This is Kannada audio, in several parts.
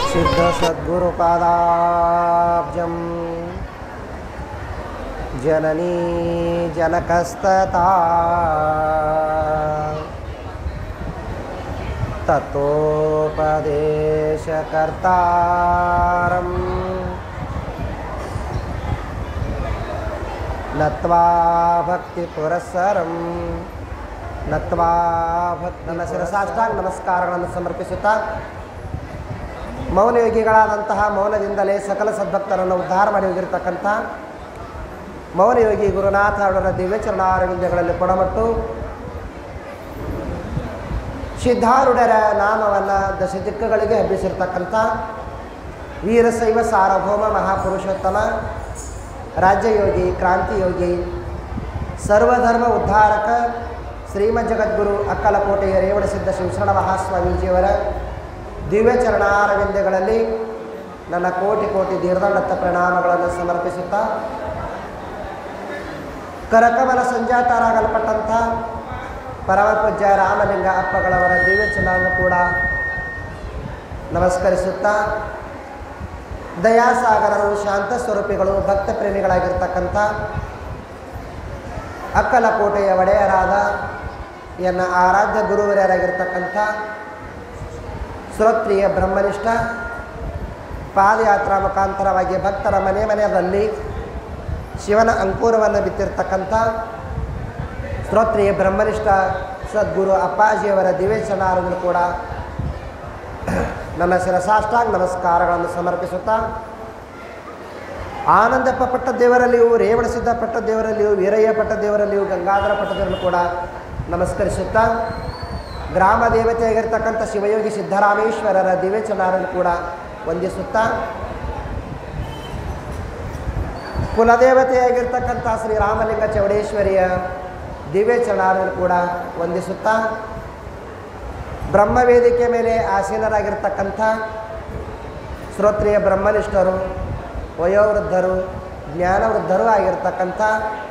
सिद्धसद्गुरुपादाब्जं जननी जनकस्तता तत्त्वोपदेशकर्तारम् नत्वा ಭಕ್ತಿಪುರಸ್ಸರಂ ನತ್ವಾ ಭಕ್ತಿ ನನ್ನ ಶಿರಸಾಷ್ಟಾಂಗ ನಮಸ್ಕಾರಗಳನ್ನು ಸಮರ್ಪಿಸುತ್ತಾ ಮೌನಯೋಗಿಗಳಾದಂತಹ ಮೌನದಿಂದಲೇ ಸಕಲ ಸದ್ಭಕ್ತರನ್ನು ಉದ್ಧಾರ ಮಾಡಿ ಹೋಗಿರ್ತಕ್ಕಂಥ ಮೌನಯೋಗಿ ಗುರುನಾಥ ಅವರ ದಿವ್ಯ ಚರಣಾರವಿಂದಗಳಲ್ಲಿ ಕೊಡಮಟ್ಟು ಸಿದ್ಧಾರೂಢರ ನಾಮವನ್ನು ದಶ ದಿಕ್ಕುಗಳಿಗೆ ಹಬ್ಬಿಸಿರ್ತಕ್ಕಂಥ ವೀರಶೈವ ಸಾರ್ವಭೌಮ ಮಹಾಪುರುಷೋತ್ತಮ ರಾಜ್ಯಯೋಗಿ ಕ್ರಾಂತಿಯೋಗಿ ಸರ್ವಧರ್ಮ ಉದ್ಧಾರಕ ಶ್ರೀಮದ್ ಜಗದ್ಗುರು ಅಕ್ಕಲಕೋಟೆಯ ರೇವಣಸಿದ್ಧ ಶಿವಶರಣ ಮಹಾಸ್ವಾಮೀಜಿಯವರ ದಿವ್ಯ ಚರಣಾರವಿಂದಗಳಲ್ಲಿ ನನ್ನ ಕೋಟಿ ಕೋಟಿ ದೀರ್ಘದತ್ತ ಪ್ರಣಾಮಗಳನ್ನು ಸಮರ್ಪಿಸುತ್ತಾ ಕರಕಮಲ ಸಂಜಾತರಾಗಲ್ಪಟ್ಟಂಥ ಪರಮ ಪೂಜ್ಯ ರಾಮಲಿಂಗ ಅಪ್ಪಗಳವರ ದಿವ್ಯ ಚರಣವನ್ನು ಕೂಡ ನಮಸ್ಕರಿಸುತ್ತಾ ದಯಾಸಾಗರರು ಶಾಂತ ಸ್ವರೂಪಿಗಳು ಭಕ್ತ ಪ್ರೇಮಿಗಳಾಗಿರ್ತಕ್ಕಂಥ ಅಕ್ಕಲಕೋಟೆಯ ಒಡೆಯರಾದ ಎನ್ನ ಆರಾಧ್ಯ ಗುರುವರಿಯರಾಗಿರ್ತಕ್ಕಂಥ ಶ್ರೋತ್ರಿಯ ಬ್ರಹ್ಮನಿಷ್ಠ ಪಾದಯಾತ್ರಾ ಮುಖಾಂತರವಾಗಿ ಭಕ್ತರ ಮನೆ ಮನೆಯಲ್ಲಿ ಶಿವನ ಅಂಕುರವನ್ನು ಬಿತ್ತಿರ್ತಕ್ಕಂಥ ಶ್ರೋತ್ರಿಯ ಬ್ರಹ್ಮನಿಷ್ಠ ಸದ್ಗುರು ಅಪ್ಪಾಜಿಯವರ ದಿವ್ಯಚನಾರನ್ನು ಕೂಡ ನನ್ನ ಶಿರಸಾಷ್ಟಾಂಗ ನಮಸ್ಕಾರಗಳನ್ನು ಸಮರ್ಪಿಸುತ್ತಾ ಆನಂದಪ್ಪ ಪಟ್ಟ ದೇವರಲ್ಲಿಯೂ ರೇವಣಸಿದ್ಧ ಪಟ್ಟ ದೇವರಲ್ಲಿಯೂ ವೀರಯ್ಯ ಪಟ್ಟ ದೇವರಲ್ಲಿಯೂ ಗಂಗಾಧರ ಪಟ್ಟ ದೇವರನ್ನು ಕೂಡ ನಮಸ್ಕರಿಸುತ್ತಾ ಗ್ರಾಮ ದೇವತೆಯಾಗಿರ್ತಕ್ಕಂಥ ಶಿವಯೋಗಿ ಸಿದ್ದರಾಮೇಶ್ವರರ ದಿವ್ಯಚನಾರನ್ನು ಕೂಡ ವಂದಿಸುತ್ತಾ ಕುಲದೇವತೆಯಾಗಿರ್ತಕ್ಕಂಥ ಶ್ರೀ ರಾಮಲಿಂಗ ಚೌಡೇಶ್ವರಿಯ ದಿವ್ಯಚರಣಾರನ್ನು ಕೂಡ ವಂದಿಸುತ್ತಾ ಬ್ರಹ್ಮವೇದಿಕೆ ಮೇಲೆ ಆಸೀನರಾಗಿರ್ತಕ್ಕಂಥ ಶ್ರೋತ್ರಿಯ ಬ್ರಹ್ಮನಿಷ್ಠರು ವಯೋವೃದ್ಧರು ಜ್ಞಾನವೃದ್ಧರು ಆಗಿರ್ತಕ್ಕಂಥ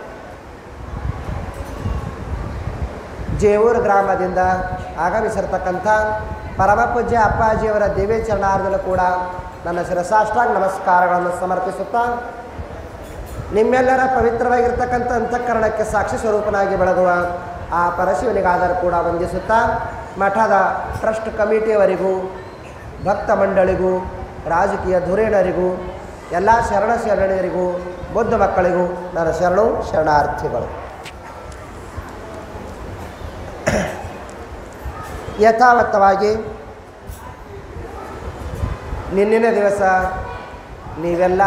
ಜೇವೂರು ಗ್ರಾಮದಿಂದ ಆಗಮಿಸಿರ್ತಕ್ಕಂಥ ಪರಮಪೂಜ್ಯ ಅಪ್ಪಾಜಿಯವರ ದಿವ್ಯ ಚರಣಾರ್ಧಲು ಕೂಡ ನನ್ನ ಶಿರಸಾಷ್ಟಾಂಗ ನಮಸ್ಕಾರಗಳನ್ನು ಸಮರ್ಪಿಸುತ್ತಾ ನಿಮ್ಮೆಲ್ಲರ ಪವಿತ್ರವಾಗಿರ್ತಕ್ಕಂಥ ಅಂತಃಕರಣಕ್ಕೆ ಸಾಕ್ಷಿ ಸ್ವರೂಪನಾಗಿ ಬೆಳಗುವ ಆ ಪರಶಿವನಿಗಾದರೂ ಕೂಡ ವಂದಿಸುತ್ತಾ ಮಠದ ಟ್ರಸ್ಟ್ ಕಮಿಟಿಯವರಿಗೂ ಭಕ್ತ ಮಂಡಳಿಗೂ ರಾಜಕೀಯ ಧುರೀಣರಿಗೂ ಎಲ್ಲ ಶರಣ ಶರಣರಿಗೂ ಬುದ್ಧ ಮಕ್ಕಳಿಗೂ ನನ್ನ ಶರಣು ಶರಣಾರ್ಥಿಗಳು ಯಥಾವತ್ತವಾಗಿ ನಿನ್ನಿನ ದಿವಸ ನೀವೆಲ್ಲ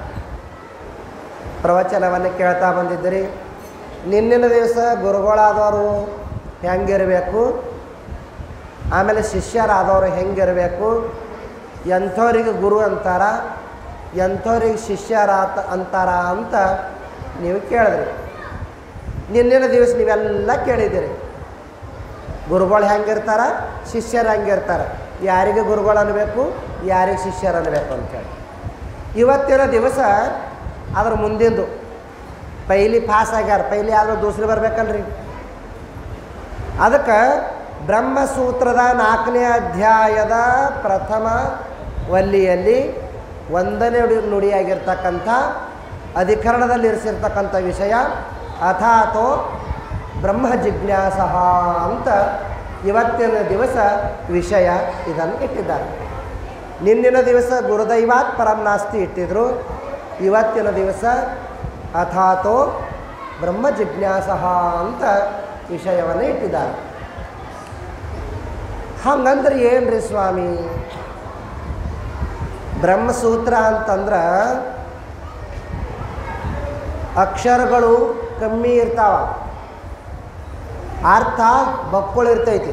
ಪ್ರವಚನವನ್ನು ಕೇಳ್ತಾ ಬಂದಿದ್ದೀರಿ ನಿನ್ನಿನ ದಿವಸ ಗುರುಗಳಾದವರು ಹೆಂಗಿರಬೇಕು ಆಮೇಲೆ ಶಿಷ್ಯರಾದವರು ಹೆಂಗಿರಬೇಕು ಎಂಥವ್ರಿಗೆ ಗುರು ಅಂತಾರ ಎಂಥವ್ರಿಗೆ ಶಿಷ್ಯರಾತ ಅಂತಾರ ಅಂತ ನೀವು ಕೇಳಿದ್ರಿ ನಿನ್ನಿನ ದಿವಸ ನೀವೆಲ್ಲ ಕೇಳಿದ್ದೀರಿ ಗುರುಗಳು ಹೆಂಗಿರ್ತಾರ ಶಿಷ್ಯರು ಹೆಂಗಿರ್ತಾರೆ ಯಾರಿಗೆ ಗುರುಗಳು ಅನ್ನಬೇಕು ಯಾರಿಗೆ ಶಿಷ್ಯರು ಅನ್ನಬೇಕು ಅಂತೇಳಿ ಇವತ್ತಿನ ದಿವಸ ಅದ್ರ ಮುಂದಿಂದು ಪೈಲಿ ಪಾಸ್ ಆಗ್ಯಾರ ಪೈಲಿ ಯಾರು ದೂಸರಿ ಬರ್ಬೇಕಲ್ರಿ ಅದಕ್ಕೆ ಬ್ರಹ್ಮಸೂತ್ರದ ನಾಲ್ಕನೇ ಅಧ್ಯಾಯದ ಪ್ರಥಮ ವಲ್ಲಿಯಲ್ಲಿ ಒಂದನೇ ನುಡಿ ನುಡಿಯಾಗಿರ್ತಕ್ಕಂಥ ಅಧಿಕರಣದಲ್ಲಿ ಇರಿಸಿರ್ತಕ್ಕಂಥ ವಿಷಯ ಅಥಾತೋ ಬ್ರಹ್ಮ ಜಿಜ್ಞಾಸ ಅಂತ ಇವತ್ತಿನ ದಿವಸ ವಿಷಯ ಇದನ್ನು ಇಟ್ಟಿದ್ದಾರೆ ನಿನ್ನಿನ ದಿವಸ ಗುರುದೈವಾತ್ ಪರಂ ನಾಸ್ತಿ ಇಟ್ಟಿದ್ರು ಇವತ್ತಿನ ದಿವಸ ಅಥಾತೋ ಬ್ರಹ್ಮ ಜಿಜ್ಞಾಸ ಅಂತ ವಿಷಯವನ್ನು ಇಟ್ಟಿದ್ದಾರೆ ಹಂಗಂದ್ರೆ ಏನ್ರಿ ಸ್ವಾಮಿ ಬ್ರಹ್ಮಸೂತ್ರ ಅಂತಂದ್ರೆ ಅಕ್ಷರಗಳು ಕಮ್ಮಿ ಇರ್ತಾವ ಅರ್ಥ ಬಕ್ಕುಳು ಇರ್ತೈತಿ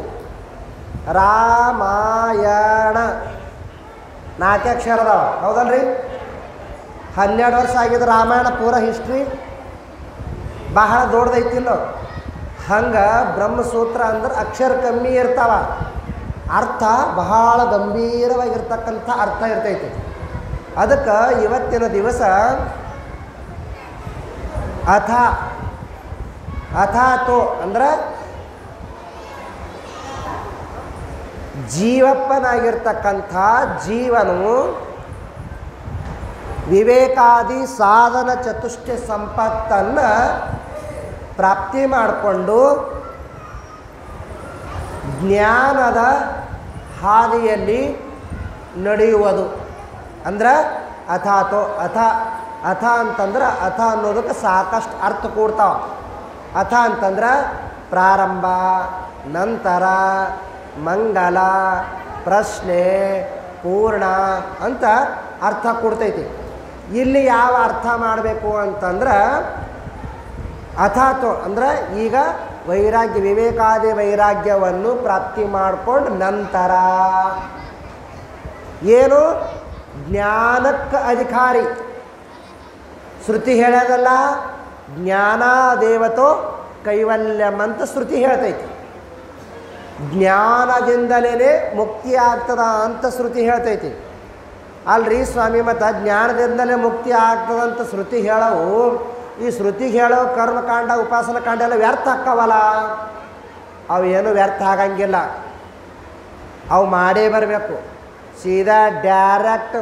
ರಾಮಾಯಣ ನಾಲ್ಕು ಅಕ್ಷರ ಅದಾವ ಹೌದಲ್ರಿ ಹನ್ನೆರಡು ವರ್ಷ ಆಗಿದ್ದು ರಾಮಾಯಣ ಪೂರ ಹಿಸ್ಟ್ರಿ ಬಹಳ ದೊಡ್ಡದೈತಿಲ್ಲ ಹಂಗೆ ಬ್ರಹ್ಮಸೂತ್ರ ಅಂದ್ರೆ ಅಕ್ಷರ ಕಮ್ಮಿ ಇರ್ತಾವ ಅರ್ಥ ಬಹಳ ಗಂಭೀರವಾಗಿರ್ತಕ್ಕಂಥ ಅರ್ಥ ಇರ್ತೈತಿ ಅದಕ್ಕೆ ಇವತ್ತಿನ ದಿವಸ ಅಥ ಅಥಾತೋ ಅಂದ್ರೆ ಜೀವಪ್ಪನಾಗಿರ್ತಕ್ಕಂಥ ಜೀವನು ವಿವೇಕಾದಿ ಸಾಧನ ಚತುಷ್ಟಯ ಸಂಪತ್ತನ್ನು ಪ್ರಾಪ್ತಿ ಮಾಡಿಕೊಂಡು ಜ್ಞಾನದ ಹಾದಿಯಲ್ಲಿ ನಡೆಯುವುದು ಅಂದ್ರೆ ಅಥಾತೋ ಅಥ ಅಥ ಅಂತಂದ್ರೆ ಅಥ ಅನ್ನೋದಕ್ಕೆ ಸಾಕಷ್ಟು ಅರ್ಥ ಕೂಡ್ತಾವ ಅಥ ಅಂತಂದ್ರೆ ಪ್ರಾರಂಭ ನಂತರ ಮಂಗಲ ಪ್ರಶ್ನೆ ಪೂರ್ಣ ಅಂತ ಅರ್ಥ ಕೊಡ್ತೈತಿ ಇಲ್ಲಿ ಯಾವ ಅರ್ಥ ಮಾಡಬೇಕು ಅಂತಂದ್ರೆ ಅಥಾತೋ ಅಂದ್ರೆ ಈಗ ವೈರಾಗ್ಯ ವಿವೇಕಾದಿ ವೈರಾಗ್ಯವನ್ನು ಪ್ರಾಪ್ತಿ ಮಾಡ್ಕೊಂಡು ನಂತರ ಏನು ಜ್ಞಾನಕ್ಕೆ ಅಧಿಕಾರಿ ಶ್ರುತಿ ಹೇಳೋದಲ್ಲ ಜ್ಞಾನ ದೇವತೋ ಕೈವಲ್ಯಂ ಅಂತ ಶ್ರುತಿ ಹೇಳ್ತೈತಿ ಜ್ಞಾನದಿಂದಲೇ ಮುಕ್ತಿ ಆಗ್ತದ ಅಂತ ಶ್ರುತಿ ಹೇಳ್ತೈತಿ ಅಲ್ರಿ ಸ್ವಾಮಿ ಮತ್ತು ಜ್ಞಾನದಿಂದಲೇ ಮುಕ್ತಿ ಆಗ್ತದಂತ ಶ್ರುತಿ ಹೇಳವು ಈ ಶ್ರುತಿ ಹೇಳೋ ಕರ್ಮಕಾಂಡ ಉಪಾಸನ ಕಾಂಡ ಎಲ್ಲ ವ್ಯರ್ಥ ಆಕ್ಕವಲ್ಲ ಅವು ಏನು ವ್ಯರ್ಥ ಆಗಂಗಿಲ್ಲ ಅವು ಮಾಡೇ ಬರಬೇಕು ಸೀದಾ ಡೈರೆಕ್ಟ್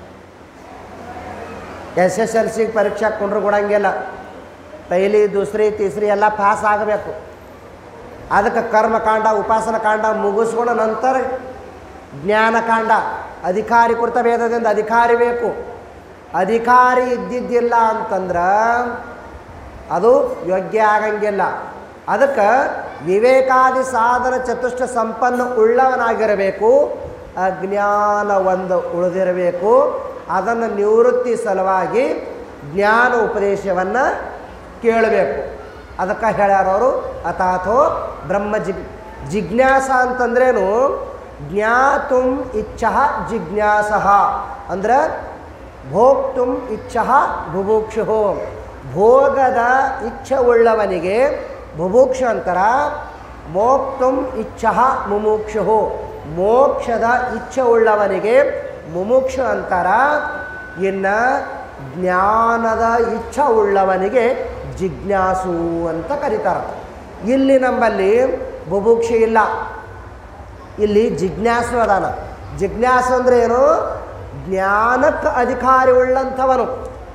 ಎಸ್ ಎಸ್ ಎಲ್ ಸಿಗೆ ಪರೀಕ್ಷೆ ಕೊಂಡ್ರು ಕೊಡಂಗಿಲ್ಲ ಪೈಲಿ ದೂಸರಿ ತೀಸರಿ ಎಲ್ಲ ಪಾಸ್ ಆಗಬೇಕು ಅದಕ್ಕೆ ಕರ್ಮಕಾಂಡ ಉಪಾಸನ ಕಾಂಡ ಮುಗಿಸ್ಕೊಂಡ ನಂತರ ಜ್ಞಾನಕಾಂಡ ಅಧಿಕಾರಿ ಕೃತ ವೇದದಿಂದ ಅಧಿಕಾರಿ ಬೇಕು ಅಧಿಕಾರಿ ಇದ್ದಿದ್ದಿಲ್ಲ ಅಂತಂದ್ರೆ ಅದು ಯೋಗ್ಯ ಆಗಂಗಿಲ್ಲ ಅದಕ್ಕೆ ವಿವೇಕಾದಿ ಸಾಧನ ಚತುಷ್ಟ ಸಂಪನ್ನ ಉಳ್ಳವನಾಗಿರಬೇಕು ಅಜ್ಞಾನ ಒಂದು ಉಳಿದಿರಬೇಕು ಅದನ್ನು ನಿವೃತ್ತಿ ಸಲುವಾಗಿ ಜ್ಞಾನ ಉಪದೇಶವನ್ನು ಕೇಳಬೇಕು ಅದಕ್ಕೆ ಹೇಳ್ಯಾರವರು ಅಥಾಥೋ ಬ್ರಹ್ಮ ಜಿಗ್ ಜಿಜ್ಞಾಸ ಅಂತಂದ್ರೇನು ಜ್ಞಾತುಂ ಇಚ್ಛ ಜಿಜ್ಞಾಸ ಅಂದ್ರೆ ಭೋಕ್ತುಂ ಇಚ್ಛ ಬುಭುಕ್ಷು ಭೋಗದ ಇಚ್ಛೆ ಉಳ್ಳವನಿಗೆ ಬುಭುಕ್ಷ ಅಂತರ ಮೋಕ್ತುಂ ಇಚ್ಛ ಮುಮುಕ್ಷು ಮೋಕ್ಷದ ಇಚ್ಛೆ ಉಳ್ಳವನಿಗೆ ಮುಮುಕ್ಷು ಅಂತರ ಇನ್ನು ಜ್ಞಾನದ ಇಚ್ಛೆ ಉಳ್ಳವನಿಗೆ ಜಿಜ್ಞಾಸು ಅಂತ ಕರೀತಾರೆ ಇಲ್ಲಿ ನಮ್ಮಲ್ಲಿ ಬುಭುಕ್ಷೆ ಇಲ್ಲ ಇಲ್ಲಿ ಜಿಜ್ಞಾಸು ಅದಾನ ಜಿಜ್ಞಾಸು ಅಂದ್ರೆ ಏನು ಜ್ಞಾನಕ್ಕೆ ಅಧಿಕಾರಿ ಉಳ್ಳಂಥವನು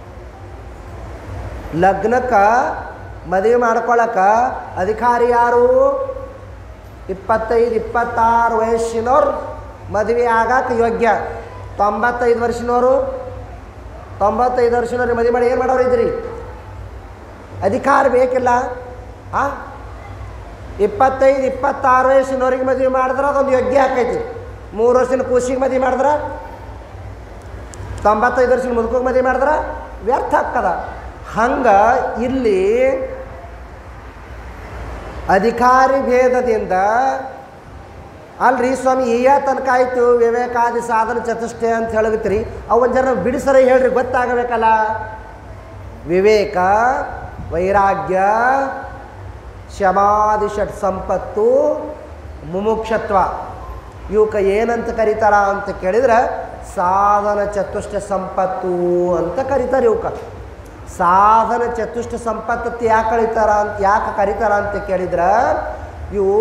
ಲಗ್ನಕ್ಕೆ ಮದುವೆ ಮಾಡ್ಕೊಳಕ್ಕೆ ಅಧಿಕಾರಿ ಯಾರು ಇಪ್ಪತ್ತೈದು ಇಪ್ಪತ್ತಾರು ವಯಸ್ಸಿನವ್ರು ಮದುವೆ ಆಗಕ್ಕೆ ಯೋಗ್ಯ ತೊಂಬತ್ತೈದು ವರ್ಷನವರು ತೊಂಬತ್ತೈದು ವರ್ಷನವ್ರಿಗೆ ಮದುವೆ ಮಾಡಿ ಏನು ಮಾಡೋರು ಇದ್ರಿ ಅಧಿಕಾರ ಬೇಕಿಲ್ಲ ಆ ಇಪ್ಪತ್ತೈದು ಇಪ್ಪತ್ತಾರು ವಯಸ್ಸಿನವ್ರಿಗೆ ಮದುವೆ ಮಾಡಿದ್ರೆ ಅದೊಂದು ಯೋಗ್ಯ ಆಕೈತಿ ಮೂರು ವರ್ಷದ ಕೂಸಿಗೆ ಮದುವೆ ಮಾಡಿದ್ರೆ ತೊಂಬತ್ತೈದು ವರ್ಷದ ಮುದುಕೋಗಿ ಮದುವೆ ಮಾಡಿದ್ರೆ ವ್ಯರ್ಥ ಆಗ್ತದ ಹಂಗೆ ಇಲ್ಲಿ ಅಧಿಕಾರಿ ಭೇದದಿಂದ ಅಲ್ರಿ ಸ್ವಾಮಿ ಈಯ ತನಕ ಆಯಿತು ವಿವೇಕಾದಿ ಸಾಧನ ಚತುಷ್ಟಯ ಅಂತ ಹೇಳಗತ್ರಿ ಅವನ್ ಜನ ಬಿಡಿಸರ ಹೇಳ್ರಿ ಗೊತ್ತಾಗಬೇಕಲ್ಲ ವಿವೇಕ ವೈರಾಗ್ಯ ಶಮಾದಿ ಷಟ್ ಸಂಪತ್ತು ಮುಮುಕ್ಷತ್ವ ಇವಕ್ಕೆ ಏನಂತ ಕರೀತಾರ ಅಂತ ಕೇಳಿದ್ರೆ ಸಾಧನ ಚತುಷ್ಟ ಸಂಪತ್ತು ಅಂತ ಕರೀತಾರೆ ಇವಕ್ಕೆ ಸಾಧನ ಚತುಷ್ಟ ಸಂಪತ್ತು ಯಾಕೆ ಕರೀತಾರ ಅಂತ ಯಾಕೆ ಕರೀತಾರ ಅಂತ ಕೇಳಿದ್ರೆ ಇವು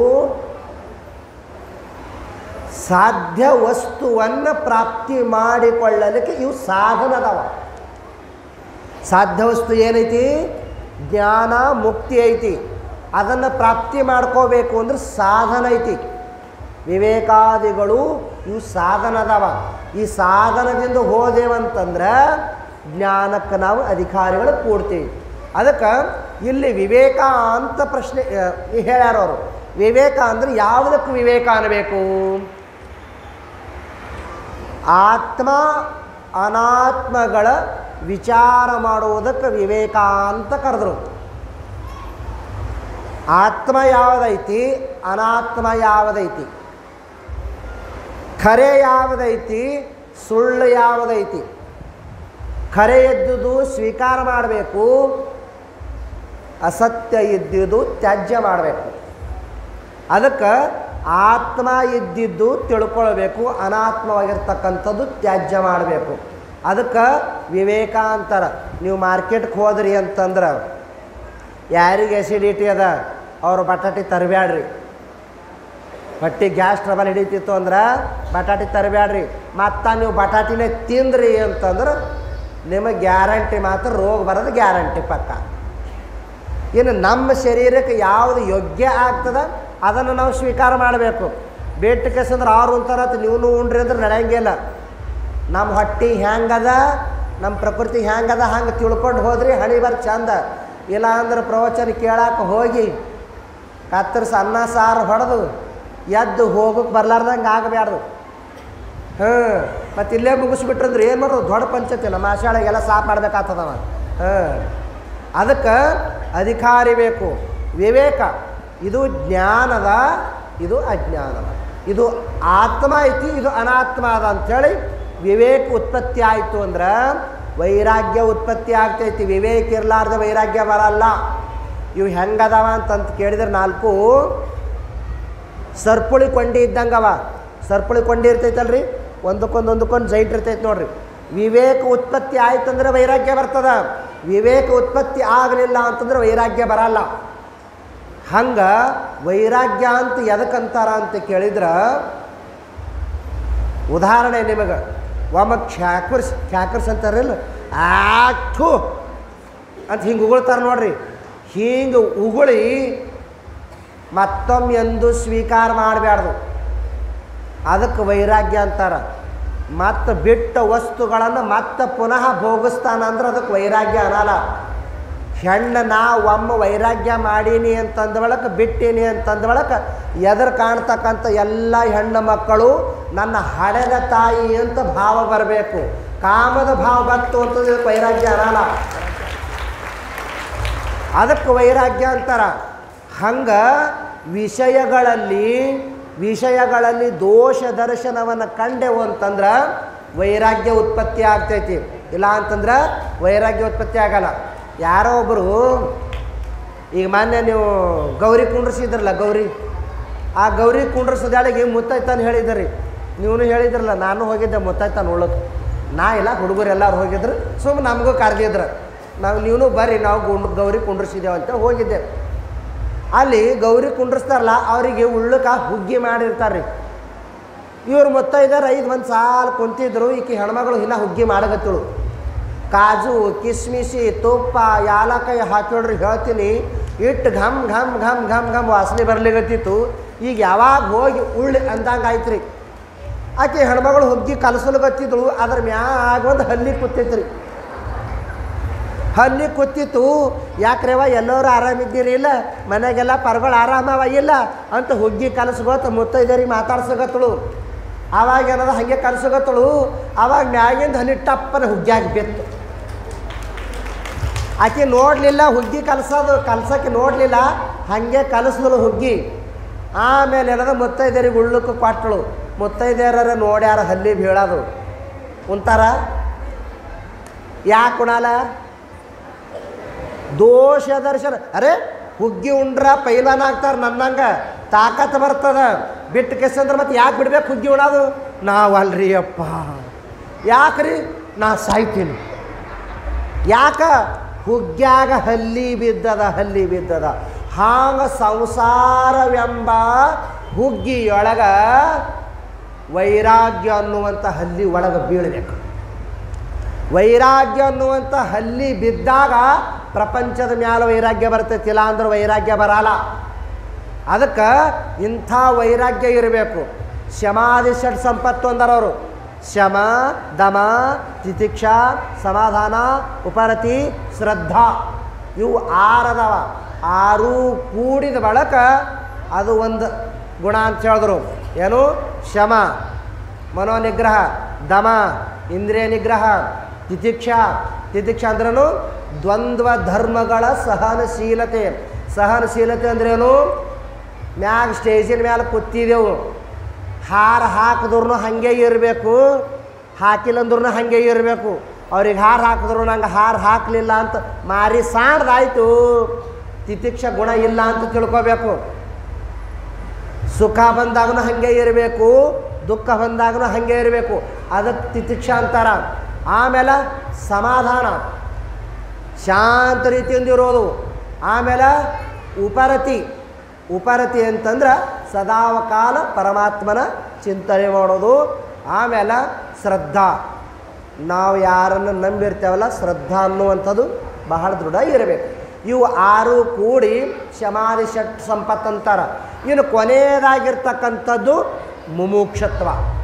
ಸಾಧ್ಯ ವಸ್ತುವನ್ನು ಪ್ರಾಪ್ತಿ ಮಾಡಿಕೊಳ್ಳಲಿಕ್ಕೆ ಇವು ಸಾಧನ ಅದಾವ ಸಾಧ್ಯ ವಸ್ತು ಏನೈತಿ ಜ್ಞಾನ ಮುಕ್ತಿ ಐತಿ ಅದನ್ನು ಪ್ರಾಪ್ತಿ ಮಾಡ್ಕೋಬೇಕು ಅಂದ್ರೆ ಸಾಧನ ಐತಿ ವಿವೇಕಾದಿಗಳು ಇವು ಸಾಧನ ಅದಾವ ಈ ಸಾಧನದಿಂದ ಹೋದೆವಂತಂದ್ರೆ ಜ್ಞಾನಕ್ಕೆ ನಾವು ಅಧಿಕಾರಿಗಳು ಕೂಡ್ತೀವಿ ಅದಕ್ಕೆ ಇಲ್ಲಿ ವಿವೇಕ ಅಂತ ಪ್ರಶ್ನೆ ಹೇಳ್ಯಾರ ಅವರು ವಿವೇಕ ಅಂದ್ರೆ ಯಾವುದಕ್ಕೆ ವಿವೇಕ ಅನ್ನಬೇಕು ಆತ್ಮ ಅನಾತ್ಮಗಳ ವಿಚಾರ ಮಾಡುವುದಕ್ಕೆ ವಿವೇಕ ಅಂತ ಕರೆದ್ರು ಆತ್ಮ ಯಾವುದೈತಿ ಅನಾತ್ಮ ಯಾವುದೈತಿ ಖರೆ ಯಾವುದೈತಿ ಸುಳ್ಳು ಯಾವುದೈತಿ ಖರೆ ಎದ್ದುದು ಸ್ವೀಕಾರ ಮಾಡಬೇಕು ಅಸತ್ಯ ಇದ್ದುದು ತ್ಯಾಜ್ಯ ಮಾಡಬೇಕು ಅದಕ್ಕೆ ಆತ್ಮ ಇದ್ದಿದ್ದು ತಿಳ್ಕೊಳ್ಬೇಕು ಅನಾತ್ಮವಾಗಿರ್ತಕ್ಕಂಥದ್ದು ತ್ಯಾಜ್ಯ ಮಾಡಬೇಕು ಅದಕ್ಕೆ ವಿವೇಕ ಅಂತಾರೆ ನೀವು ಮಾರ್ಕೆಟ್ಗೆ ಹೋದ್ರಿ ಅಂತಂದ್ರೆ ಯಾರಿಗೆ ಎಸಿಡಿಟಿ ಅದ ಅವ್ರು ಬಟಾಟಿ ತರಬ್ಯಾಡ್ರಿ ಹೊಟ್ಟೆ ಗ್ಯಾಸ್ ಟ್ರಬಲ್ ಹಿಡಿತಿತ್ತು ಅಂದ್ರೆ ಬಟಾಟಿ ತರಬೇಡ್ರಿ ಮತ್ತು ನೀವು ಬಟಾಟಿನೇ ತಿಂದ್ರಿ ಅಂತಂದ್ರೆ ನಿಮಗೆ ಗ್ಯಾರಂಟಿ ಮಾತ್ರ ರೋಗ ಬರೋದು ಗ್ಯಾರಂಟಿ ಪಕ್ಕ ಇನ್ನು ನಮ್ಮ ಶರೀರಕ್ಕೆ ಯಾವುದು ಯೋಗ್ಯ ಆಗ್ತದ ಅದನ್ನು ನಾವು ಸ್ವೀಕಾರ ಮಾಡಬೇಕು ಬೇಟ್ ಕೆಸಂದ್ರೆ ಅವ್ರು ಉಂತಾರತ್ ನೀವು ಉಂಡ್ರಿ ಅಂದ್ರೆ ನಡೆಯಂಗಿಲ್ಲ ನಮ್ಮ ಹೊಟ್ಟೆ ಹೆಂಗದ ನಮ್ಮ ಪ್ರಕೃತಿ ಹೆಂಗದ ಹಂಗೆ ತಿಳ್ಕೊಂಡು ಹೋದ್ರಿ ಹಣಿ ಬರ್ ಚಂದ ಇಲ್ಲ ಅಂದ್ರೆ ಪ್ರವಚನ ಕೇಳಕ್ಕೆ ಹೋಗಿ ಕತ್ತರಿಸಿ ಅನ್ನ ಸಾರು ಹೊಡೆದು ಎದ್ದು ಹೋಗಕ್ಕೆ ಬರ್ಲಾರ್ದಂಗೆ ಆಗಬ್ಯಾಡ್ದು ಹಾಂ ಮತ್ತು ಇಲ್ಲೇ ಮುಗಿಸ್ಬಿಟ್ರಂದ್ರೆ ಏನು ಮಾಡೋದು ದೊಡ್ಡ ಪಂಚಾಯತಿ ನಮ್ಮ ಆಶಾಳೆಗೆಲ್ಲ ಸಾಫ್ ಮಾಡ್ಬೇಕಾಗ್ತದವ ಹಾಂ ಅದಕ್ಕೆ ಅಧಿಕಾರಿ ಬೇಕು ವಿವೇಕ ಇದು ಜ್ಞಾನದ ಇದು ಅಜ್ಞಾನದ ಇದು ಆತ್ಮ ಐತಿ ಇದು ಅನಾತ್ಮ ಅದ ಅಂಥೇಳಿ ವಿವೇಕ ಉತ್ಪತ್ತಿ ಆಯಿತು ಅಂದ್ರೆ ವೈರಾಗ್ಯ ಉತ್ಪತ್ತಿ ಆಗ್ತೈತಿ ವಿವೇಕ ಇರಲಾರ್ದ ವೈರಾಗ್ಯ ಬರಲ್ಲ ಇವು ಹೆಂಗದವ ಅಂತಂತ ಕೇಳಿದ್ರೆ ನಾಲ್ಕು ಸರ್ಪುಳಿ ಕೊಂಡಿ ಇದ್ದಂಗವ ಸರ್ಪುಳಿ ಕೊಂಡಿ ಇರ್ತೈತಲ್ರಿ ಒಂದಕ್ಕೊಂದು ಒಂದಕ್ಕೊಂದು ಜೈಟ್ ಇರ್ತೈತೆ ನೋಡ್ರಿ ವಿವೇಕ ಉತ್ಪತ್ತಿ ಆಯ್ತಂದ್ರೆ ವೈರಾಗ್ಯ ಬರ್ತದ ವಿವೇಕ ಉತ್ಪತ್ತಿ ಆಗಲಿಲ್ಲ ಅಂತಂದ್ರೆ ವೈರಾಗ್ಯ ಬರಲ್ಲ ಹಂಗೆ ವೈರಾಗ್ಯ ಅಂತ ಎದಕ್ಕಂತಾರ ಅಂತ ಕೇಳಿದ್ರೆ ಉದಾಹರಣೆ ನಿಮಗೆ ಒಮ್ಮ ಖ್ಯಾಕರ್ಸ್ ಖ್ಯಾಕರ್ಸ್ ಅಂತಾರಲ್ಲ ಆಠು ಅಂತ ಹಿಂಗೆ ಉಗುಳ್ತಾರೆ ನೋಡ್ರಿ ಹಿಂಗೆ ಉಗುಳಿ ಮತ್ತೊಮ್ಮೆ ಎಂದು ಸ್ವೀಕಾರ ಮಾಡಬಾರ್ದು ಅದಕ್ಕೆ ವೈರಾಗ್ಯ ಅಂತಾರೆ ಮತ್ತು ಬಿಟ್ಟ ವಸ್ತುಗಳನ್ನು ಮತ್ತೆ ಪುನಃ ಭೋಗಿಸ್ತಾನ ಅಂದ್ರೆ ಅದಕ್ಕೆ ವೈರಾಗ್ಯ ಅನ್ನಲ್ಲ ಹೆಣ್ಣು ನಾ ಒಮ್ಮ ವೈರಾಗ್ಯ ಮಾಡೀನಿ ಅಂತಂದ ಬಳಕ ಬಿಟ್ಟೀನಿ ಅಂತಂದ ಬಳಕ ಎದುರು ಕಾಣ್ತಕ್ಕಂಥ ಎಲ್ಲ ಹೆಣ್ಣು ಮಕ್ಕಳು ನನ್ನ ಹಡೆದ ತಾಯಿ ಅಂತ ಭಾವ ಬರಬೇಕು ಕಾಮದ ಭಾವ ಬಂತು ಅಂತಂದ್ರೆ ಇದಕ್ಕೆ ವೈರಾಗ್ಯ ಅನ್ನಲ್ಲ ಅದಕ್ಕೆ ವೈರಾಗ್ಯ ಅಂತಾರ ಹಂಗೆ ವಿಷಯಗಳಲ್ಲಿ ವಿಷಯಗಳಲ್ಲಿ ದೋಷ ದರ್ಶನವನ್ನು ಕಂಡೆವು ಅಂತಂದ್ರೆ ವೈರಾಗ್ಯ ಉತ್ಪತ್ತಿ ಆಗ್ತೈತಿ ಇಲ್ಲ ಅಂತಂದ್ರೆ ವೈರಾಗ್ಯ ಉತ್ಪತ್ತಿ ಆಗಲ್ಲ ಯಾರೋ ಒಬ್ಬರು ಈಗ ಮೊನ್ನೆ ನೀವು ಗೌರಿ ಕುಂಡ್ರಿಸಿದ್ರಲ್ಲ ಗೌರಿ ಆ ಗೌರಿ ಕುಂಡ್ರಿಸೋದ್ಯಾಳಿಗೆ ಮುತ್ತೈತಾನ ಹೇಳಿದ್ರಿ ನೀವು ಹೇಳಿದ್ರಲ್ಲ ನಾನು ಹೋಗಿದ್ದೆ ಮುತ್ತೈತಾನ ಉಳ್ಳೋದು ನಾ ಇಲ್ಲ ಹುಡುಗರು ಎಲ್ಲರೂ ಹೋಗಿದ್ರು ಸುಮ್ಮನೆ ನಮಗೂ ಕರೆದಿದ್ರು ನಾವು ನೀವು ಬರ್ರಿ ನಾವು ಗುಂಡ್ ಗೌರಿ ಕುಂಡ್ರಿಸಿದ್ದೇವೆ ಅಂತ ಹೋಗಿದ್ದೆ ಅಲ್ಲಿ ಗೌರಿ ಕುಂಡ್ರಿಸ್ತಾರಲ್ಲ ಅವರಿಗೆ ಉಳ್ಳಕ್ಕೆ ಹುಗ್ಗಿ ಮಾಡಿರ್ತಾರೆ ರೀ ಇವ್ರು ಮುತ್ತೈದಾರ ಐದು ಒಂದು ಸಾಲ ಕುಂತಿದ್ರು ಈಕಿ ಹೆಣ್ಮಗಳು ಇಲ್ಲ ಹುಗ್ಗಿ ಮಾಡಗತ್ತಳು ಕಾಜು ಕಿಸ್ಮಿಸಿ ತುಪ್ಪ ಯಾಲಕಾಯಿ ಹಾಕಿಡ್ರಿ ಹೇಳ್ತೀನಿ ಇಟ್ಟು ಘಮ್ ಘಮ್ ಘಮ್ ಘಮ್ ಘಮ್ ವಾಸನೆ ಬರ್ಲಿಗತ್ತಿತ್ತು ಈಗ ಯಾವಾಗ ಹೋಗಿ ಉಳ್ಳಿ ಅಂದಂಗೆ ಆಯ್ತು ರೀ ಆಕೆ ಹೆಣ್ಮಗಳು ಹುಗ್ಗಿ ಕಲಸಲಗತ್ತಿದ್ಳು ಅದ್ರ ಮ್ಯಾಗ ಒಂದು ಹಲ್ಲಿ ಕೂತೈತ್ರಿ ಹಲ್ಲಿ ಕೂತಿತ್ತು ಯಾಕ್ರೆವ ಎಲ್ಲರೂ ಆರಾಮಿದ್ದೀರಿ ಇಲ್ಲ ಮನೆಗೆಲ್ಲ ಪರ್ಗಳು ಆರಾಮವ ಇಲ್ಲ ಅಂತ ಹುಗ್ಗಿ ಕಲಸ್ಗೋತ ಮುತ್ತೈದರಿಗೆ ಮಾತಾಡ್ಸಗತ್ತಳು ಆವಾಗ ಏನದ ಹಾಗೆ ಕಲಸಗತ್ತಳು ಆವಾಗ ಮ್ಯಾಗಿಂದ ಹಲ್ಲಿ ಟಪ್ಪನ ಹುಗ್ಗಿಯಾಗಿ ಬಿತ್ತು ಆಕೆ ನೋಡಲಿಲ್ಲ ಹುಗ್ಗಿ ಕಲಸೋದು ಕಲ್ಸಕ್ಕೆ ನೋಡಲಿಲ್ಲ ಹಾಗೆ ಕಲಸಿದಳು ಹುಗ್ಗಿ ಆಮೇಲೆ ಏನದ ಮುತ್ತೈದರಿಗೆ ಉಳ್ಳಕ್ಕೆ ಕೊಟ್ಟಳು ಮುತ್ತೈದೆಯರ ನೋಡ್ಯಾರ ಹಲ್ಲಿ ಬೀಳೋದು ಉಂತಾರ ಯಾಕೆ ಉಣಾಲ ದೋಷ ದರ್ಶನ ಅರೆ ಹುಗ್ಗಿ ಉಂಡ್ರ ಪೈಲಾನ ಆಗ್ತಾರೆ ನನ್ನಂಗೆ ತಾಕತ್ ಬರ್ತದ ಬಿಟ್ಟು ಕೆಸಂದ್ರೆ ಮತ್ತೆ ಯಾಕೆ ಬಿಡ್ಬೇಕು ಹುಗ್ಗಿ ಉಣೋದು ನಾವಲ್ರಿ ಅಪ್ಪ ಯಾಕ್ರಿ ನಾ ಸಾಯ್ತೀನಿ ಯಾಕ ಹುಗ್ಗ್ಯಾಗ ಹಲ್ಲಿ ಬಿದ್ದದ ಹಲ್ಲಿ ಬಿದ್ದದ ಹಾಂಗ ಸಂಸಾರವೆಂಬ ಹುಗ್ಗಿಯೊಳಗ ವೈರಾಗ್ಯ ಅನ್ನುವಂಥ ಹಲ್ಲಿ ಒಳಗೆ ಬೀಳಬೇಕು ವೈರಾಗ್ಯ ಅನ್ನುವಂಥ ಹಲ್ಲಿ ಬಿದ್ದಾಗ ಪ್ರಪಂಚದ ಮ್ಯಾಲ ವೈರಾಗ್ಯ ಬರ್ತೈತಿಲ್ಲ ಅಂದ್ರೆ ವೈರಾಗ್ಯ ಬರಲ್ಲ ಅದಕ್ಕೆ ಇಂಥ ವೈರಾಗ್ಯ ಇರಬೇಕು ಶಮಾದಿ ಷಟ್ ಸಂಪತ್ತು ಅಂದರವರು ಶಮ ದಮ ತಿತಿಕ್ಷಾ ಸಮಾಧಾನ ಉಪರತಿ ಶ್ರದ್ಧಾ ಇವು ಆರದವ ಆರು ಕೂಡಿದ ಬಳಕ ಅದು ಒಂದು ಗುಣ ಅಂತ ಹೇಳಿದ್ರು ಏನು ಶಮ ಮನೋನಿಗ್ರಹ ದಮ ಇಂದ್ರಿಯ ನಿಗ್ರಹ ತಿತಿಕ್ಷಾ ತಿತಿಕ್ಷಾ ಅಂದ್ರೇನು ದ್ವಂದ್ವ ಧರ್ಮಗಳ ಸಹನಶೀಲತೆ ಸಹನಶೀಲತೆ ಅಂದ್ರೇನು ಮ್ಯಾಗ ಸ್ಟೇಜಿನ ಮ್ಯಾಲೆ ಕೂತಿದ್ದೆವು ಹಾರ ಹಾಕಿದ್ರು ಹಾಗೆ ಇರಬೇಕು ಹಾಕಿಲ್ಲಂದ್ರೂ ಹಾಗೆ ಇರಬೇಕು ಅವ್ರಿಗೆ ಹಾರ ಹಾಕಿದ್ರು ನಂಗೆ ಹಾರ ಹಾಕಲಿಲ್ಲ ಅಂತ ಮಾರಿ ಸಾಣ್ದಾಯ್ತು ತಿತಿಕ್ಷ ಗುಣ ಇಲ್ಲ ಅಂತ ತಿಳ್ಕೊಬೇಕು ಸುಖ ಬಂದಾಗನೂ ಹಾಗೆ ಇರಬೇಕು ದುಃಖ ಬಂದಾಗನೂ ಹಾಗೆ ಇರಬೇಕು ಅದಕ್ಕೆ ತಿತಿಕ್ಷ ಅಂತಾರ ಆಮೇಲೆ ಸಮಾಧಾನ ಶಾಂತ ರೀತಿಯಿಂದ ಇರೋದು ಆಮೇಲೆ ಉಪರತಿ ಉಪರತಿ ಅಂತಂದ್ರೆ ಸದಾವಕಾಲ ಪರಮಾತ್ಮನ ಚಿಂತನೆ ಮಾಡೋದು ಆಮೇಲೆ ಶ್ರದ್ಧಾ ನಾವು ಯಾರನ್ನು ನಂಬಿರ್ತೇವಲ್ಲ ಶ್ರದ್ಧಾ ಅನ್ನುವಂಥದ್ದು ಬಹಳ ದೃಢ ಇರಬೇಕು ಇವು ಆರು ಕೂಡಿ ಶಮಾಧಿ ಷಟ್ ಸಂಪತ್ ಅಂತಾರ ಇನ್ನು ಕೊನೆಯದಾಗಿರ್ತಕ್ಕಂಥದ್ದು ಮುಮುಕ್ಷತ್ವ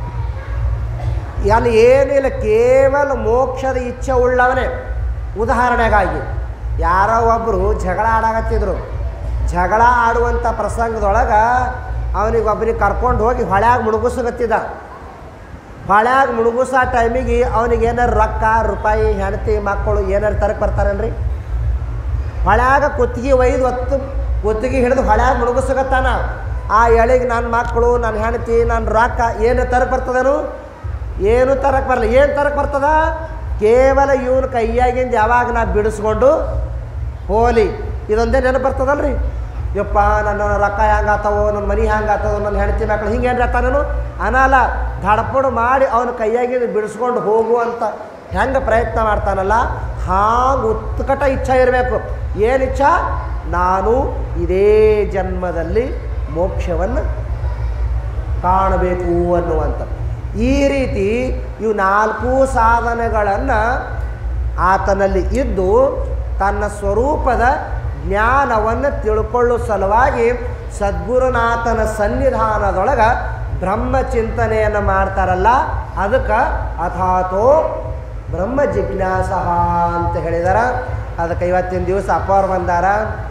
ಅಲ್ಲಿ ಏನಿಲ್ಲ ಕೇವಲ ಮೋಕ್ಷದ ಇಚ್ಛೆ ಉಳ್ಳವನೇ ಉದಾಹರಣೆಗಾಗಿ ಯಾರೋ ಒಬ್ಬರು ಜಗಳ ಆಡಾಕತ್ತಿದ್ರು ಜಗಳ ಆಡುವಂಥ ಪ್ರಸಂಗದೊಳಗೆ ಅವನಿಗೆ ಒಬ್ಬರಿಗೆ ಕರ್ಕೊಂಡು ಹೋಗಿ ಹೊಳ್ಯಾಗ ಮುಳುಗಿಸಕತ್ತಿದ್ದ ಹೊಳ್ಯಾಗ ಮುಳುಗಿಸೋ ಟೈಮಿಗೆ ಅವನಿಗೆ ಏನಾರು ರೊಕ್ಕ ರೂಪಾಯಿ ಹೆಂಡತಿ ಮಕ್ಕಳು ಏನಾರು ತರಕ್ಕೆ ಬರ್ತಾರಲ್ರಿ ಹೊಳ್ಯಾಗ ಕುತ್ತಿಗೆ ಒಯ್ದು ಒತ್ತು ಕುತ್ತಿಗೆ ಹಿಡಿದು ಹೊಳ್ಯಾಗ ಮುಳುಗಿಸಕತ್ತಾನ ಆ ಎಳೆಗೆ ನನ್ನ ಮಕ್ಕಳು ನನ್ನ ಹೆಂಡತಿ ನನ್ನ ರೊಕ್ಕ ಏನು ತರಕ್ಕೆ ಬರ್ತದನು ಏನು ತರಕ್ಕೆ ಬರಲ್ಲ ಏನು ತರಕ್ಕೆ ಬರ್ತದ ಕೇವಲ ಇವನ ಕೈಯಾಗಿಂದ ಯಾವಾಗ ನಾ ಬಿಡಿಸ್ಕೊಂಡು ಹೋಲಿ ಇದೊಂದೇ ನೆನಪು ಬರ್ತದಲ್ರಿ ಯಪ್ಪ ನನ್ನ ರೊಕ್ಕ ಹೆಂಗೆ ಆತವೋ ನನ್ನ ಮನೆ ಹೆಂಗೆ ಆತವೋ ನನ್ನ ಹೆಂಡತಿ ಮಕ್ಕಳು ಹಿಂಗೆ ಏನು ನಾನು ಅನಾಲ ಧಡಪಡು ಮಾಡಿ ಅವನ ಕೈಯಾಗಿಂದ ಬಿಡಿಸ್ಕೊಂಡು ಹೋಗುವಂಥ ಹೆಂಗೆ ಪ್ರಯತ್ನ ಮಾಡ್ತಾನಲ್ಲ ಹಾಂಗೆ ಉತ್ಕಟ ಇಚ್ಛೆ ಇರಬೇಕು ಏನು ಇಚ್ಛಾ ನಾನು ಇದೇ ಜನ್ಮದಲ್ಲಿ ಮೋಕ್ಷವನ್ನು ಕಾಣಬೇಕು ಅನ್ನುವಂಥ ಈ ರೀತಿ ಇವು ನಾಲ್ಕು ಸಾಧನೆಗಳನ್ನು ಆತನಲ್ಲಿ ಇದ್ದು ತನ್ನ ಸ್ವರೂಪದ ಜ್ಞಾನವನ್ನು ತಿಳ್ಕೊಳ್ಳೋ ಸಲುವಾಗಿ ಸದ್ಗುರುನಾಥನ ಸನ್ನಿಧಾನದೊಳಗೆ ಬ್ರಹ್ಮ ಚಿಂತನೆಯನ್ನು ಮಾಡ್ತಾರಲ್ಲ ಅದಕ್ಕೆ ಅಥಾತೋ ಬ್ರಹ್ಮ ಜಿಜ್ಞಾಸ ಅಂತ ಹೇಳಿದಾರ ಅದಕ್ಕೆ ಇವತ್ತಿನ ದಿವಸ ಅಪ್ಪವ್ರು ಬಂದಾರ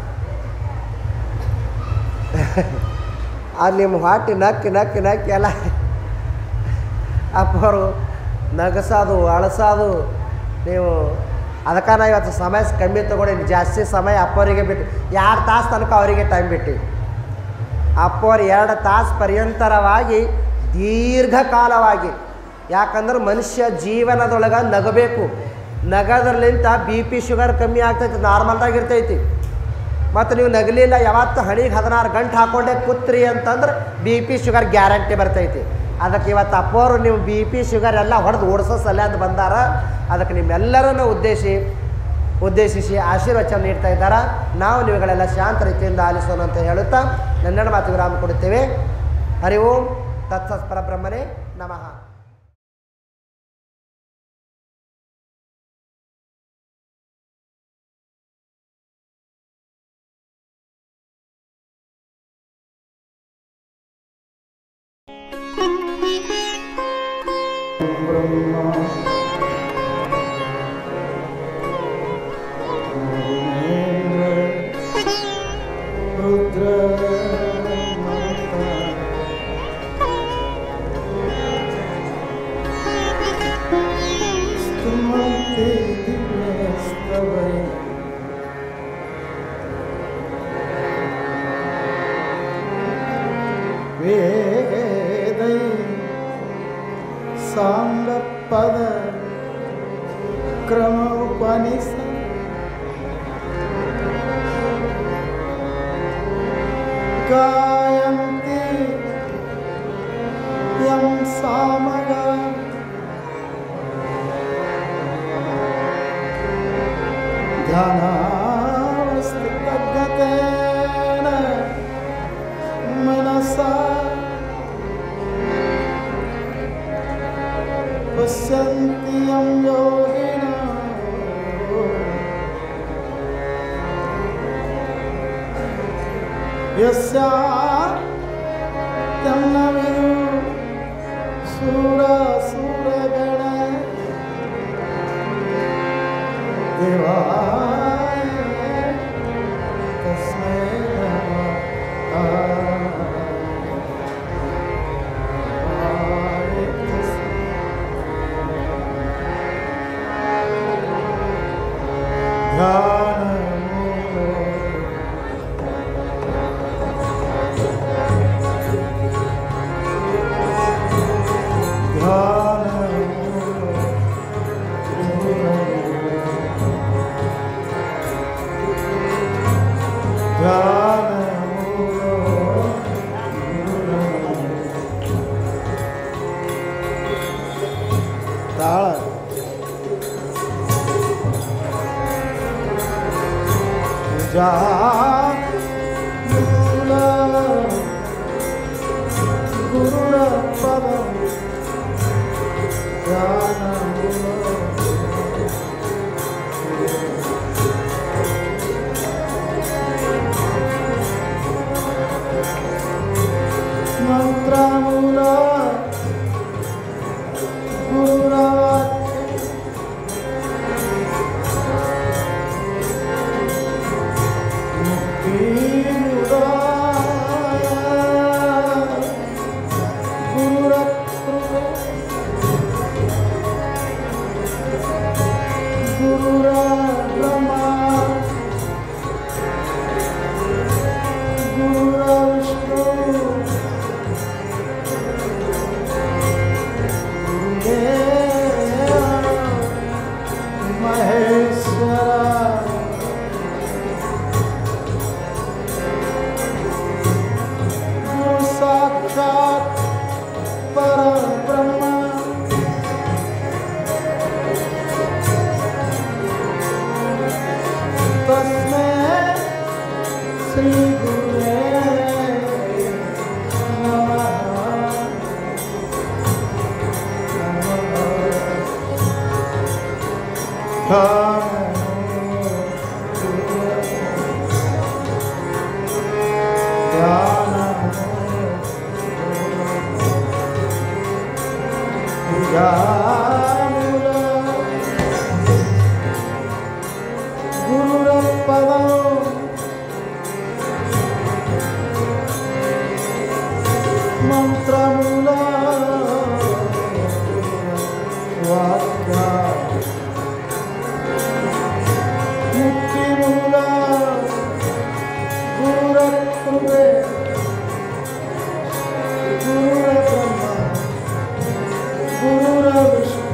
ಅದು ನಿಮ್ಮ ಹೊಟ್ಟೆ ನಕ್ಕಿ ನಕ್ಕಿ ನಕ್ಕಿ ಎಲ್ಲ ಅಪ್ಪವರು ನಗಸೋದು ಅಳಸೋದು ನೀವು ಅದಕ್ಕೆ ನಾ ಇವತ್ತು ಸಮಯ ಕಮ್ಮಿ ತೊಗೊಂಡು ಜಾಸ್ತಿ ಸಮಯ ಅಪ್ಪವರಿಗೆ ಬಿಟ್ಟು ಎರಡು ತಾಸು ತನಕ ಅವರಿಗೆ ಟೈಮ್ ಬಿಟ್ಟು ಅಪ್ಪವ್ರು ಎರಡು ತಾಸು ಪರ್ಯಂತರವಾಗಿ ದೀರ್ಘಕಾಲವಾಗಿ ಯಾಕಂದ್ರೆ ಮನುಷ್ಯ ಜೀವನದೊಳಗೆ ನಗಬೇಕು ನಗದ್ರಲಿಂತ ಬಿ ಪಿ ಶುಗರ್ ಕಮ್ಮಿ ಆಗ್ತೈತಿ ನಾರ್ಮಲ್ದಾಗ ಇರ್ತೈತಿ ಮತ್ತು ನೀವು ನಗಲಿಲ್ಲ ಯಾವತ್ತು ಹಣಿಗೆ ಹದಿನಾರು ಗಂಟೆ ಹಾಕೊಂಡೆ ಕೂತ್ರಿ ಅಂತಂದ್ರೆ ಬಿ ಪಿ ಶುಗರ್ ಗ್ಯಾರಂಟಿ ಬರ್ತೈತಿ ಅದಕ್ಕೆ ಇವತ್ತು ಅಪ್ಪವರು ನೀವು ಬಿ ಪಿ ಶುಗರ್ ಎಲ್ಲ ಹೊಡೆದು ಓಡಿಸೋ ಸಲ ಅಂತ ಬಂದಾರ ಅದಕ್ಕೆ ನಿಮ್ಮೆಲ್ಲರನ್ನು ಉದ್ದೇಶಿ ಉದ್ದೇಶಿಸಿ ಆಶೀರ್ವಚನ ನೀಡ್ತಾ ಇದ್ದಾರೆ ನಾವು ನೀವುಗಳೆಲ್ಲ ಶಾಂತ ರೀತಿಯಿಂದ ಆಲಿಸೋಣ ಅಂತ ಹೇಳುತ್ತಾ ನನ್ನೆರಡು ಮಾತು ವಿರಾಮ ಕೊಡುತ್ತೇವೆ ಹರಿ ಓಂ ತತ್ಸತ್ ಪರಬ್ರಹ್ಮನೇ ನಮಃ ವೇದೈ ಸಾಂಗಪದ ಕ್ರಮ ಉಪನಿಷ ಗಾಯಂತಿ ಯಂ ಸಾಮಗ ಧ್ಯಾನಾವಸ್ಥಿತಗತೇನ मनसा पश्यन्ति यं योगिना यस्या तं न विदु सुरसुरगण देवाय तस्मै नमः ತಾಳ ಪೂಜಾ ಮೂಲ ಮಂತ್ರಮೂಲ ಗುರುರಾವಾಕ್ಯ ಮುಕ್ತಿಮೂಲ ಗುರುರತ್ರುಗ ಗುರುರಬ್ರಹ್ಮ ಗುರುರವಿಷ್ಣು ಮಹೇಶ್ವರ ಗುರು ಸಾಕ್ಷಾತ್ ಪರಬ್ರಹ್ಮ ತಸ್ಮೈ ಶ್ರೀ ಗುರುವೇ ನಮಃ ಗುರುರಪ್ಪದ ಮಂತ್ರಮೂಲ ವಾಕ್ಯ ಮುಕ್ತಿಮೂಲ ಗುರುರತ್ರುವೆ ಗುರುರ ಬ್ರಹ್ಮ ಗುರುರ ವಿಷ್ಣು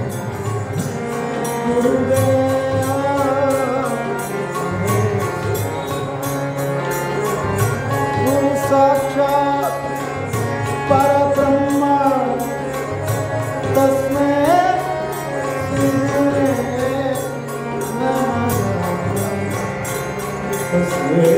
ಗುರು ಸಾಕ್ಷಾತ್ ಪರಬ್ರಹ್ಮ ತಸ್ಮೈ ಶ್ರೀ ಗುರುವೇ ನಮಃ ತಸ್ಮೈ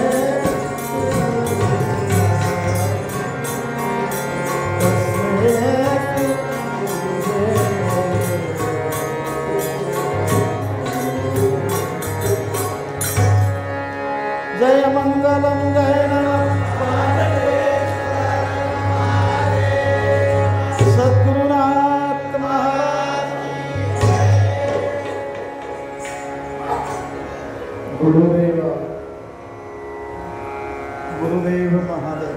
जय मंगलम जय सद्गुरुनाथ महाराज गुरुदेव गुरुदेव महादेव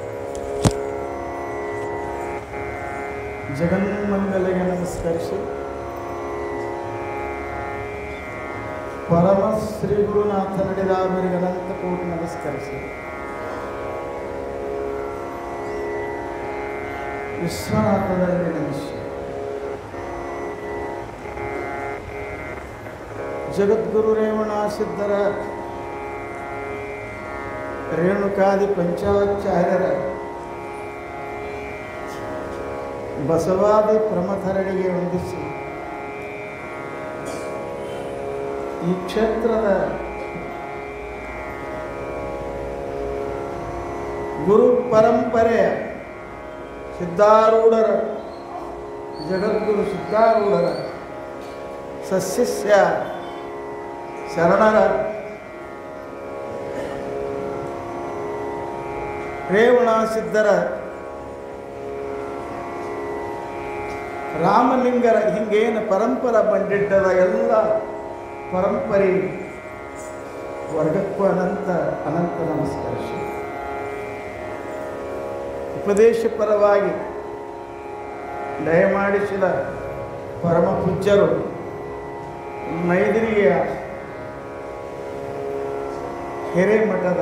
ಜಗನ್ಮಂಗಲಿಗೆ ನಮಸ್ಕರಿಸಿ ಪರಮ ಶ್ರೀ ಗುರುನಾಥ ನಡೆದಾವರಿಗೆ ಅನಂತ ಕೋಟಿ ನಮಸ್ಕರಿಸಿ ವಿಶ್ವನಾಥದಲ್ಲಿ ನಮಿಸಿ ಜಗದ್ಗುರು ರೇವಣ ಸಿದ್ಧರ ರೇಣುಕಾದಿ ಪಂಚಾಚಾರ್ಯರ ಬಸವಾದಿ ಪ್ರಮಥರಡಿಗೆ ವಂದಿಸಿ ಈ ಕ್ಷೇತ್ರದ ಗುರು ಪರಂಪರೆಯ ಸಿದ್ಧಾರೂಢರ ಜಗದ್ಗುರು ಸಿದ್ಧಾರೂಢರ ಸಸ್ಯಸ್ಯ ಶರಣರ ರೇವಣ ಸಿದ್ಧರ ರಾಮಲಿಂಗರ ಹಿಂಗೇನು ಪರಂಪರ ಬಂದಿಟ್ಟದ ಎಲ್ಲ ಪರಂಪರೆ ವರ್ಗಕ್ಕೂ ಅನಂತ ಅನಂತ ನಮಸ್ಕರಿಸಿ ಉಪದೇಶ ಪರವಾಗಿ ದಯಮಾಡಿಸಿದ ಪರಮ ಪೂಜ್ಯರು ಮೈದಿರಿಯ ಹಿರೇಮಠದ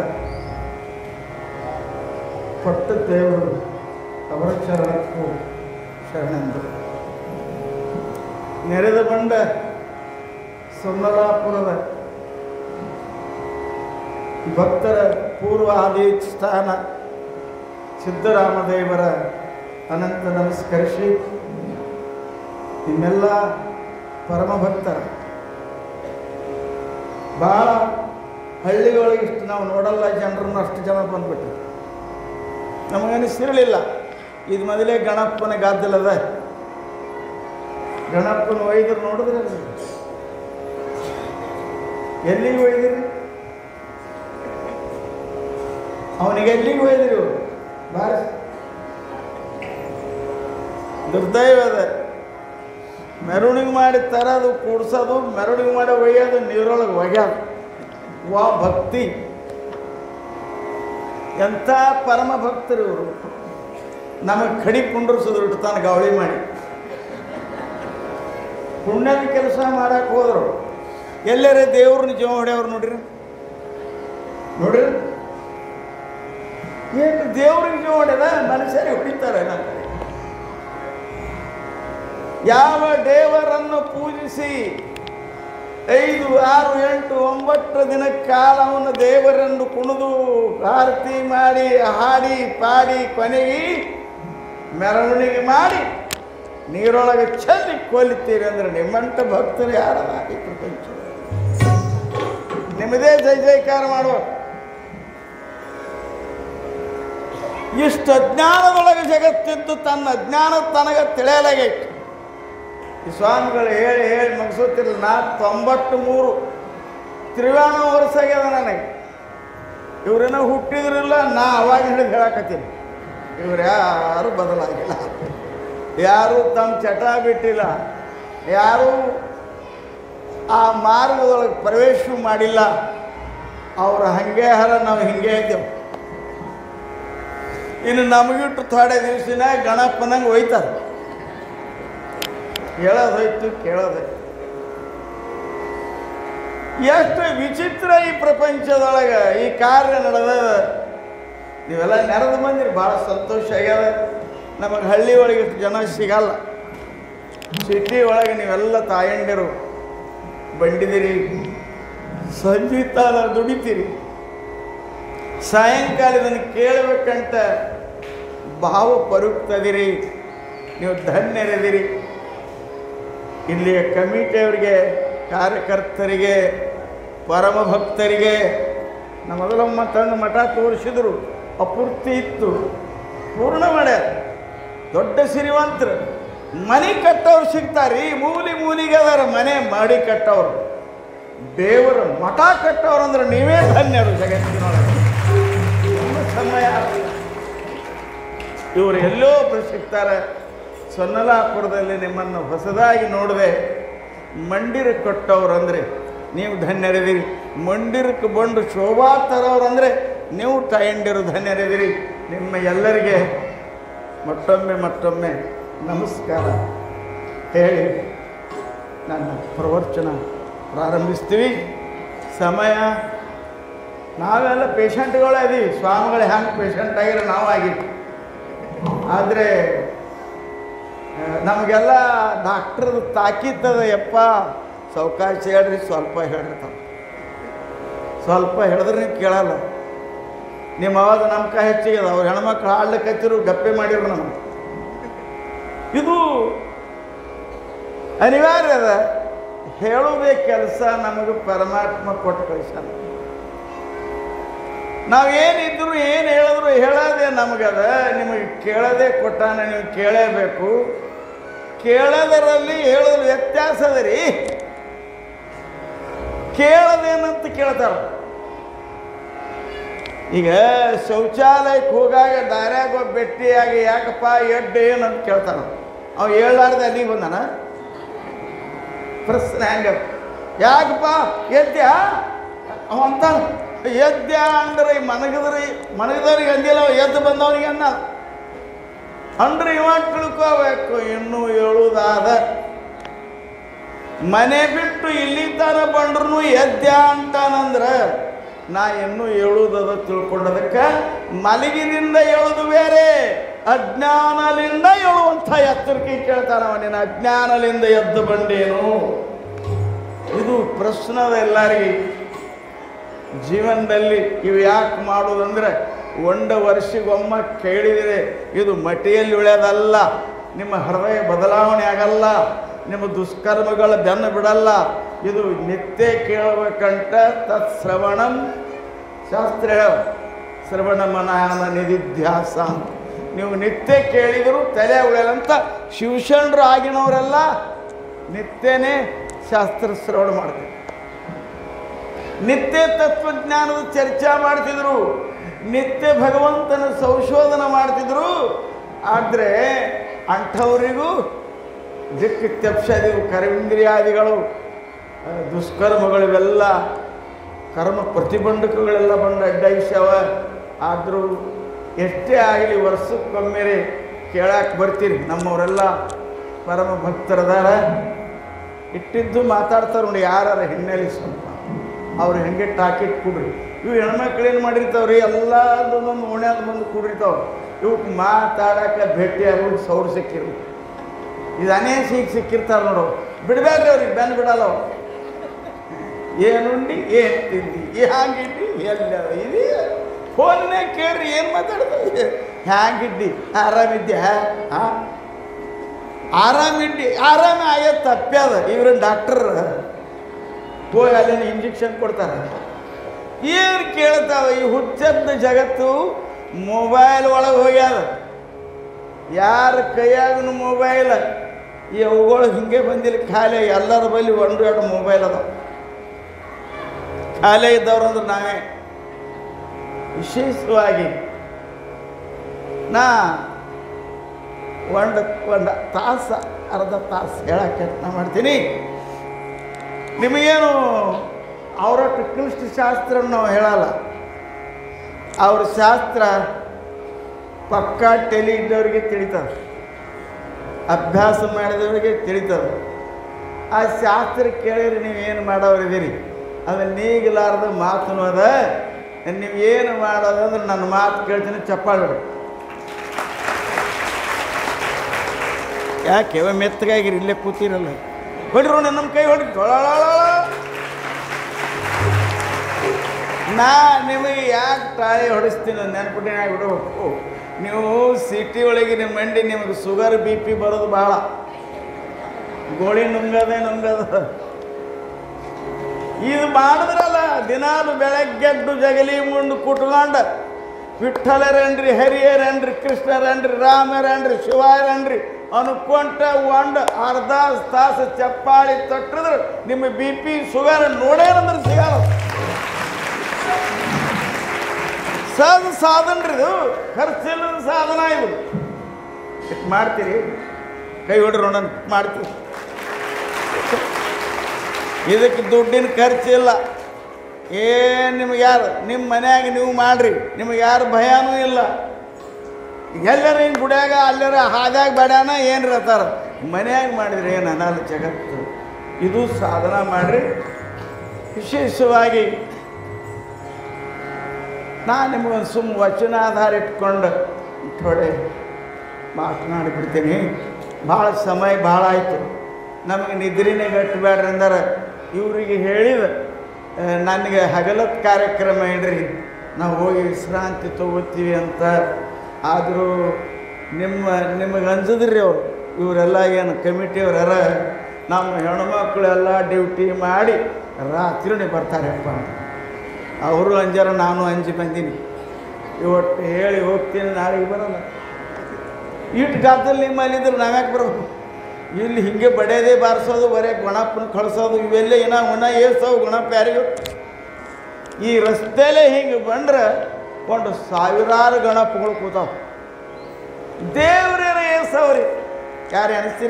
ಪಟ್ಟ ದೇವರು ಅವರ ಚರಣಕ್ಕೂ ಶರಣೆಂದರು ನೆರೆದು ಬಂದ ಸೊನ್ನಲಾಪುರದ ಭಕ್ತರ ಪೂರ್ವ ಆದಿ ಸ್ಥಾನ ಸಿದ್ದರಾಮದೇವರ ಅನಂತ ನಮಸ್ಕರಿಸಿ ನಿಮ್ಮೆಲ್ಲ ಪರಮ ಭಕ್ತರ ಭಾಳ ಹಳ್ಳಿಗಳಿಗೆ ಇಷ್ಟು ನಾವು ನೋಡಲ್ಲ ಜನರನ್ನು ಅಷ್ಟು ಜನ ಬಂದ್ಬಿಟ್ರು ನಮಗನಿಸಿರಲಿಲ್ಲ ಇದು ಮೊದಲೇ ಗಣಪನ ಗಾದ್ದಲದ ಗಣಪನ ಒಯ್ದ್ರು ನೋಡಿದ್ರೆ ಎಲ್ಲಿಗೆ ಒಯ್ದಿರಿ ಅವನಿಗೆ ಎಲ್ಲಿಗೆ ಒಯ್ದಿರಿ ಇವ್ರು? ಬಾರಿ ದುರ್ದೈವದ ಮೆರವಣಿಗೆ ಮಾಡಿ ತರೋದು ಕೂಡ್ಸೋದು ಮೆರವಣಿಗೆ ಮಾಡಿ ಒಯ್ಯೋದು ನೀರೊಳಗೆ ಒಗ್ಯೋದು ವಾ ಭಕ್ತಿ ಎಂಥ ಪರಮ ಭಕ್ತರು ಇವರು ನಮಗೆ ಕಡಿ ಕುಂಡ್ರಿಸಿದ್ರು ಇಡ್ತಾನೆ ಗಾವಳಿ ಮಾಡಿ ಪುಣ್ಯದ ಕೆಲಸ ಮಾಡಕ್ಕೆ ಹೋದ್ರು ಎಲ್ಲರೇ ದೇವ್ರನ್ನ ಜೀವ ಹೊಡೆಯವ್ರು ನೋಡ್ರಿ ನೋಡ್ರಿ ಏನು ದೇವ್ರಿಗೆ ಜೀವ ಹೊಡೆದ ಮನುಷ್ಯರಿಗೆ ಹೊಡಿತಾರೆ ನಮ್ಮ ಕಡೆ ಯಾವ ದೇವರನ್ನು ಪೂಜಿಸಿ ಐದು ಆರು ಎಂಟು ಒಂಬತ್ತು ದಿನ ಕಾಲ ಅವನ ದೇವರನ್ನು ಕುಣಿದು ಆರತಿ ಮಾಡಿ ಹಾಡಿ ಪಾಡಿ ಕೊನೆಗೆ ಮೆರವಣಿಗೆ ಮಾಡಿ ನೀರೊಳಗೆ ಚೆಲ್ಲಿ ಕೊಲ್ಲಿತೀರಿ ಅಂದ್ರೆ ನಿಮ್ಮಂಥ ಭಕ್ತರು ಯಾರಲ್ಲ ಈ ಪ್ರಪಂಚ ನಿಮ್ಮದೇ ಜೈ ಜೈಕಾರ ಮಾಡುವ ಇಷ್ಟು ಅಜ್ಞಾನದೊಳಗೆ ಜಗತ್ತಿದ್ದು ತನ್ನ ಅಜ್ಞಾನ ತನಗೆ ತಿಳಿಯಲಾಗೈತಿ ಈ ಸ್ವಾಮಿಗಳು ಹೇಳಿ ಹೇಳಿ ಮುಗಿಸುತ್ತಿಲ್ಲ ನಾ ತೊಂಬತ್ತು ಮೂರು ತ್ರಿವೇಣ ವರ್ಷ ಆಗ್ಯದ ನನಗೆ ಇವ್ರೇನೋ ಹುಟ್ಟಿದ್ರಿಲ್ಲ ನಾ ಅವಾಗ ಹಿಡಿದು ಹೇಳಕತ್ತೀನಿ ಇವ್ರು ಯಾರು ಬದಲಾಗಿಲ್ಲ ಯಾರು ತಮ್ಮ ಚಟ ಬಿಟ್ಟಿಲ್ಲ ಯಾರು ಆ ಮಾರ್ಗದೊಳಗೆ ಪ್ರವೇಶ ಮಾಡಿಲ್ಲ ಅವ್ರು ಹಂಗೆ ಹರ ನಾವು ಹಿಂಗೆ ಇದ್ದೇವೆ ಇನ್ನು ನಮಗಿಟ್ಟು ಥೋಡೆ ದಿವಸಿನ ಗಣಪನಂಗೆ ಒಯ್ತಾರೆ ಹೇಳೋದೋಯ್ತು ಕೇಳೋದೈತು ಎಷ್ಟು ವಿಚಿತ್ರ ಈ ಪ್ರಪಂಚದೊಳಗೆ ಈ ಕಾರ್ಯ ನಡೆದ ನೀವೆಲ್ಲ ನೆರೆದು ಬಂದಿರಿ ಭಾಳ ಸಂತೋಷ ಆಗ್ಯದ ನಮಗೆ ಹಳ್ಳಿ ಒಳಗೆ ಇಷ್ಟು ಜನ ಸಿಗಲ್ಲ ಸಿಟಿ ಒಳಗೆ ನೀವೆಲ್ಲ ತಾಯಂಡಿರು ಬಂಡಿದಿರಿ ಸಂಜೆ ತಾನ ದುಡಿತೀರಿ ಸಾಯಂಕಾಲ ಇದನ್ನು ಕೇಳಬೇಕಂತ ಭಾವ ಪರುಕ್ತದಿರಿ ನೀವು ಧನ್ಯರಿದಿರಿ ಇಲ್ಲಿಯ ಕಮಿಟಿಯವರಿಗೆ ಕಾರ್ಯಕರ್ತರಿಗೆ ಪರಮ ಭಕ್ತರಿಗೆ ನಮ್ಮ ಮೊದಲಮ್ಮ ತಂದು ಮಠ ತೋರಿಸಿದ್ರು ಅಪೂರ್ತಿ ಇತ್ತು ಪೂರ್ಣ ಮಾಡ್ಯಾರ ದೊಡ್ಡ ಸಿರಿವಂತರು ಮನೆ ಕಟ್ಟವ್ರು ಸಿಗ್ತಾರೆ ಈ ಮೂಲಿ ಮೂಲಿಗೆ ಅದಾರ ಮನೆ ಮಾಡಿ ಕಟ್ಟವ್ರು ದೇವರು ಮಠ ಕಟ್ಟವ್ರು ಅಂದ್ರೆ ನೀವೇ ಧನ್ಯರು ಜಗತ್ತಿನೊಳಗೆ ನಮ್ಮ ಸಮಯ ಇವರು ಎಲ್ಲೋ ಒಬ್ರು ಸಿಗ್ತಾರೆ ಸೊನ್ನಲಾಪುರದಲ್ಲಿ ನಿಮ್ಮನ್ನು ಹೊಸದಾಗಿ ನೋಡಿದೆ ಮಂಡಿರ ಕೊಟ್ಟವ್ರು ಅಂದರೆ ನೀವು ಧನ್ಯರಿದಿರಿ ಮಂಡಿರಕ್ಕೆ ಬಂದು ಶೋಭಾ ತರೋರು ಅಂದರೆ ನೀವು ತಾಯಂಡಿರು ಧನ್ಯರಿದಿರಿ ನಿಮ್ಮ ಎಲ್ಲರಿಗೆ ಮತ್ತೊಮ್ಮೆ ಮತ್ತೊಮ್ಮೆ ನಮಸ್ಕಾರ ಹೇಳಿ ನನ್ನ ಪ್ರವಚನ ಪ್ರಾರಂಭಿಸ್ತೀವಿ ಸಮಯ ನಾವೆಲ್ಲ ಪೇಷಂಟ್ಗಳೇ ಇದೀವಿ ಸ್ವಾಮಿಗಳು ಹೆಂಗೆ ಪೇಷಂಟ್ ಆಗಿರೋ ನಾವು ಆಗಿವಿ ಆದರೆ ನಮಗೆಲ್ಲ ಡಾಕ್ಟ್ರದ್ದು ತಾಕೀತದ ಯಪ್ಪ ಸಾವಕಾಶ ಹೇಳ್ರಿ ಸ್ವಲ್ಪ ಹೇಳಿರ್ತಾವೆ ಸ್ವಲ್ಪ ಹೇಳಿದ್ರೆ ನೀವು ಕೇಳಲ್ಲ ನಿಮ್ಮ ಅವಾಜ ನಮ್ಮ ಕೈ ಹೆಚ್ಚಿಗೆ ಅದ ಅವ್ರು ಹೆಣ್ಮಕ್ಳು ಹಾಡ್ಲಿಕ್ಕೆ ಹಚ್ಚಿರು ಗಪ್ಪೆ ಮಾಡಿರು ನಮಗೆ ಇದು ಅನಿವಾರ್ಯ ಅದ ಹೇಳುವುದೇ ಕೆಲಸ ನಮಗೆ ಪರಮಾತ್ಮ ಕೊಟ್ಟು ಕಳಿಸ್ಯಾನ ನಾವೇನಿದ್ರು ಏನು ಹೇಳಿದ್ರು ಹೇಳೋದೇ ನಮಗದ ನಿಮಗೆ ಕೇಳೋದೇ ಕೊಟ್ಟಾನ ನೀವು ಕೇಳೇಬೇಕು ಕೇಳೋದರಲ್ಲಿ ಹೇಳೋದ್ರ ವ್ಯತ್ಯಾಸ ಅದ ರೀ ಕೇಳೋದೇನಂತ ಕೇಳ್ತಾರ ಈಗ ಶೌಚಾಲಯಕ್ಕೆ ಹೋಗಾಗ ದಾರ್ಯಾಗ ಒಬ್ಬ ಭೇಟಿಯಾಗಿ ಯಾಕಪ್ಪ ಎಡ್ಡು ಏನಂತ ಕೇಳ್ತಾನ ಅವ ಹೇಳಾರ್ದೆ ಅಲ್ಲಿಗೆ ಬಂದಾನ ಪ್ರಶ್ನೆ ಹಂಗ ಯಾಕಪ್ಪ ಎದ್ದ್ಯಾ ಅವ ಅಂತಾನ ಎದ್ದ್ಯಾ ಅಂದ್ರೆ ಈ ಮನಗದ್ರಿ ಮನಗದವ್ರಿಗೆ ಅಂದಿಲ್ಲ ಅವ ಎದ್ದು ಬಂದವನಿಗೆ ಅನ್ನ ಅಂದ್ರೆ ಇವ ತಿಳ್ಕೋಬೇಕು ಇನ್ನೂ ಹೇಳುವುದಾದ ಮನೆ ಬಿಟ್ಟು ಇಲ್ಲಿ ತನ ಬಂಡ್ರು ಎದ್ದ್ಯಾ ಅಂತಾನಂದ್ರ ನಾ ಇನ್ನೂ ಹೇಳುವುದದ ತಿಳ್ಕೊಂಡದಕ್ಕೆ ಮಲಗಿನಿಂದ ಹೇಳುದು ಬೇರೆ ಅಜ್ಞಾನಲಿಂದ ಹೇಳುವಂಥ ಎತ್ತರಿಕೆ ಕೇಳ್ತಾನವ ನಿನ್ನ ಅಜ್ಞಾನಲಿಂದ ಎದ್ದು ಬಂಡೇನು ಇದು ಪ್ರಶ್ನದ ಎಲ್ಲರಿಗೆ ಜೀವನದಲ್ಲಿ ಇವು ಯಾಕೆ ಮಾಡೋದಂದ್ರೆ ಒಂದು ವರ್ಷಗೊಮ್ಮ ಕೇಳಿದರೆ ಇದು ಮಟಿಯಲ್ಲಿ ಉಳಿಯೋದಲ್ಲ ನಿಮ್ಮ ಹೃದಯ ಬದಲಾವಣೆ ಆಗಲ್ಲ ನಿಮ್ಮ ದುಷ್ಕರ್ಮಗಳ ಬೆನ್ನು ಬಿಡಲ್ಲ ಇದು ನಿತ್ಯ ಕೇಳಬೇಕಂತ ತತ್ ಶ್ರವಣಂ ಶಾಸ್ತ್ರ ಹೇಳ ಶ್ರವಣ ಮನನ ನಿಧಿಧ್ಯಾಸ ಅಂತ ನೀವು ನಿತ್ಯ ಕೇಳಿದರೂ ತಲೆ ಉಳಿಯಲ್ಲಂತ ಶಿವಶರಣರು ಆಗಿನವರೆಲ್ಲ ನಿತ್ಯನೇ ಶಾಸ್ತ್ರ ಶ್ರವಣ ಮಾಡ್ತೀವಿ ನಿತ್ಯ ತತ್ವಜ್ಞಾನದ ಚರ್ಚೆ ಮಾಡ್ತಿದ್ರು ನಿತ್ಯ ಭಗವಂತನ ಸಂಶೋಧನೆ ಮಾಡ್ತಿದ್ರು ಆದರೆ ಅಂಥವರಿಗೂ ದಿಕ್ಕು ತೆಪ್ಸದಿವು ಕರ್ಮೇಂದ್ರಿಯಾದಿಗಳು ಆ, ದುಷ್ಕರ್ಮಗಳು ಇವೆಲ್ಲ ಕರ್ಮ ಪ್ರತಿಬಂಧಕಗಳೆಲ್ಲ ಬಂದು ಅಡ್ಡಾಯಿಸ್ಯಾವ ಆದರೂ ಎಷ್ಟೇ ಆಗಲಿ ವರ್ಷಕ್ಕೊಮ್ಮೆರೆ ಕೇಳಕ್ಕೆ ಬರ್ತೀರಿ ನಮ್ಮವರೆಲ್ಲ ಪರಮ ಭಕ್ತರದಾರ ಇಟ್ಟಿದ್ದು ಮಾತಾಡ್ತಾರೆ ನೋಡಿ ಯಾರ ಹಿನ್ನೆಲೆ ಸ್ವಲ್ಪ ಅವ್ರು ಹೆಂಗೆ ಟಾಕಿಟ್ ಕುಡ್ರಿ ಇವು ಹೆಣ್ಮಕ್ಳು ಏನು ಮಾಡಿರ್ತಾವ್ರಿ ಎಲ್ಲದೊಂದೊಂದು ಓಣ್ಯಾದ ಬಂದು ಕುಡಿರ್ತಾವ ಇವಕ್ಕೆ ಮಾತಾಡಕ್ಕೆ ಭೇಟಿಯಾಗಿ ಸೌರ್ ಸಿಕ್ಕಿರು ಇದು ಅನೇಕ ಈಗ ಸಿಕ್ಕಿರ್ತಾರೆ ನೋಡು ಬಿಡಬೇಡ್ರಿ ಅವ್ರಿಗೆ ಬೆನ್ ಬಿಡಲ್ಲ ಅವ್ರು. ಏನುಂಡಿ ಏನು ತಿಂದಿ ಹ್ಯಾಂಗಿದ್ದಿ ಎಲ್ಲ ಇದು ಫೋನ್ನೇ ಕೇಳ್ರಿ ಏನು ಮಾತಾಡ್ತಾರೆ ಹ್ಯಾಂಗಿದ್ದಿ ಆರಾಮಿದ್ಯಾ ಹಾಂ ಆರಾಮಿದ್ದಿ ಆರಾಮ ಆಯ್ತು ತಪ್ಪ್ಯಾದ ಇವ್ರ ಡಾಕ್ಟರ್ ಹೋಗಿ ಅಲ್ಲಿನ ಇಂಜೆಕ್ಷನ್ ಕೊಡ್ತಾರೆ ಏನು ಕೇಳ್ತಾವ ಈ ಹುಚ್ಚದ್ದ ಜಗತ್ತು ಮೊಬೈಲ್ ಒಳಗೆ ಹೋಗ್ಯಾದ ಯಾರ ಕೈಯಾಗನು ಮೊಬೈಲ್ ಈ ಅವುಗಳು ಹಿಂಗೆ ಬಂದಿಲ್ಲ ಖಾಲಿ ಎಲ್ಲರ ಬಳಿ ಒಂದು ಎರಡು ಮೊಬೈಲ್ ಅದ ಖಾಲಿ ಇದ್ದವ್ರು ಅಂದ್ರೆ ನಾವೇ ವಿಶೇಷವಾಗಿ ನಾ ಒಂದು ಒಂದು ತಾಸು ಅರ್ಧ ತಾಸು ಹೇಳಕ್ಕೆ ಯತ್ನ ಮಾಡ್ತೀನಿ ನಿಮಗೇನು ಅವರ ಕ್ಲಿಷ್ಟ ಶಾಸ್ತ್ರ ನಾವು ಹೇಳಲ್ಲ ಅವ್ರ ಶಾಸ್ತ್ರ ಪಕ್ಕಾ ಟೆಲಿ ಇದ್ದವರಿಗೆ ತಿಳಿತದೆ ಅಭ್ಯಾಸ ಮಾಡಿದವರಿಗೆ ತಿಳಿತದೆ ಆ ಶಾಸ್ತ್ರ ಕೇಳಿದ್ರೆ ನೀವೇನು ಮಾಡೋರಿದ್ದೀರಿ ಅದು ನೀಗಲಾರ್ದ ಮಾತನು ಅದ ನೀವು ಏನು ಮಾಡೋದಂದ್ರೆ ನನ್ನ ಮಾತು ಕೇಳ್ತೀನಿ ಚಪ್ಪಾಳೆ ಯಾಕೆ ಅವ ಮೆತ್ತಗಾಗಿರಿ ಇಲ್ಲೇ ಕೂತಿರಲ್ಲ ಹೊಡ್ರು ನಮ್ಮ ಕೈ ಹೊಡಿ ತೊಳಳ ನಾ ನಿಮಗೆ ಯಾಕೆ ತಾಳಿ ಹೊಡಿಸ್ತೀನಿ ನೆನ್ಪಿಟ್ಟು ಬಿಡಬೇಕು ನೀವು ಸಿಟಿ ಒಳಗೆ ನಿಮ್ಮ ಮಂಡಿ ನಿಮಗೆ ಶುಗರ್ ಬಿ ಪಿ ಬರೋದು ಭಾಳ ಗೋಳಿ ನುಂಗದೆ ನುಂಗದ ಇದು ಮಾಡಿದ್ರಲ್ಲ ದಿನಾಲು ಬೆಳಗ್ಗೆದ್ದು ಜಗಲಿ ಮುಂಡು ಕುಟ್ಕೊಂಡು ವಿಠಲರೇನ್ರಿ ಹರಿಯರೇನ್ರಿ ಕೃಷ್ಣರೇನ್ರಿ ರಾಮರೇನ್ರಿ ಶಿವಾಯರೇನ್ರಿ ಅನ್ಕೊಂಟ ಒಂಡ್ ಅರ್ಧ ತಾಸು ಚಪ್ಪಾಳಿ ತಟ್ಟಿದ್ರೆ ನಿಮ್ಮ ಬಿ ಪಿ ಶುಗರ್ ನೋಡೇನಂದ್ರೆ ಸಿಗಲ್ಲ ಸಹಜ ಸಾಧನ ರೀ ಇದು ಖರ್ಚಿಲ್ಲದ ಸಾಧನ ಇದು ಇಷ್ಟು ಮಾಡ್ತೀರಿ ಕೈ ಹೊಡ್ರಿ ನೋಡೋಣ ಮಾಡ್ತೀವಿ ಇದಕ್ಕೆ ದುಡ್ಡಿನ ಖರ್ಚಿಲ್ಲ ಏನು ನಿಮ್ಗೆ ಯಾರು ನಿಮ್ಮ ಮನ್ಯಾಗ ನೀವು ಮಾಡ್ರಿ ನಿಮಗೆ ಯಾರು ಭಯನೂ ಇಲ್ಲ ಎಲ್ಲರ ಹಿಂಗೆ ಗುಡ್ಯಾಗ ಅಲ್ಲರ ಹಾದ್ಯಾಗ ಬೇಡಾನ ಏನು ಇರತ್ತಾರ ಮನ್ಯಾಗ ಮಾಡಿದ್ರೆ ಏನು ಅನಲ್ಲ ಜಗತ್ತು ಇದು ಸಾಧನ ಮಾಡ್ರಿ ವಿಶೇಷವಾಗಿ ನಾನು ನಿಮಗೊಂದು ಸುಮ್ಮ ವಚನಾಧಾರ ಇಟ್ಕೊಂಡು ಥೋಡೆ ಮಾತನಾಡಿಬಿಡ್ತೀನಿ ಭಾಳ ಸಮಯ ಭಾಳ ಆಯಿತು ನಮಗೆ ನಿದ್ರೆನೇ ಗಟ್ಟಬೇಡ್ರಿ ಅಂದ್ರೆ ಇವರಿಗೆ ಹೇಳಿದ ಆ, ನನಗೆ ಹಗಲತ್ ಕಾರ್ಯಕ್ರಮ ಇಡ್ರಿ ನಾವು ಹೋಗಿ ವಿಶ್ರಾಂತಿ ತಗೋತೀವಿ ಅಂತ ಆದರೂ ನಿಮ್ಮ ನಿಮಗೆ ಅನ್ಸಿದ್ರಿ ಅವರು ಇವರೆಲ್ಲ ಏನು ಕಮಿಟಿಯವರ ನಮ್ಮ ಹೆಣ್ಮಕ್ಳೆಲ್ಲ ಡ್ಯೂಟಿ ಮಾಡಿ ರಾತ್ರಿನೇ ಬರ್ತಾರಪ್ಪ ಅಂತ ಅವರು ಅಂಜಾರ ನಾನು ಅಂಜಿ ಬಂದೀನಿ ಇವತ್ತು ಹೇಳಿ ಹೋಗ್ತೀನಿ ನಾಳೆಗೆ ಬರಲ್ಲ ಇಟ್ಟು ಗಾತ್ರದಲ್ಲಿ ನಿಮ್ಮಲ್ಲಿದ್ರೆ ನಾವ್ಯಾಕೆ ಬರಬೇಕು ಇಲ್ಲಿ ಹಿಂಗೆ ಬಡಿಯೋದೇ ಬಾರಿಸೋದು ಬರೇ ಗಣಪನ ಕಳಿಸೋದು ಇವೆಲ್ಲ ಏನೋ ಉಣ ಏರ್ಸೋವು ಗಣಪ ಯಾರಿಗೂ ಈ ರಸ್ತೆಲೇ ಹಿಂಗೆ ಬಂದ್ರೆ ಒಂದು ಸಾವಿರಾರು ಗಣಪಗಳು ಕೂತಾವ ದೇವ್ರೇನ ಏರ್ಸವ್ರಿ ಯಾರು ಅನಿಸ್ತೀರ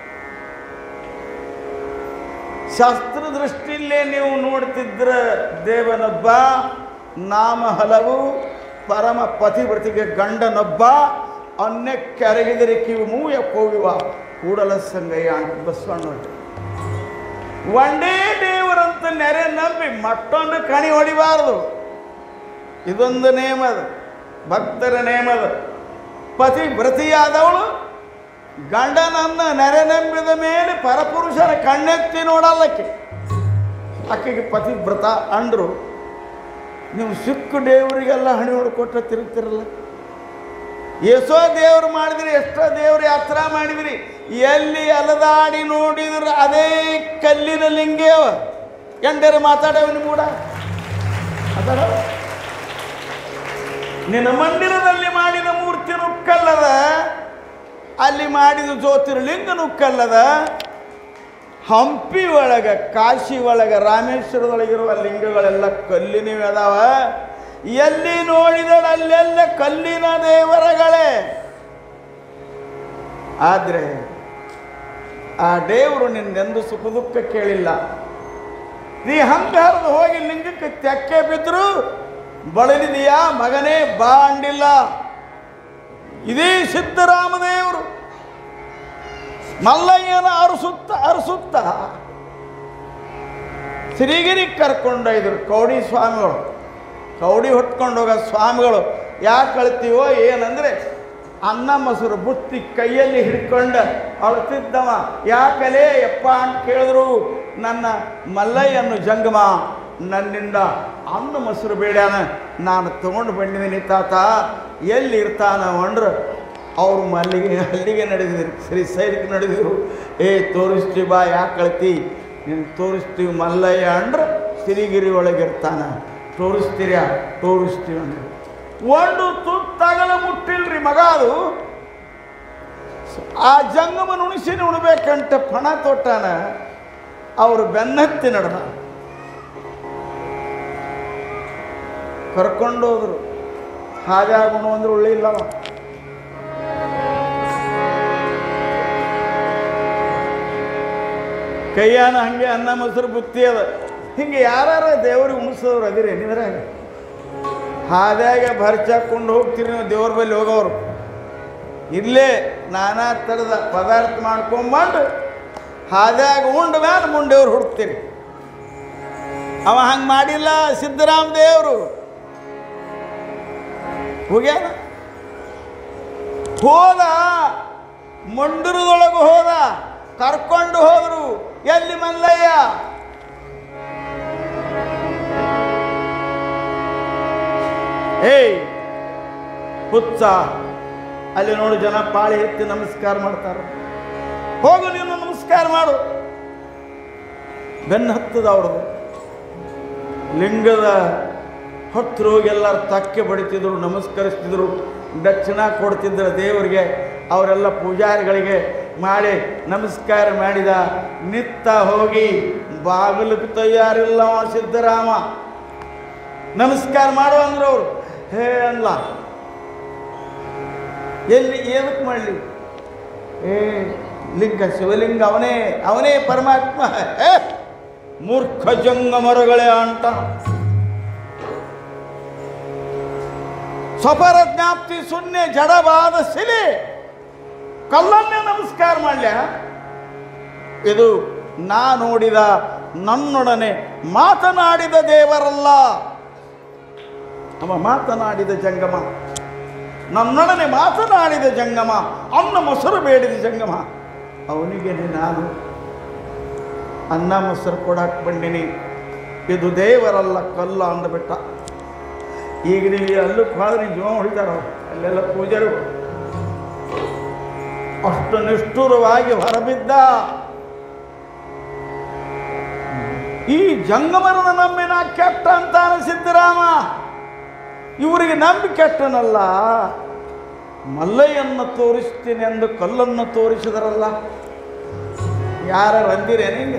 ಶಾಸ್ತ್ರ ದೃಷ್ಟಿಯಲ್ಲೇ ನೀವು ನೋಡ್ತಿದ್ರ ದೇವನೊಬ್ಬ ನಾಮ ಹಲವು ಪರಮ ಪತಿವ್ರತಿಗೆ ಗಂಡನೊಬ್ಬ ಅನ್ಯ ಕೆರಗಿದರೆ ಕಿವಿ ಮೂಯ ಕೋವಿವ ಕೂಡಲ ಸಂಗಯ್ಯ ಅಂತ ಬಸವಣ್ಣ ಒಂದೇ ದೇವರಂತ ನೆರೆ ನಂಬಿ ಮತ್ತೊಂದು ಕಣಿ ಹೊಡಿಬಾರ್ದು ಇದೊಂದು ನೇಮದ ಭಕ್ತರ ನೇಮದ ಪತಿವ್ರತಿಯಾದವಳು ಗಂಡನನ್ನ ನೆರೆ ನಂಬಿದ ಮೇಲೆ ಪರಪುರುಷನ ಕಣ್ಣೆತ್ತಿ ನೋಡಲ್ಲಕ್ಕೆ ಆಕೆಗೆ ಪತಿವ್ರತ ಅಂದ್ರು ನೀವು ಸಿಕ್ಕ ದೇವರಿಗೆಲ್ಲ ಹಣಿ ಹೊಡ್ಕೊಟ್ಟ ತಿರುಗ್ತಿರಲ್ಲ ಎಷ್ಟೋ ದೇವ್ರು ಮಾಡಿದ್ರಿ ಎಷ್ಟೋ ದೇವ್ರು ಯಾತ್ರಾ ಮಾಡಿದ್ರಿ ಎಲ್ಲಿ ಅಲದಾಡಿ ನೋಡಿದ್ರೆ ಅದೇ ಕಲ್ಲಿನ ಲಿಂಗೇವ ಎಂಡರು ಮಾತಾಡವ ನಿಮ್ಮ ಕೂಡ ಮಾತಾಡವ ನಿನ್ನ ಮಂದಿರದಲ್ಲಿ ಮಾಡಿದ ಮೂರ್ತಿ ನುಕ್ಕಲ್ಲದ ಅಲ್ಲಿ ಮಾಡಿದ ಜ್ಯೋತಿರ್ಲಿಂಗ ನುಕ್ಕಲ್ಲದ ಹಂಪಿ ಒಳಗೆ ಕಾಶಿ ಒಳಗೆ ರಾಮೇಶ್ವರದೊಳಗಿರುವ ಲಿಂಗಗಳೆಲ್ಲ ಕಲ್ಲಿನವೆ ಅದಾವ ಎಲ್ಲಿ ನೋಡಿದಳು ಅಲ್ಲೆಲ್ಲ ಕಲ್ಲಿನ ದೇವರಗಳೇ ಆದರೆ ಆ ದೇವರು ನಿನ್ನೆಂದು ಸುಖ ದುಃಖ ಕೇಳಿಲ್ಲ ನೀ ಹಂಗಾರದು ಹೋಗಿ ಲಿಂಗಕ್ಕೆ ತೆಕ್ಕೆ ಬಿದ್ರು ಬಳಲಿದೆಯಾ ಮಗನೇ ಬಾ ಅಂಡಿಲ್ಲ ಇದೇ ಸಿದ್ದರಾಮದೇವರು ಮಲ್ಲಯ್ಯನ ಅರಸುತ್ತ ಅರಸುತ್ತ ಸಿರಿಗಿರಿ ಕರ್ಕೊಂಡೊಯ್ದರು ಕೌಡಿ ಸ್ವಾಮಿಗಳು ಕೌಡಿ ಹೊತ್ಕೊಂಡು ಹೋಗೋ ಸ್ವಾಮಿಗಳು ಯಾಕೆ ಕಳ್ತೀವೋ ಏನಂದರೆ ಅನ್ನ ಮೊಸರು ಬುತ್ತಿ ಕೈಯಲ್ಲಿ ಹಿಡ್ಕೊಂಡು ಅಳ್ತಿದ್ದವ ಯಾಕಲೇ ಯಪ್ಪ ಅಂತ ಕೇಳಿದ್ರು ನನ್ನ ಮಲ್ಲಯ್ಯನು ಜಂಗಮ ನನ್ನಿಂದ ಅನ್ನ ಮೊಸರು ಬೇಡ್ಯಾನ ನಾನು ತಗೊಂಡು ಬಂದಿದ್ದೀನಿ ತಾತ ಎಲ್ಲಿ ಇರ್ತಾನ ಅಂದ್ರು ಅವರು ಮಲ್ಲಿಗೆ ಅಲ್ಲಿಗೆ ನಡೆದಿದ್ರು ಶ್ರೀ ಸೈಲಿಗೆ ನಡೆದಿದ್ರು ಏ ತೋರಿಸ್ತೀವಿ ಬಾ ಯಾಕೆ ಕಳ್ತಿ ನೀನು ತೋರಿಸ್ತೀವಿ ಮಲ್ಲಯ್ಯ ಅಂದ್ರೆ ಸಿರಿಗಿರಿ ಒಳಗಿರ್ತಾನ ತೋರಿಸ್ತೀರ್ಯಾ ತೋರಿಸ್ತೀವಿ ಅಂದ್ರೆ ಒಂದು ತುತ್ತಾಗಲ ಮುಟ್ಟಿಲ್ರಿ ಮಗ ಅದು ಆ ಜಂಗಮನ ಉಣಿಸಿನ ಉಣ್ಬೇಕಂತ ಪಣ ತೊಟ್ಟಾನ ಅವರು ಬೆನ್ನತ್ತಿ ನಡೆದ ಕರ್ಕೊಂಡೋದ್ರು ಹಾಜಾಗ ಉಣ್ಣು ಅಂದ್ರೆ ಉಳ್ಳಿಲ್ಲವ ಕೈಯಾನ ಹಂಗೆ ಅನ್ನ ಮೊಸರು ಬುತ್ತಿ ಅದ ಹಿಂಗೆ ಯಾರು ದೇವ್ರಿಗೆ ಉಣಿಸೋರು ಅದಿರಿ ನಿದ್ರಾಗ ಹಾದ್ಯಾಗ ಭರ್ಚಾಕೊಂಡು ಹೋಗ್ತೀರಿ ನೀವು ದೇವ್ರ ಬಳಿ ಹೋಗೋರು ಇಲ್ಲೇ ನಾನಾ ಥರದ ಪದಾರ್ಥ ಮಾಡ್ಕೊಂಬಂಡು ಹಾದ್ಯಾಗ ಉಂಡ ಮೇಲೆ ಮುಂಡೆವ್ರು ಹುಡುಕ್ತೀರಿ ಅವ ಹಂಗೆ ಮಾಡಿಲ್ಲ ಸಿದ್ದರಾಮ ದೇವರು ಹೋಗ್ಯಾನ ಹೋದ ಮಂಡೂರದೊಳಗೆ ಹೋದ ಕರ್ಕೊಂಡು ಹೋದ್ರು ಎಲ್ಲಿ ಮಲ್ಲಯ್ಯ ಏಯ್ ಹುಚ್ಚ ಅಲ್ಲಿ ನೋಡು ಜನ ಪಾಳಿ ಎತ್ತಿ ನಮಸ್ಕಾರ ಮಾಡ್ತಾರೆ ಹೋಗು ನೀನು ನಮಸ್ಕಾರ ಮಾಡು ಬೆನ್ನು ಹತ್ತದ ಅವ್ರದ್ದು ಲಿಂಗದ ಹತ್ರ ಹೋಗಿ ಎಲ್ಲರೂ ತಕ್ಕೆ ಬಡಿತಿದ್ರು ನಮಸ್ಕರಿಸ್ತಿದ್ರು ದಕ್ಷಿಣ ಕೊಡ್ತಿದ್ರು ದೇವರಿಗೆ ಅವರೆಲ್ಲ ಪೂಜಾರಿಗಳಿಗೆ ಮಾಡಿ ನಮಸ್ಕಾರ ಮಾಡಿದ ನಿತ್ತ ಹೋಗಿ ಬಾಗಿಲಿಗೆ ತಯಾರಿಲ್ಲ ಅವ ಸಿದ್ದರಾಮ ನಮಸ್ಕಾರ ಮಾಡು ಅಂದ್ರು ಅವರು ಹೇ ಅಲ್ಲ ಎಲ್ಲಿ ಏನಕ್ಕೆ ಮಾಡಲಿ ಏ ಲಿಂಗ ಶಿವಲಿಂಗ ಅವನೇ ಅವನೇ ಪರಮಾತ್ಮ ಏ, ಮೂರ್ಖ ಜಂಗಮರಗಳೇ ಅಂತ ಸ್ವಪರ ಜ್ಞಾಪ್ತಿ ಶೂನ್ಯ ಜಡವಾದ ಶಿಲೆ ಕಲ್ಲನ್ನೇ ನಮಸ್ಕಾರ ಮಾಡ್ಲ್ಯ ಇದು ನಾ ನೋಡಿದ ನನ್ನೊಡನೆ ಮಾತನಾಡಿದ ದೇವರಲ್ಲ ಅವ ಮಾತನಾಡಿದ ಜಂಗಮ ನನ್ನೊಡನೆ ಮಾತನಾಡಿದ ಜಂಗಮ ಅನ್ನ ಮೊಸರು ಬೇಡಿದ ಜಂಗಮ ಅವನಿಗೆ ನಾನು ಅನ್ನ ಮೊಸರು ಕೊಡಕ್ಕೆ ಬಂದಿನಿ ಇದು ದೇವರಲ್ಲ ಕಲ್ಲ ಅಂದ್ಬಿಟ್ಟ ಈಗ ನೀವು ಅಲ್ಲಕ್ಕೆ ಹೋದ್ರೆ ಜೀವ ಹೊಡಿತಾರ ಅವ್ರು. ಅಲ್ಲೆಲ್ಲ ಪೂಜಾರು ಅಷ್ಟು ನಿಷ್ಠುರವಾಗಿ ಹೊರಬಿದ್ದ ಈ ಜಂಗಮರನ ನಂಬಿನ ಕೆಟ್ಟ ಅಂತಾನ ಸಿದ್ದರಾಮ ಇವರಿಗೆ ನಂಬಿ ಕೆಟ್ಟನಲ್ಲ ಮಲ್ಲಯ್ಯನ್ನು ತೋರಿಸ್ತೀನಿ ಎಂದು ಕಲ್ಲನ್ನು ತೋರಿಸಿದರಲ್ಲ ಯಾರ ಅಂದಿರೇ ನಿಂಗೆ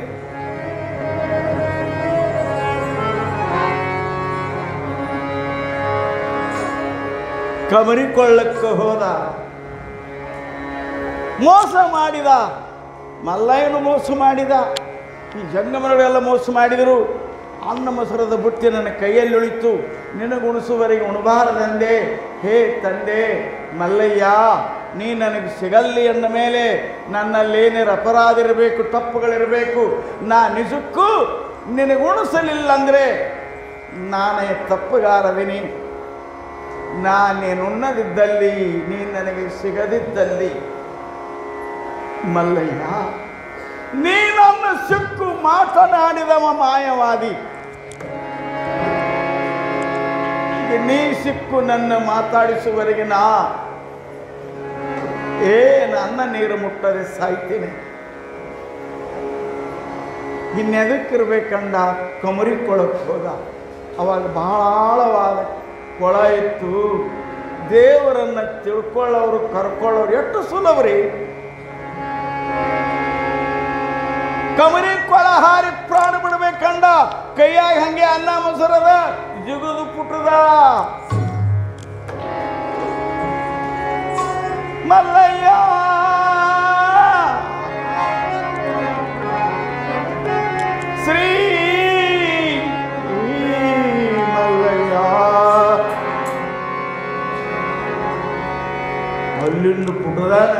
ಕಮರಿಕೊಳ್ಳಕ್ಕೆ ಹೋದ ಮೋಸ ಮಾಡಿದ ಮಲ್ಲಯ್ಯನು ಮೋಸ ಮಾಡಿದ ಈ ಜಂಗಮರಗಳೆಲ್ಲ ಮೋಸ ಮಾಡಿದರು ಅನ್ನ ಮೊಸರದ ಬುತ್ತಿ ನನ್ನ ಕೈಯಲ್ಲಿ ಉಳಿತು ನಿನಗುಣಿಸುವವರೆಗೆ ಉಣಬಾರದಂದೆ ಹೇ ತಂದೆ ಮಲ್ಲಯ್ಯ ನೀ ನನಗೆ ಸಿಗಲ್ಲಿ ಅಂದ ಮೇಲೆ ನನ್ನಲ್ಲೇನೇನು ಅಪರಾಧ ಇರಬೇಕು ತಪ್ಪುಗಳಿರಬೇಕು ನಾ ನಿಜಕ್ಕೂ ನಿನಗುಣಿಸಲಿಲ್ಲ ಅಂದರೆ ನಾನೇ ತಪ್ಪುಗಾರದಿನಿ ನಾನೇನುಣ್ಣದಿದ್ದಲ್ಲಿ ನೀ ನನಗೆ ಸಿಗದಿದ್ದಲ್ಲಿ ಮಲ್ಲಯ್ಯ ನೀ ನನ್ನ ಸಿಕ್ಕು ಮಾತನಾಡಿದವ ಮಾಯವಾದಿ ಈಗ ನೀ ಸಿಕ್ಕು ನನ್ನ ಮಾತಾಡಿಸುವವರೆಗೆ ನಾ ಏನು ಅನ್ನ ನೀರು ಮುಟ್ಟದೆ ಸಾಯ್ತೀನಿ ಇನ್ನೆದಕ್ಕಿರ್ಬೇಕಂಡ ಕಮರಿಕೊಳಕ್ಕೆ ಹೋದ ಅವಾಗ ಬಹಳ ಆಳವಾದ ಕೊಳ ಇತ್ತು ದೇವರನ್ನು ತಿಳ್ಕೊಳ್ಳೋರು ಕರ್ಕೊಳ್ಳೋರು ಎಷ್ಟು ಸುಲಭ ರೀ ಕಮರಿ ಕೊಳ ಹಾರಿ ಪ್ರಾಣ ಬಿಡ್ಬೇಕಂಡ ಕೈಯಾಗ ಹಂಗೆ ಅನ್ನ ಮೊಸರದ ಜಿಗುದು ಪುಟ್ಟದ ಮಲ್ಲಯ್ಯ ಶ್ರೀ ಮಲ್ಲಯ್ಯ ಅಲ್ಲಿಂದ ಪುಟ್ಟದಾನೆ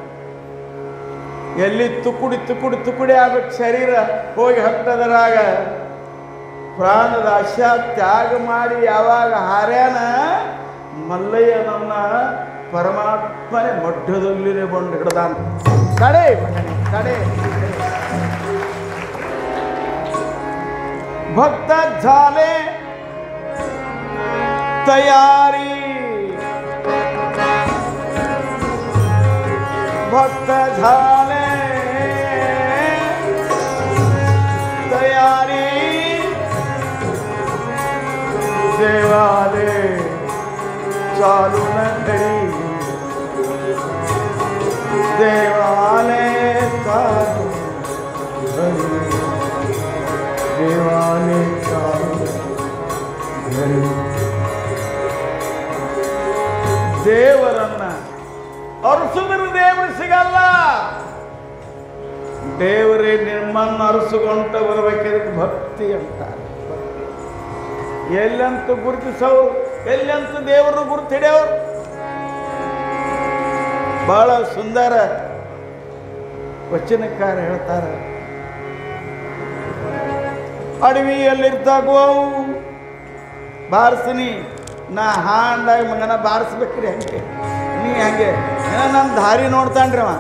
ಎಲ್ಲಿ ತುಕುಡಿ ತುಕುಡಿ ತುಕುಡಿ ಆಗ್ಬೇಕು ಶರೀರ ಹೋಗಿ ಹತ್ತದರಾಗ ಪ್ರಾಣದ ಅಶ ತ್ಯಾಗ ಮಾಡಿ ಯಾವಾಗ ಹಾರ್ಯಾನ ಮಲ್ಲಯ್ಯ ನನ್ನ ಪರಮಾತ್ಮನೇ ಮಧ್ಯದಲ್ಲಿನೇ ಬಂದು ಹಿಡ್ದಾನ ತಡೆ ಮಗನೇ, ತಡೆ ಭಕ್ತ झाले तयारी भक्त झाले तयारी देवाले चालून घरी देवाले चालू घरी देवाले चालू घरी ದೇವರನ್ನ ಅರಸುದ್ರೆ ದೇವರು ಸಿಗಲ್ಲ ದೇವರೇ ನಿಮ್ಮನ್ನು ಅರಸುಗೊಂತ ಬರಬೇಕಿದ್ರೆ ಭಕ್ತಿ ಅಂತಾರೆ ಎಲ್ಲಂತ ಗುರುತಿಸೋರು ಎಲ್ಲಂತ ದೇವರು ಗುರುತಿಡ್ಯವ್ರು ಬಹಳ ಸುಂದರ ವಚನಕಾರ ಹೇಳ್ತಾರೆ ಅಡವಿಯಲ್ಲಿರ್ತಾಗುವವು ಬಾರಿಸ್ನಿ ನಾ ಹಾಂಡಾಗ ಮಗನ ಬಾರಿಸ್ಬೇಕ್ರಿ ಹಂಗೆ ನೀ ಹಂಗೆ ಏನೋ ನನ್ನ ದಾರಿ ನೋಡ್ತಾನ್ರಿ ಅವ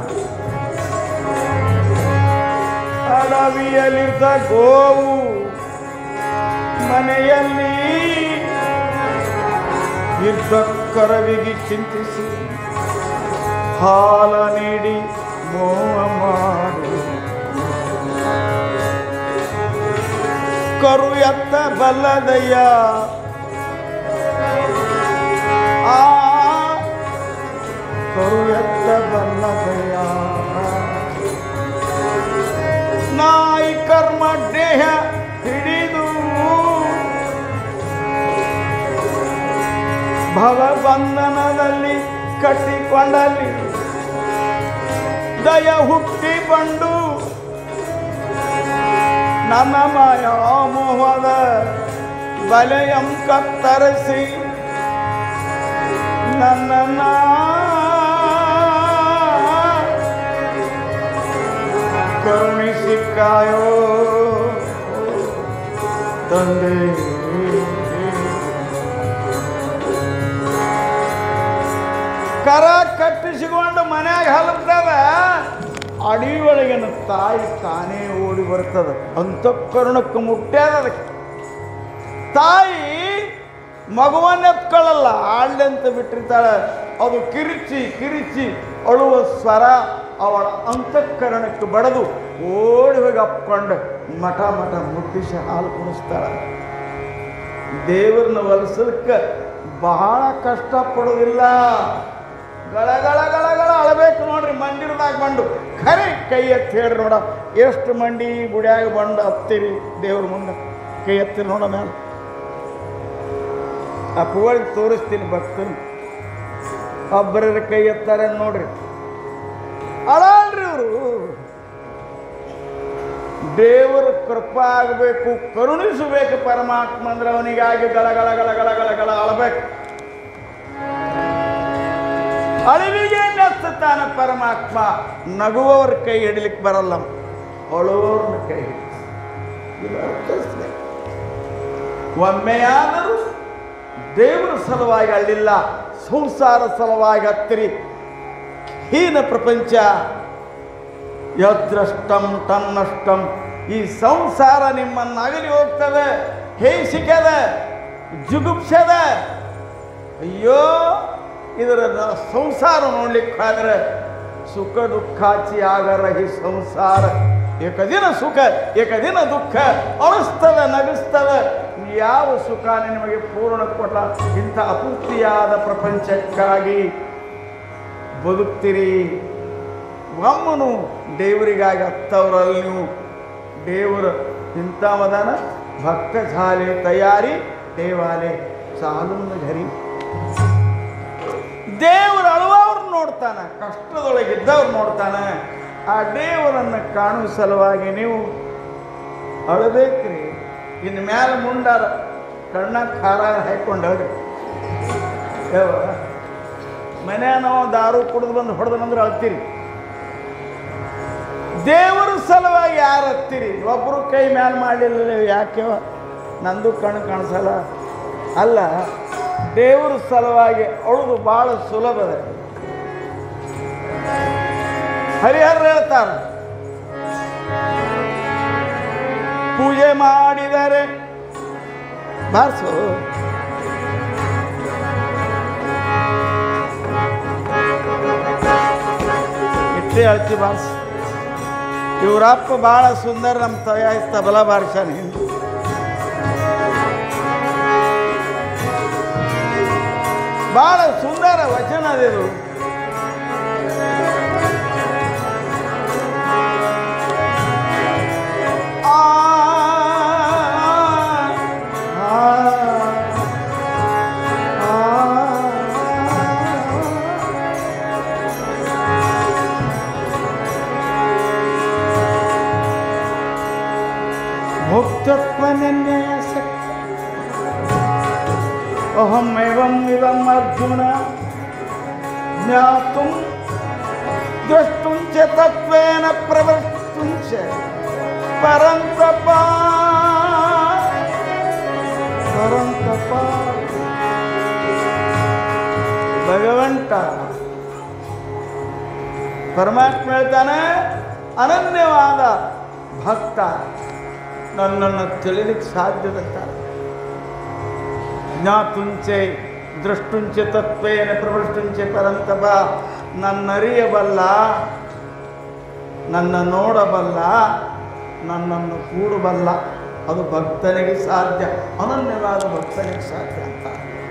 ಅಡವಿಯಲ್ಲಿರ್ತ ಗೋವು ಮನೆಯಲ್ಲಿ ಇದ್ದ ಕರವಿಗೆ ಚಿಂತಿಸಿ ಹಾಲ ನೀಡಿ ಮೋಹ ಮಾಡಿ ಕರು ಎತ್ತ ಬಲ್ಲದಯ್ಯ ಆ ಕರು ಎತ್ತ ಬಲ್ಲದಯ್ಯ ನಾಯಿ ಕರ್ಮ ದೇಹ ಹಿಡಿದು ಭವಬಂಧನದಲ್ಲಿ ಕಟ್ಟಿಕೊಂಡಲ್ಲಿ ದಯ ಹುಟ್ಟಿ ಬಂಡು ನನ್ನ ಮಾಯಾಮೋಹದ ಬಲೆಯಂ ಕತ್ತರಿಸಿ ನನ್ನನ್ನ ಕರುಣಿಸಿ ಕಾಯೋ ತಂದೆ ಕರ ಕಟ್ಟಿಸಿಕೊಂಡು ಮನ್ಯಾಗ ಹಲಪ್ತದ ಅಡಿ ಒಳಗಿನ ತಾಯಿ ತಾನೇ ಓಡಿ ಬರ್ತದ ಅಂತಃಕರಣಕ್ಕೆ ಮುಟ್ಟ್ಯಾದ ಅದಕ್ಕೆ ತಾಯಿ ಮಗುವನ್ನ ಎತ್ಕೊಳ್ಳಲ್ಲ ಆಳ್ಳೆಂತ ಬಿಟ್ಟಿರ್ತಾಳೆ ಅದು ಕಿರಿಚಿ ಕಿರಿಚಿ ಅಳುವ ಸ್ವರ ಅವಳ ಅಂತಃಕರಣಕ್ಕೆ ಬಡದು ಓಡಿ ಹೋಗಿ ಅಪ್ಕೊಂಡು ಮಠ ಮಠ ಮುಟ್ಟಿಸಿ ಹಾಲು ಕುಣಿಸ್ತಾಳೆ ದೇವ್ರನ್ನ ಒಲಿಸಲಿಕ್ಕೆ ಬಹಳ ಕಷ್ಟಪಡೋದಿಲ್ಲ ಗಳ ಗಳ ಗಳ ಗಳ ಅಳಬೇಕು ನೋಡ್ರಿ ಮಂದಿರದಾಗ ಬಂದು ಖರೆ ಕೈ ಎತ್ತಿ ಹೇಳ್ರಿ ನೋಡ ಎಷ್ಟು ಮಂದಿ ಗುಡಿಯಾಗ ಬಂದು ಹತ್ತಿರಿ ದೇವ್ರ ಮುಂದೆ ಕೈ ಎತ್ತಿರಿ ನೋಡ ಮೇಲೆ ಆ ಪೂವಳಿಗೆ ತೋರಿಸ್ತೀನಿ ಭಕ್ತನ ಒಬ್ಬರ ಕೈ ಎತ್ತಾರೆ ನೋಡ್ರಿ ಅಳಲ್ರಿ ಇವರು ದೇವರ ಕೃಪಾ ಆಗಬೇಕು ಕರುಣಿಸಬೇಕು ಪರಮಾತ್ಮ ಅಂದ್ರೆ ಅವನಿಗಾಗಿ ಗಳ ಗಳ ಗಳ ಗಳ ಗಳ ಗಳ ಅಳಬೇಕು ಅಳಿವಿಗೆ ನೆತ್ತಾನ ಪರಮಾತ್ಮ ನಗುವವ್ರ ಕೈ ಹಿಡಿಲಿಕ್ಕೆ ಬರಲ್ಲ ಅಳುವವ್ರನ್ನ ಕೈ ಹಿಡಿ ಇದು ಅರ್ಥೈಸ್ಬೇಕು. ಒಮ್ಮೆಯಾದರೂ ದೇವರ ಸಲುವಾಗಿ ಅಳ್ಳಿಲ್ಲ ಸಂಸಾರ ಸಲುವಾಗಿ ಹತ್ತಿರಿ ಹೀನ ಪ್ರಪಂಚ ಯದ್ರಷ್ಟಂ ತನ್ನಷ್ಟಂ ಈ ಸಂಸಾರ ನಿಮ್ಮನ್ನು ಅಗಲಿ ಹೋಗ್ತದೆ ಹೇಸಿಕದ ಜುಗುಪ್ಸದ ಅಯ್ಯೋ ಇದರ ನ- ಸಂಸಾರ ನೋಡ್ಲಿಕ್ಕೆ ಹೋದ್ರೆ ಸುಖ ದುಃಖಾಚಿ ಆಗರ ಈ ಸಂಸಾರ ಏಕದಿನ ಸುಖ ಏಕದಿನ ದುಃಖ ಅಳಿಸ್ತದ ನಗಿಸ್ತದ ಯಾವ ಸುಖ ನಿಮಗೆ ಪೂರ್ಣ ಕೊಟ್ಟ ಇಂಥ ಅಪೂರ್ತಿಯಾದ ಪ್ರಪಂಚಕ್ಕಾಗಿ ಬದುಕ್ತಿರಿ ಒಮ್ಮನು ದೇವರಿಗಾಗಿ ಹತ್ತವರಲ್ಲಿ ನೀವು ದೇವರು ಇಂಥವದನ ಭಕ್ತ ಝಾಲೆ ತಯಾರಿ ದೇವಾಲೆ ಸಾಲುನ್ನ ಘರಿ ದೇವರು ಅಳುವವ್ರು ನೋಡ್ತಾನ ಕಷ್ಟದೊಳಗಿದ್ದವ್ರು ನೋಡ್ತಾನ ಆ ದೇವರನ್ನು ಕಾಣುವ ಸಲುವಾಗಿ ನೀವು ಅಳಬೇಕ್ರಿ ಇನ್ನು ಮ್ಯಾಲ ಮುಂಡಾರ ಕಣ್ಣ ಖಾರ ಹಾಕೊಂಡವ್ರಿ ಯಾವ ಮನ್ಯಾಗ ನಾವು ದಾರು ಕುಡಿದು ಬಂದು ಹೊಡೆದನಂದ್ರೆ ಅಳ್ತೀರಿ ದೇವರ ಸಲುವಾಗಿ ಯಾರು ಹತ್ತೀರಿ ಒಬ್ಬರು ಕೈ ಮ್ಯಾಲ ಮಾಡಲಿಲ್ಲ ಯಾಕೆ ನಂದು ಕಣ್ಣು ಕಾಣಿಸಲ್ಲ ಅಲ್ಲ ದೇವರ ಸಲುವಾಗಿ ಅಳುದು ಭಾಳ ಸುಲಭದ ಹರಿಹರ ಹೇಳ್ತಾರ ಪೂಜೆ ಮಾಡಿದರೆ ಬಾರ್ಸು ಇಟ್ಟೆ ಹೇಳ್ತಿ ಬಾರ್ಸು ಇವರಪ್ಪ ಭಾಳ ಸುಂದರ ನಮ್ಮ ತಯಾರಿಸ್ ತಬಲ ಬಾರ್ಸಾನ ಹಿಂದೆ ಭಾಳ ಸುಂದರ ವಚನ ಅದಿದು ಆ, ಆ, ಆ. ಮುಕ್ತತ್ವನ್ಯಾಸ ಅಹಂ ಏವಂ ಇದಂ ಅರ್ಜುನ ಜ್ಞಾತುಂ ದ್ರಷ್ಟುಂ ಚ ತತ್ವೇನ ಪ್ರವರ್ತುಂ ಚ ಪರಂತಪ ಪರಂತಪ ಭಗವಂತ ಪರಮಾತ್ಮ ಹೇಳ್ತಾನೆ ಅನನ್ಯವಾದ ಭಕ್ತ ನನ್ನನ್ನು ತಿಳಿಲಿಕ್ಕೆ ಸಾಧ್ಯದಂತ ಜ್ಞಾತುಂಚೆ ದೃಷ್ಟುಂಚೆ ತತ್ವೇನ ಪ್ರವೃಷ್ಟುಂಚೆ ಪರಂತಪ ನನ್ನರಿಯಬಲ್ಲ ನನ್ನ ನೋಡಬಲ್ಲ ನನ್ನನ್ನು ಕೂಡಬಲ್ಲ ಅದು ಭಕ್ತನಿಗೆ ಸಾಧ್ಯ ಅನನ್ಯವಾದ ಭಕ್ತನಿಗೆ ಸಾಧ್ಯ ಅಂತ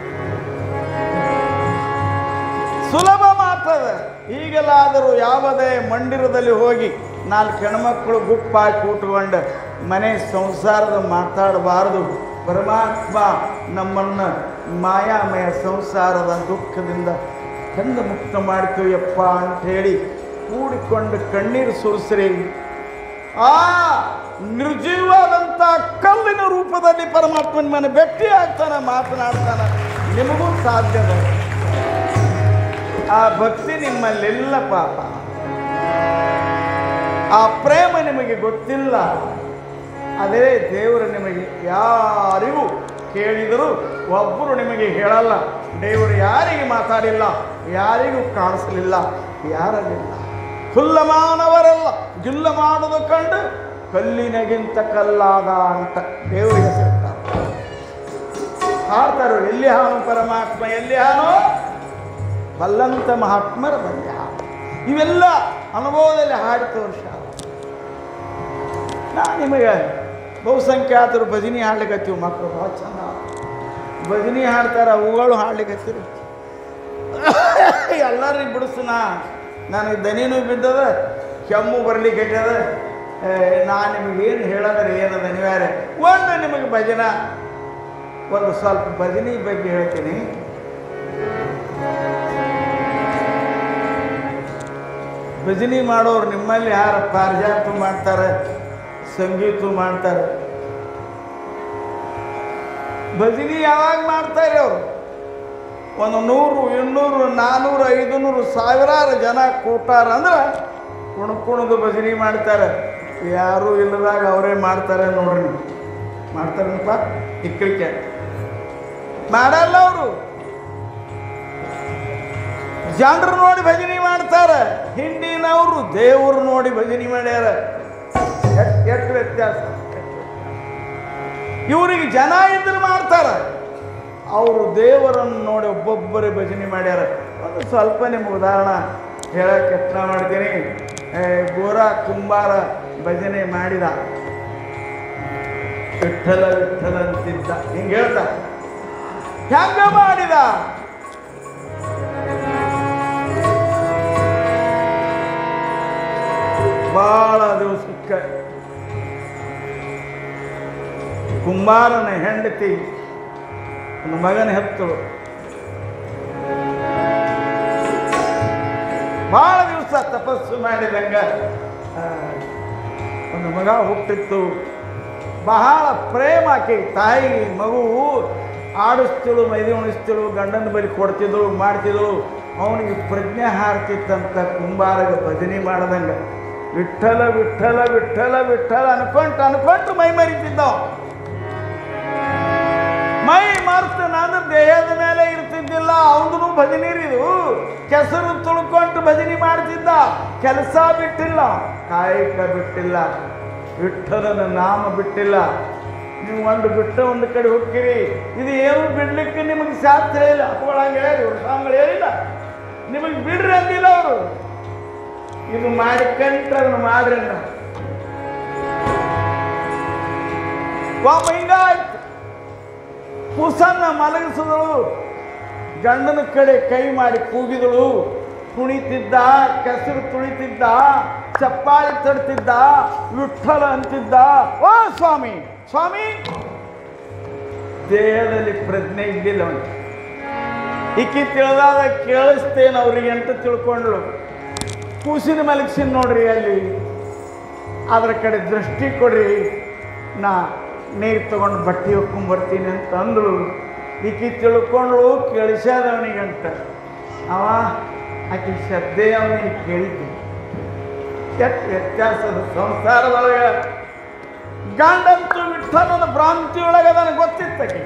ಸುಲಭ ಮಾತದ ಈಗಲಾದರೂ ಯಾವುದೇ ಮಂದಿರದಲ್ಲಿ ಹೋಗಿ ನಾಲ್ಕು ಹೆಣ್ಮಕ್ಳು ಗುಪ್ಪಾಗಿ ಕೂತ್ಕೊಂಡು ಮನೆ ಸಂಸಾರದ ಮಾತಾಡಬಾರದು ಪರಮಾತ್ಮ ನಮ್ಮನ್ನು ಮಾಯಾಮಯ ಸಂಸಾರದ ದುಃಖದಿಂದ ಚಂದ ಮುಕ್ತ ಮಾಡ್ತೀವಪ್ಪ ಅಂಥೇಳಿ ಕೂಡಿಕೊಂಡು ಕಣ್ಣೀರು ಸುರಿಸ್ರಿ ಆ ನಿರ್ಜೀವಾದಂಥ ಕಲ್ಲಿನ ರೂಪದಲ್ಲಿ ಪರಮಾತ್ಮ ನಿಮ್ಮನ್ನು ಭೇಟಿ ಆಗ್ತಾನೆ ಮಾತನಾಡ್ತಾನೆ ನಿಮಗೂ ಸಾಧ್ಯದ ಆ ಭಕ್ತಿ ನಿಮ್ಮಲ್ಲಿಲ್ಲ ಪಾಪ ಆ ಪ್ರೇಮ ನಿಮಗೆ ಗೊತ್ತಿಲ್ಲ ಅದೇ ದೇವರು ನಿಮಗೆ ಯಾರಿಗೂ ಕೇಳಿದರೂ ಒಬ್ಬರು ನಿಮಗೆ ಹೇಳಲ್ಲ ದೇವರು ಯಾರಿಗೆ ಮಾತಾಡಿಲ್ಲ ಯಾರಿಗೂ ಕಾಣಿಸಲಿಲ್ಲ ಯಾರಲ್ಲಿಲ್ಲ ಹುಲ್ಲಮಾನವರಲ್ಲ ಗಿಲ್ಲ ಮಾಡುವುದು ಕಂಡು ಕಲ್ಲಿನಗಿಂತ ಕಲ್ಲಾದ ಅಂತ ದೇವರಿಗೆ ಹೆಸರಿಟ್ಟಾರೆ ಹಾಡ್ತಾರೋ ಎಲ್ಲಿ ಹಾನು ಪರಮಾತ್ಮ ಎಲ್ಲಿ ಹಾನು ಬಲ್ಲಂತ ಮಹಾತ್ಮರ ಬಂದ್ಯ ಇವೆಲ್ಲ ಅನುಭವದಲ್ಲಿ ಹಾಡಿ ತೋರ್ಸ ನಾ ನಿಮಗೆ ಬಹುಸಂಖ್ಯಾತರು ಭಜನಿ ಹಾಡ್ಲಿಕ್ಕತ್ತೀವಿ ಮಕ್ಕಳು ಭಾಳ ಚಂದ ಭಜನಿ ಹಾಡ್ತಾರ ಅವುಗಳು ಹಾಡ್ಲಿಕ್ಕತ್ತೀರಿ ಎಲ್ಲರಿಗೆ ಬಿಡಿಸ್ನ ನನಗೆ ದನಿನೂ ಬಿದ್ದದ ಕೆಮ್ಮು ಬರ್ಲಿಕ್ಕೆ ನಾನು ನಿಮಗೆ ಏನು ಹೇಳೋದ್ರೆ ಏನದ ಅನಿವಾರ್ಯ ಒಂದು ನಿಮಗೆ ಭಜನ ಒಂದು ಸ್ವಲ್ಪ ಭಜನಿ ಬಗ್ಗೆ ಹೇಳ್ತೀನಿ ಭಜನಿ ಮಾಡೋರು ನಿಮ್ಮಲ್ಲಿ ಯಾರು ಪಾರಿಜಾತ ಮಾಡ್ತಾರೆ ಸಂಗೀತ ಮಾಡ್ತಾರೆ ಭಜನಿ ಯಾವಾಗ ಮಾಡ್ತಾರೆ ಅವರು ಒಂದು ನೂರು ಇನ್ನೂರು ನಾನ್ನೂರು ಐದುನೂರು ಸಾವಿರಾರು ಜನ ಕೂಟಾರ ಅಂದ್ರೆ ಕುಣ್ಕುಣದು ಭಜನಿ ಮಾಡ್ತಾರೆ ಯಾರೂ ಇಲ್ಲದಾಗ ಅವರೇ ಮಾಡ್ತಾರೆ ನೋಡ್ರಿ ಮಾಡ್ತಾರನಪ್ಪ ಇಕ್ಕಳಿಕೆ ಮಾಡಲ್ಲ ಅವರು ಜನರು ನೋಡಿ ಭಜನೆ ಮಾಡ್ತಾರೆ ಹಿಂದಿನವರು ದೇವರು ನೋಡಿ ಭಜನೆ ಮಾಡ್ಯಾರ ಎಷ್ಟ್- ಎಷ್ಟು ವ್ಯತ್ಯಾಸ ಇವರಿಗೆ ಜನ ಇದ್ರೆ ಮಾಡ್ತಾರೆ ಅವರು ದೇವರನ್ನು ನೋಡಿ ಒಬ್ಬೊಬ್ಬರೇ ಭಜನೆ ಮಾಡ್ಯಾರ ಒಂದು ಸ್ವಲ್ಪ ನಿಮ್ಗೆ ಉದಾಹರಣೆ ಹೇಳಕ್ಕೆ ಯತ್ನ ಮಾಡ್ತೀನಿ ಏ, ಗೋರ ಕುಂಬಾರ ಭಜನೆ ಮಾಡಿದ ವಿಠಲ ವಿಠಲ ಅಂತಿದ್ದ ಹಿಂಗೆ ಹೇಳ್ತಾ ಹೆಂಗ ಮಾಡಿದ ಭಾಳ ದಿವಸಕ್ಕೆ ಕುಂಬಾರನ ಹೆಂಡತಿ ಒಂದು ಮಗನ ಹೆತ್ತಳು ಬಹಳ ದಿವಸ ತಪಸ್ಸು ಮಾಡಿದಂಗ ಆ, ಒಂದು ಮಗ ಹುಟ್ಟಿತ್ತು ಬಹಳ ಪ್ರೇಮ ಆಕೆ ತಾಯಿ ಮಗು ಆಡಿಸ್ತಿಳು ಮೈದಿ ಉಣಿಸ್ತಿಳು ಗಂಡನ ಬಲಿ ಕೊಡ್ತಿದ್ದಳು ಮಾಡ್ತಿದ್ದಳು ಅವನಿಗೆ ಪ್ರಜ್ಞೆ ಹಾರ್ತಿತ್ತಂತ ಕುಂಬಾರಗ ಭಜನೆ ಮಾಡ್ದಂಗ ವಿಠಲ ವಿಠಲ ವಿಠಲ ವಿಠಲ ಅನ್ಕೊಂತ ಅನ್ಕೊಂತ ಮೈ ಮರಿತಿದ್ದ ಅವ. ಮೈ ಮರ್ತು ನಾನು ದೇಹದ ಮೇಲೆ ಇರ್ತಿದ್ದಿಲ್ಲ ಅವನು ಭಜನೆ ಇದು ಕೆಸರು ತುಳ್ಕೊಂಡು ಭಜನೆ ಮಾಡ್ತಿದ್ದ ಕೆಲಸ ಬಿಟ್ಟಿಲ್ಲ ಕಾಯಕ ಬಿಟ್ಟಿಲ್ಲ ವಿಠಲನ ನಾಮ ಬಿಟ್ಟಿಲ್ಲ ನೀವು ಒಂದು ಬಿಟ್ಟ ಒಂದು ಕಡೆ ಹೋಗ್ತೀರಿ ಇದು ಏನು ಬಿಡ್ಲಿಕ್ಕೆ ನಿಮಗೆ ಶಾಸ್ತ್ರ ಇಲ್ಲ ಅಪ್ಪಗಳಂಗೆ ಹೇಳಿ ಸ್ವಾಮಿಗಳು ಹೇಳಿಲ್ಲ ನಿಮಗೆ ಬಿಡ್ರಿ ಅಂದಿಲ್ಲ ಅವರು ಇದು ಮಾಡಿಕೊಂಡ್ರೆ ಅದನ್ನು ಮಾಡ್ರಿ ಅಂದ. ಒಬ್ಬ ಹಿಂಗಾಯ್ತು ಕುಸನ್ನ ಮಲಗಿಸಿದಳು ಗಂಡನ ಕಡೆ ಕೈ ಮಾಡಿ ಕೂಗಿದಳು ಕುಣಿತಿದ್ದ ಕೆಸರು ತುಳಿತಿದ್ದ ಚಪ್ಪಾಳಿ ತಡ್ತಿದ್ದ ವಿಠಲ ಅಂತಿದ್ದ ಓ ಸ್ವಾಮಿ ಸ್ವಾಮಿ ದೇಹದಲ್ಲಿ ಪ್ರಜ್ಞೆ ಇದ್ದಿಲ್ಲ ಅವನಿಗೆ ಇಕ್ಕಿ ತಿಳಿದಾದ ಕೇಳಿಸ್ತೇನೆ ಅವ್ರಿಗೆ ಅಂತ ತಿಳ್ಕೊಂಡ್ಳು ಕೂಸಿನ ಮಲಗಿಸಿನ ನೋಡ್ರಿ ಅಲ್ಲಿ ಅದರ ಕಡೆ ದೃಷ್ಟಿ ಕೊಡ್ರಿ ನಾ ನೀರು ತಗೊಂಡು ಬಟ್ಟೆ ಹೊಕ್ಕೊಂಬರ್ತೀನಿ ಅಂತ ಅಂದಳು ಈಕಿ ತಿಳ್ಕೊಂಡ್ಳು ಕೇಳಿಸ್ಯಾದವನಿಗಂತ ಅವ ಆಕೆ ಶ್ರದ್ಧೆ ಅವನಿಗೆ ಕೇಳಿದ್ದೆ ಎಷ್ಟು ವ್ಯತ್ಯಾಸದ ಸಂಸಾರದೊಳಗೆ ಗಂಡಂತೂ ವಿಠಲನ ಭ್ರಾಂತಿಯೊಳಗೆ ನನಗೆ ಗೊತ್ತಿತ್ತಕ್ಕೆ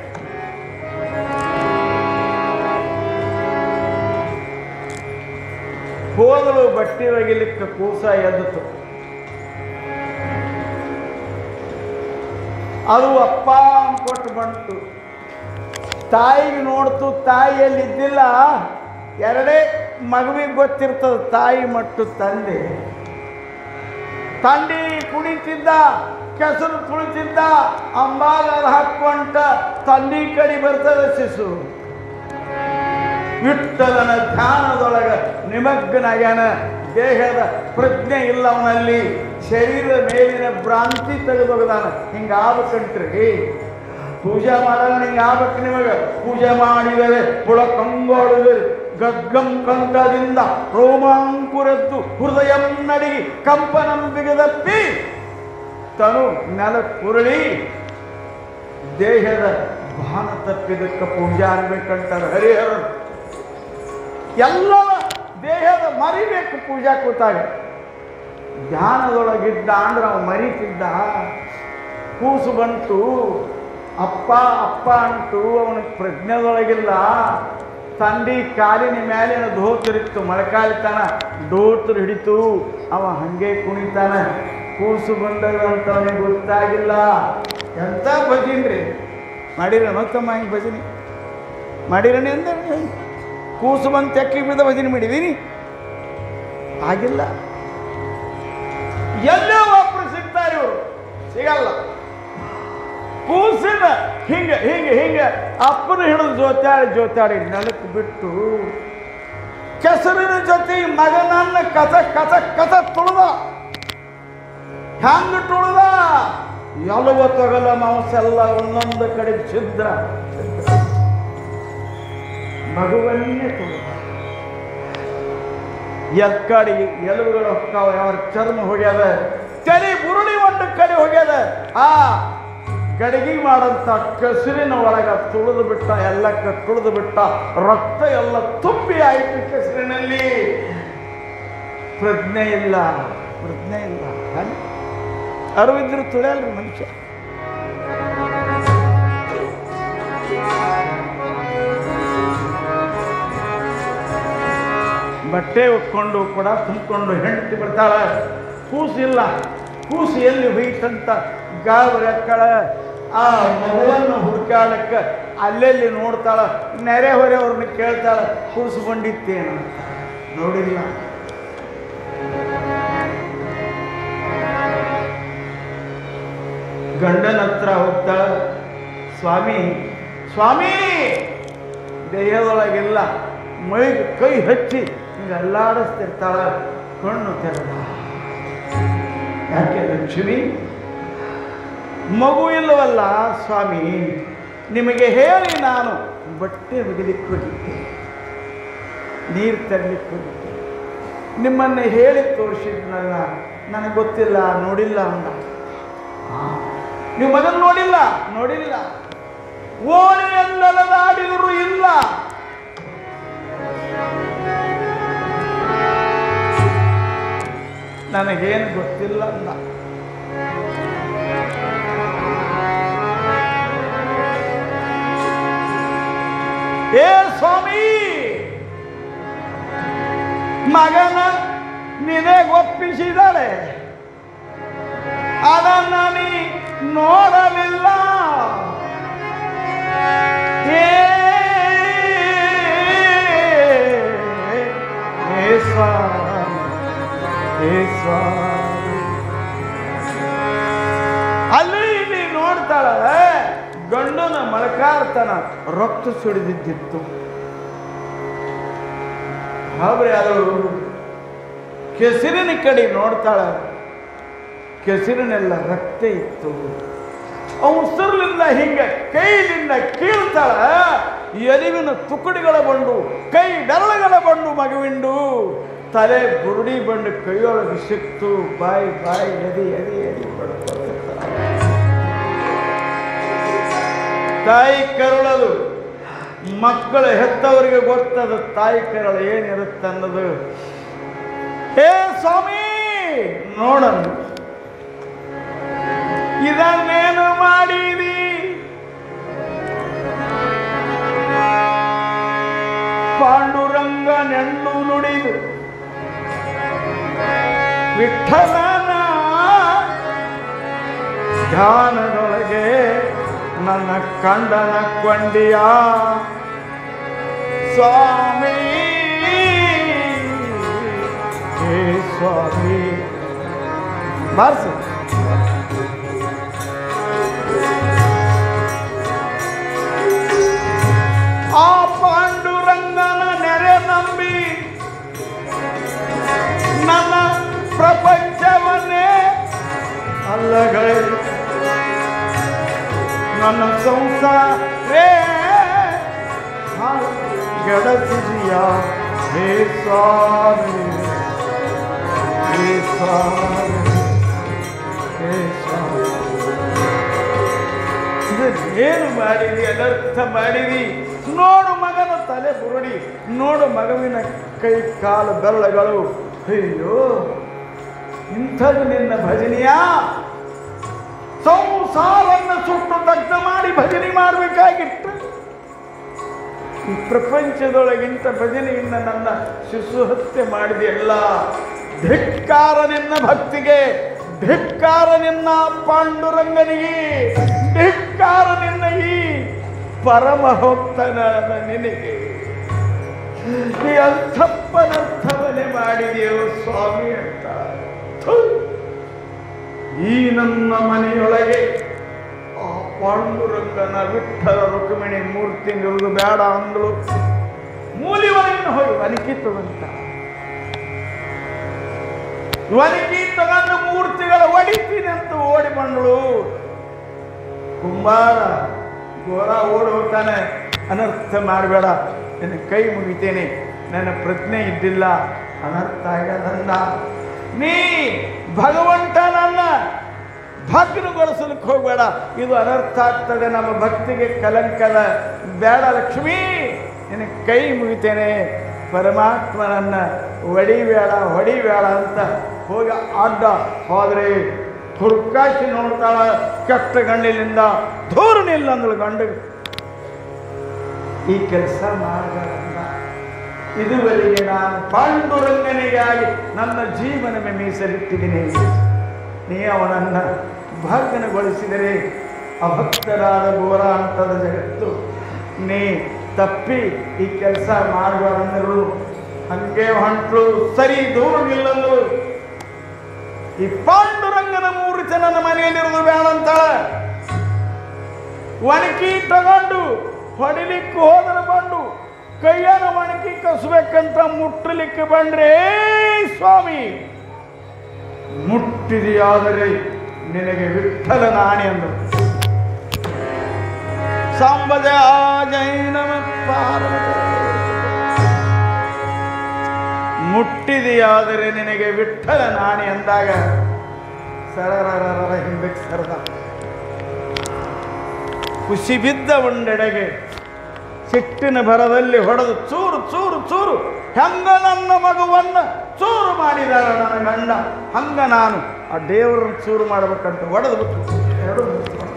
ಹೋದಳು ಬಟ್ಟೆ ಒಗಿಲಿಕ್ಕೆ ಕೂಸ ಎದ್ದಿತು ಅದು ಅಪ್ಪ ಕೊಟ್ಟು ಬಂತು ತಾಯಿಗೆ ನೋಡ್ತು ತಾಯಿಯಲ್ಲಿ ಇದ್ದಿಲ್ಲ ಎರಡೇ ಮಗುವಿಗೆ ಗೊತ್ತಿರ್ತದ ತಾಯಿ ಮಟ್ಟು ತಂದೆ ತಂಡಿ ಕುಣಿತಿದ್ದ ಕೆಸರು ತುಳಿತಿದ್ದ ಅಂಬಾಲ ಹಾಕೊಂಡ ತಂಡಿ ಕಡಿ ಬರ್ತದ ಶಿಶು ವಿಠಲನ ಧ್ಯಾನದೊಳಗ ನಿಮಗ್ನಾಗ್ಯಾನ ದೇಹದ ಪ್ರಜ್ಞೆ ಇಲ್ಲ ಅವನಲ್ಲಿ ಶರೀರದ ಮೇಲಿನ ಭ್ರಾಂತಿ ತೆಗೆದೊಗದಾನ ಹಿಂಗಾಗಬೇಕಂತ್ರಿ ಪೂಜೆ ಮಾಡಲ್ಲ ಹಿಂಗೆ ಆಗ್ಬೇಕು ನಿಮಗೆ ಪೂಜೆ ಮಾಡಿದರೆ ಹುಳ ಕಂಗೊಳಿದರೆ ಗಗ್ಗಂ ಕಂಠದಿಂದ ರೋಮಾಂಕುರದ್ದು ಹೃದಯಂ ನಡಿಗಿ ಕಂಪನಂ ಬಿಗದಪ್ಪಿ ತನು ನೆಲ ಕುರುಳಿ ದೇಹದ ಭಾನ ತಪ್ಪಿದಕ್ಕೆ ಪೂಜೆ ಆಗ್ಬೇಕಂತಾರೆ ಹರಿಹರರು ಎಲ್ಲ ದೇಹದ ಮರಿಬೇಕು ಪೂಜಾ ಕೂತಾಗ ಧ್ಯಾನದೊಳಗಿದ್ದ ಅಂದ್ರೆ ಅವ ಮರಿತಿದ್ದ ಕೂಸು ಬಂತು ಅಪ್ಪ ಅಪ್ಪ ಅಂಟು ಅವನಿಗೆ ಪ್ರಜ್ಞೆದೊಳಗಿಲ್ಲ ತಂಡಿ ಕಾಲಿನ ಮೇಲಿನ ಧೋತರಿತ್ತು ಮೊಳಕಾಲಿತನ ಡೋತರು ಹಿಡಿತು ಅವ ಹಂಗೆ ಕುಣಿತಾನ ಕೂಸು ಬಂದಾಗ ಅಂತ ಅವನಿಗೆ ಗೊತ್ತಾಗಿಲ್ಲ ಎಂತ ಭಜನ್ರಿ ಮಾಡಿರ ತಮ್ಮ ಹಿಂಗೆ ಭಜನೆ ಮಾಡಿರನಿ ಅಂದ್ರೆ ಕೂಸು ಬಂದು ತೆಕ್ಕಿ ಬಿದ್ದ ಭಜನೆ ಮಾಡಿದೀನಿ ಆಗಿಲ್ಲ ಎಲ್ಲೋ ಒಬ್ರು ಸಿಗ್ತಾರೆ ಇವರು ಸಿಗಲ್ಲ ಕೂಸಿನ ಹಿಂಗೆ ಹಿಂಗೆ ಹಿಂಗೆ ಅಪ್ಪನ ಹಿಡಿದು ಜೋತಾಡಿ ಜೋತಾಡಿ ನೆಲಕ್ಕೆ ಬಿಟ್ಟು ಕೆಸರಿನ ಜೊತೆ ಈ ಮಗನನ್ನ ಕಸ ಕಸ ಕಸ ತುಳಿದ ಹ್ಯಾಂಗ ತುಳಿದ ಎಲುವ ತೊಗಲ ಮಾಂಸ ಎಲ್ಲ ಒಂದೊಂದು ಕಡೆ ಛಿದ್ರ ಛಿದ್ರ. ಮಗುವನ್ನೇ ತುಳಿದ ಎಕ್ಕಡಿ ಎಲುಬುಗಳು ಹೊಕ್ಕಾವ ಯಾವ ಚರ್ಮ ಹೋಗ್ಯದ ತಲೆ ಬುರುಳಿ ಒಂದು ಕಡೆ ಹೋಗ್ಯದ ಆ ಗಡಿಗೆ ಮಾಡಂತ ಕೆಸರಿನ ಒಳಗ ತುಳಿದು ಬಿಟ್ಟ ಎಲ್ಲಕ್ಕ ತುಳಿದು ಬಿಟ್ಟ ರಕ್ತ ಎಲ್ಲ ತುಪ್ಪಿ ಆಯಿತು ಕೆಸರಿನಲ್ಲಿ ಪ್ರಜ್ಞೆ ಇಲ್ಲ ಪ್ರಜ್ಞೆ ಇಲ್ಲ ಹಂಗ್- ಅರಿವಿದ್ರು ತುಳಿಯಲ್ರಿ ಮನುಷ್ಯ ಬಟ್ಟೆ ಒಕ್ಕೊಂಡು ಕೊಡ ತುಂಬಿಕೊಂಡು ಹೆಂಡತಿ ಬರ್ತಾಳ ಕೂಸಿಲ್ಲ ಕೂಸು ಎಲ್ಲಿ ಹೋಯ್ತಂತ ಗಾಬರಿ ಅಕ್ಕಳ ಆ ಮಗುವನ್ನು ಹುಡುಕಾಡಕ್ಕೆ ಅಲ್ಲೆಲ್ಲಿ ನೋಡ್ತಾಳ ನೆರೆ ಹೊರೆಯವ್ರನ್ನ ಕೇಳ್ತಾಳ ಕೂಸು ಬಂದಿತ್ತೇನು ಅಂತ. ನೋಡಿಲ್ಲ ಗಂಡನ ಹತ್ರ ಹೋಗ್ತಾಳ ಸ್ವಾಮಿ ಸ್ವಾಮಿ ದೇಹದೊಳಗೆಲ್ಲ ಮೈಗೆ ಕೈ ಹಚ್ಚಿ ಹಿಂಗೆ ಅಲ್ಲಾಡಿಸ್ತಿರ್ತಾಳ ಕಣ್ಣು ತೆರೆದ ಯಾಕೆ ಲಕ್ಷ್ಮಿ ಮಗು ಇಲ್ಲವಲ್ಲ ಸ್ವಾಮಿ ನಿಮಗೆ ಹೇಳಿ ನಾನು ಬಟ್ಟೆ ಒಗಿಲಿಕ್ಕೆ ಹೋಗಿದ್ದೆ ನೀರು ತರಲಿಕ್ಕೆ ಹೋಗಿದ್ದೆ ನಿಮ್ಮನ್ನು ಹೇಳಿ ತೋರಿಸಿದ್ನಲ್ಲ ನನಗೆ ಗೊತ್ತಿಲ್ಲ ನೋಡಿಲ್ಲ ಅಂದ ಆ, ನೀವು ಮಗನ್ ನೋಡಿಲ್ಲ ನೋಡಿಲ್ಲ ಓಣಿಯಲ್ಲದಾಡಿದ್ರು ಇಲ್ಲ ನನಗೇನು ಗೊತ್ತಿಲ್ಲ ಅಂದ ಏ ಸ್ವಾಮಿ ಮಗನ ನಿನಗೊಪ್ಪಿಸಿದಳೆ ಅದನ್ನ ನೀ ನೋಡಲಿಲ್ಲ ಏ ಏ ಸ್ವಾಮಿ ಏ ಸ್ವಾಮಿ ಅಲ್ಲಿ ಇಲ್ಲಿ ನೋಡ್ತಾಳ ಗಂಡನ ಮೊಳಕಾರ್ತನ ರಕ್ತ ಸುಳಿದಿದ್ದಿತ್ತು ಹಾಬ್ರಿ ಅದು ಕೆಸರಿನ ಕಡೆ ನೋಡ್ತಾಳ ಕೆಸರಿನೆಲ್ಲ ರಕ್ತ ಇತ್ತು ಉಸಿರಿನಿಂದ ಹಿಂಗ ಕೈಲಿಂದ ಕೀಳ್ತಾಳ ಎಲಿವಿನ ತುಕಡಿಗಳ ಬಂಡು ಕೈ ಬೆರಳುಗಳ ಬಂಡು ಮಗುವಿಂಡು ತಲೆ ಬುರುಡಿ ಬಂಡು ಕೈಯೊಳಗೆ ಸಿಕ್ತು ಬಾಯಿ ಬಾಯಿ ಎದಿ ಎದಿ ಎದಿ ಬಡ್ಕೊಳ್ತಾಳ. ತಾಯಿ ಕರುಳದು ಮಕ್ಕಳು ಹೆತ್ತವರಿಗೆ ಗೊತ್ತದ ತಾಯಿ ಕರಳು ಏನಿರುತ್ತೆ ಅನ್ನೋದು ಹೇ ಸ್ವಾಮಿ ನೋಡನ್ನು ಇದನ್ನೇನು ಮಾಡಿದಿ ಪಾಂಡುರಂಗ ನೆಂಡು ನುಡಿದು ವಿಠಲನ ಧ್ಯಾನದೊಳಗೆ ನನ್ನ ಕಂಡನ ಕೊಂಡಿಯ ಸ್ವಾಮಿ ಹೇ ಸ್ವಾಮಿ ಬಾರ್ಸು ಆ ಪಾಂಡುರಂಗನ ನೆರೆ ನಂಬಿ ನನ್ನ ಪ್ರಪಂಚವನ್ನೇ ಅಲ್ಲಗೈ ನನ್ನ ಸಂಸಾರೇ ಗೆಡಸಿದೀಯ ಹೇ ಸ್ವಾಮಿ ಹೇ ಸ್ವಾಮಿ ಹೇ ಸ್ವಾಮಿ ಏನು ಮಾಡಿದಿ ಅನರ್ಥ ಮಾಡಿದಿ ನೋಡು ಮಗನ ತಲೆ ಬುರುಡಿ ನೋಡು ಮಗುವಿನ ಕೈ ಕಾಲು ಬೆರಳುಗಳು ಅಯ್ಯೋ ಇಂಥದ್ದು ನಿನ್ನ ಭಜನೆಯ ಸಂಸಾರನ್ನ ಸುಟ್ಟು ದಗ್ಧ ಮಾಡಿ ಭಜನೆ ಮಾಡಬೇಕಾಗಿತ್ತು ಈ ಪ್ರಪಂಚದೊಳಗಿಂತ ಭಜನೆಯಿಂದ ನನ್ನ ಶಿಶು ಹತ್ಯೆ ಮಾಡಿದೆಯಲ್ಲ ಧಿಕ್ಕಾರ ನಿನ್ನ ಭಕ್ತಿಗೆ ಧಿಕ್ಕಾರ ನಿನ್ನ ಪಾಂಡುರಂಗನಿಗೆ ಧಿಕ್ಕಾರ ನಿನ್ನ ಈ ಪರಮಭಕ್ತನಾದ ನಿನಗೆ ಈ ಅಂಥಪ್ಪನರ್ಥವನ್ನೇ ಮಾಡಿದೆಯೋ ಸ್ವಾಮಿ ಅಂತ ಥು. ಈ ನನ್ನ ಮನೆಯೊಳಗೆ ಆ ಪಾಂಡುರಂಗನ ವಿಠಲ ರುಕ್ಮಿಣಿ ಮೂರ್ತಿ ನಿಲ್ಲುವುದು ಬೇಡ ಅಂದಳು ಮೂಲಿವರೆಗಿನ ಹೋಗಿ ವನಿಕಿ ತಗೊಂತ ವನಿಕಿ ತಗೊಂಡು ಮೂರ್ತಿಗಳ ಒಡಿತೀನಿ ಅಂತ ಓಡಿ ಬಂದಳು ಕುಂಬಾರ ಘೋರ ಓಡಿ ಹೋಗ್ತಾನೆ ಅನರ್ಥ ಮಾಡಬೇಡ ನಿನ್ನ ಕೈ ಮುಗಿತೇನೆ ನನ್ನ ಪ್ರಜ್ಞೆ ಇದ್ದಿಲ್ಲ ಅನರ್ಥ ಆಗ್ಯದಲ್ಲ ನೀ ಭಗವಂತ ನನ್ನ ಭಗ್ನಗೊಳಿಸಲಿಕ್ಕೆ ಹೋಗಬೇಡ ಇದು ಅನರ್ಥ ಆಗ್ತದೆ ನಮ್ಮ ಭಕ್ತಿಗೆ ಕಲಂಕದ ಬೇಡ ಲಕ್ಷ್ಮೀ ನಿನ್ನ ಕೈ ಮುಗಿತೇನೆ ಪರಮಾತ್ಮನನ್ನ ಹೊಡಿಬೇಡ ಹೊಡಿಬೇಡ ಅಂತ ಹೋಗಿ ಅಡ್ಡ ಹೋದ್ರೆ ಹುರ್ಕಾಶಿ ನೋಡ್ತಾಳ ಕೆಟ್ಟ ಗಂಡಿಲಿಂದ ದೂರ ನಿಲ್ಲ ಅಂದಳು ಗಂಡ ಈ ಕೆಲಸ ಮಾಡಬೇಡ ಇದುವರೆಗೆ ನಾನು ಪಾಂಡುರಂಗನಿಗಾಗಿ ನನ್ನ ಜೀವನವೇ ಮೀಸಲಿಟ್ಟಿದ್ದೀನಿ ನೀ ಅವನನ್ನು ಭಾಗ್ಯನಗೊಳಿಸಿದರೆ ಅಭಕ್ತರಾದ ಘೋರ ಅಂತದ ಜಗತ್ತು ನೀ ತಪ್ಪಿ ಈ ಕೆಲಸ ಮಾಡಬಾರಂದರು ಹಂಗೆ ಹೊಂಟ್ರು ಸರಿ ದೂರ ನಿಲ್ಲಂದ್ರು ಈ ಪಾಂಡುರಂಗನ ಮೂರ್ತಿ ನನ್ನ ಮನೆಯಲ್ಲಿರೋದು ಬೇಡ ಅಂತಾಳ ಒಣಕಿ ತಗೊಂಡು ಹೊಡಿಲಿಕ್ಕೆ ಹೋದರೆ ಬಂಡು ಕೈಯನ್ನು ಒಣಕಿ ಕಸ್ಬೇಕಂತ ಮುಟ್ಟಲಿಕ್ಕೆ ಬಂದ್ರೆ "ಏ ಸ್ವಾಮಿ ಮುಟ್ಟಿದೆಯಾದರೆ ನಿನಗೆ ವಿಠಲ ನಾಣಿ ಅಂದರು ಸಾಂಬಜ ಜೈನಮ ಪಾರ್ವತಿ ಮುಟ್ಟಿದೆಯಾದರೆ ನಿನಗೆ ವಿಠಲ ನಾಣಿ ಅಂದಾಗ ಸರರರ ಹಿಂದಕ್ಕೆ ಸರದ ಖುಷಿ ಬಿದ್ದ ಒಂದೆಡೆಗೆ ಸಿಟ್ಟಿನ ಭರದಲ್ಲಿ ಹೊಡೆದು ಚೂರು ಚೂರು ಚೂರು ಹೆಂಗ ನನ್ನ ಮಗುವನ್ನ ಚೂರು ಮಾಡಿದಾರ ನನ್ನ ಗಂಡ ಹಂಗ ನಾನು ಆ ದೇವರನ್ನು ಚೂರು ಮಾಡಬೇಕಂತ ಹೊಡೆದು ಬಿಟ್ಟು ಎರಡು ಮುಚ್ಚಿಕೊಂಡು.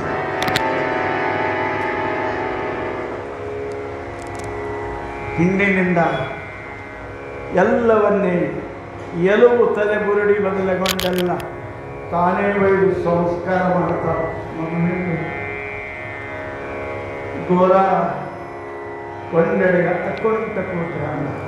ಹಿಂದಿನಿಂದ ಎಲ್ಲವನ್ನೇ ಎಲುವು ತಲೆ ಬುರುಡಿ ಬದಲಗೊಂಡೆಲ್ಲ ತಾನೇ ಒಯ್ದು ಸಂಸ್ಕಾರ ಮಾಡ್ತಾರೆ ಮಗನಿಗೆ ಗೋರ ಒಂದೆಡೆಗೆ ಅಕ್ಕೊಂತ ಕೂತ್ರ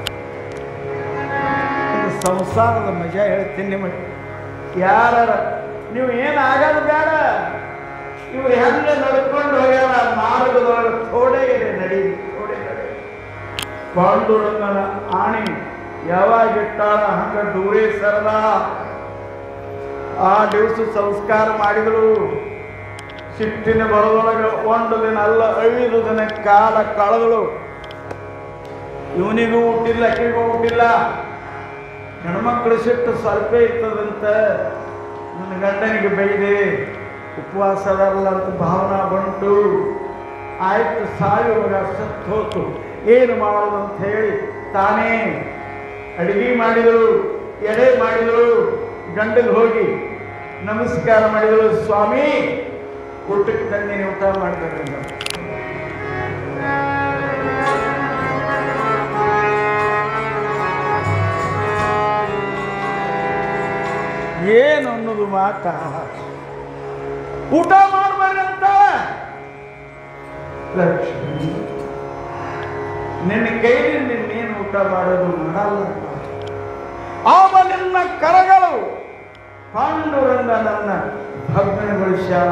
ಒಂದು ಸಂಸಾರದ ಮಜಾ ಹೇಳ್ತೀನಿ ನಿಮಗೆ ಯಾರ ನೀವು ಏನು ಆಗೋದು ಬೇಡ ಇವ್ರು ಹೆಂಗೆ ನಡ್ಕೊಂಡು ಹೋಗ್ಯಾರ ಮಾರ್ಗದೊಳಗೆ ಥೋಡೆ ಇದೆ ನಡಿ ಥೋಡೆ ನಡಿ ಪಾಂಡುರಂಗನ ಆಣಿ ಯಾವಾಗ ಇಟ್ಟಾಳ ಹಂಗ ದೂರೇ ಸರಳ ಆ ದಿವಸ ಸಂಸ್ಕಾರ ಮಾಡಿದ್ರು ಸಿಟ್ಟಿನ ಬರದೊಳಗೆ ಒಂದು ದಿನ ಅಲ್ಲ ಐದು ದಿನ ಕಾಲ ಕಳೆದಳು ಇವನಿಗೂ ಹುಟ್ಟಿಲ್ಲ ಅಕ್ಕಿಗೂ ಹುಟ್ಟಿಲ್ಲ ಹೆಣ್ಮಕ್ಳು ಸಿಟ್ಟು ಸ್ವಲ್ಪ ಇರ್ತದಂತ ನನ್ನ ಗಂಡನಿಗೆ ಬೈದೆ ಉಪವಾಸ ಅದಲ್ಲ ಅಂತ ಭಾವನಾ ಬಂತು ಆಯ್ತು ಸಾಯುವಾಗ ಸತ್ತು ಹೋತು ಏನು ಮಾಡೋದು ಅಂತ ಹೇಳಿ ತಾನೇ ಅಡಿಗೆ ಮಾಡಿದಳು ಎಡೆ ಮಾಡಿದಳು ಗಂಡಗೆ ಹೋಗಿ ನಮಸ್ಕಾರ ಮಾಡಿದಳು ಸ್ವಾಮಿ ಊಟಕ್ಕೆ ತಂದೇನೆ ಊಟ ಮಾಡ್ತಾರೆ ಅಂತ. ಏನು ಅನ್ನೋದು ಮಾತ ಊಟ ಮಾಡ್ಬಾರ್ದು ಅಂತ ಲಕ್ಷ್ಮಿ ನಿನ್ನ ಕೈಲಿ ನಿನ್ನೇನು ಊಟ ಮಾಡೋದು ಮಾಡಲ್ಲ ಆವ ನಿನ್ನ ಕರಗಳು ಪಾಂಡುರಂಗ ನನ್ನ ಭಗ್ನಗೊಳಿಸ್ಯಾಳ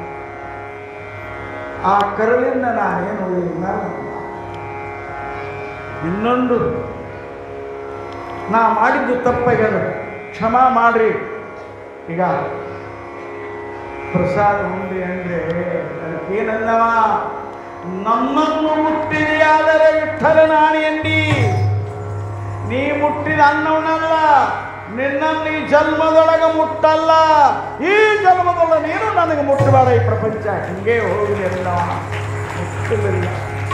ಆ ಕರಳಿಂದ ನಾನೇನು ಉಳಿದ ಇನ್ನೊಂದು ನಾ ಮಾಡಿದ್ದು ತಪ್ಪಾಗ್ಯದ ಕ್ಷಮಾ ಮಾಡ್ರಿ ಈಗ ಪ್ರಸಾದ ಉಂಡೆ ಅಂದ್ರೆ ಅದಕ್ಕೇನಲ್ಲವ ನನ್ನನ್ನು ಮುಟ್ಟಿದೆಯಾದರೆ ವಿಠಲ ನಾಣಿ ಎಂದಿ ನೀ ಮುಟ್ಟಿದ ಅನ್ನವನಲ್ಲ ನಿನ್ನನ್ನು ಈ ಜನ್ಮದೊಳಗೆ ಮುಟ್ಟಲ್ಲ ಈ ಜನ್ಮದೊಳಗೆ ನೀನು ನನಗೆ ಮುಟ್ಟಬೇಡ ಈ ಪ್ರಪಂಚ ಹಿಂಗೆ ಹೋಗಲಿ ಅಲ್ಲವ ಮುಟ್ಟಲಿಲ್ಲ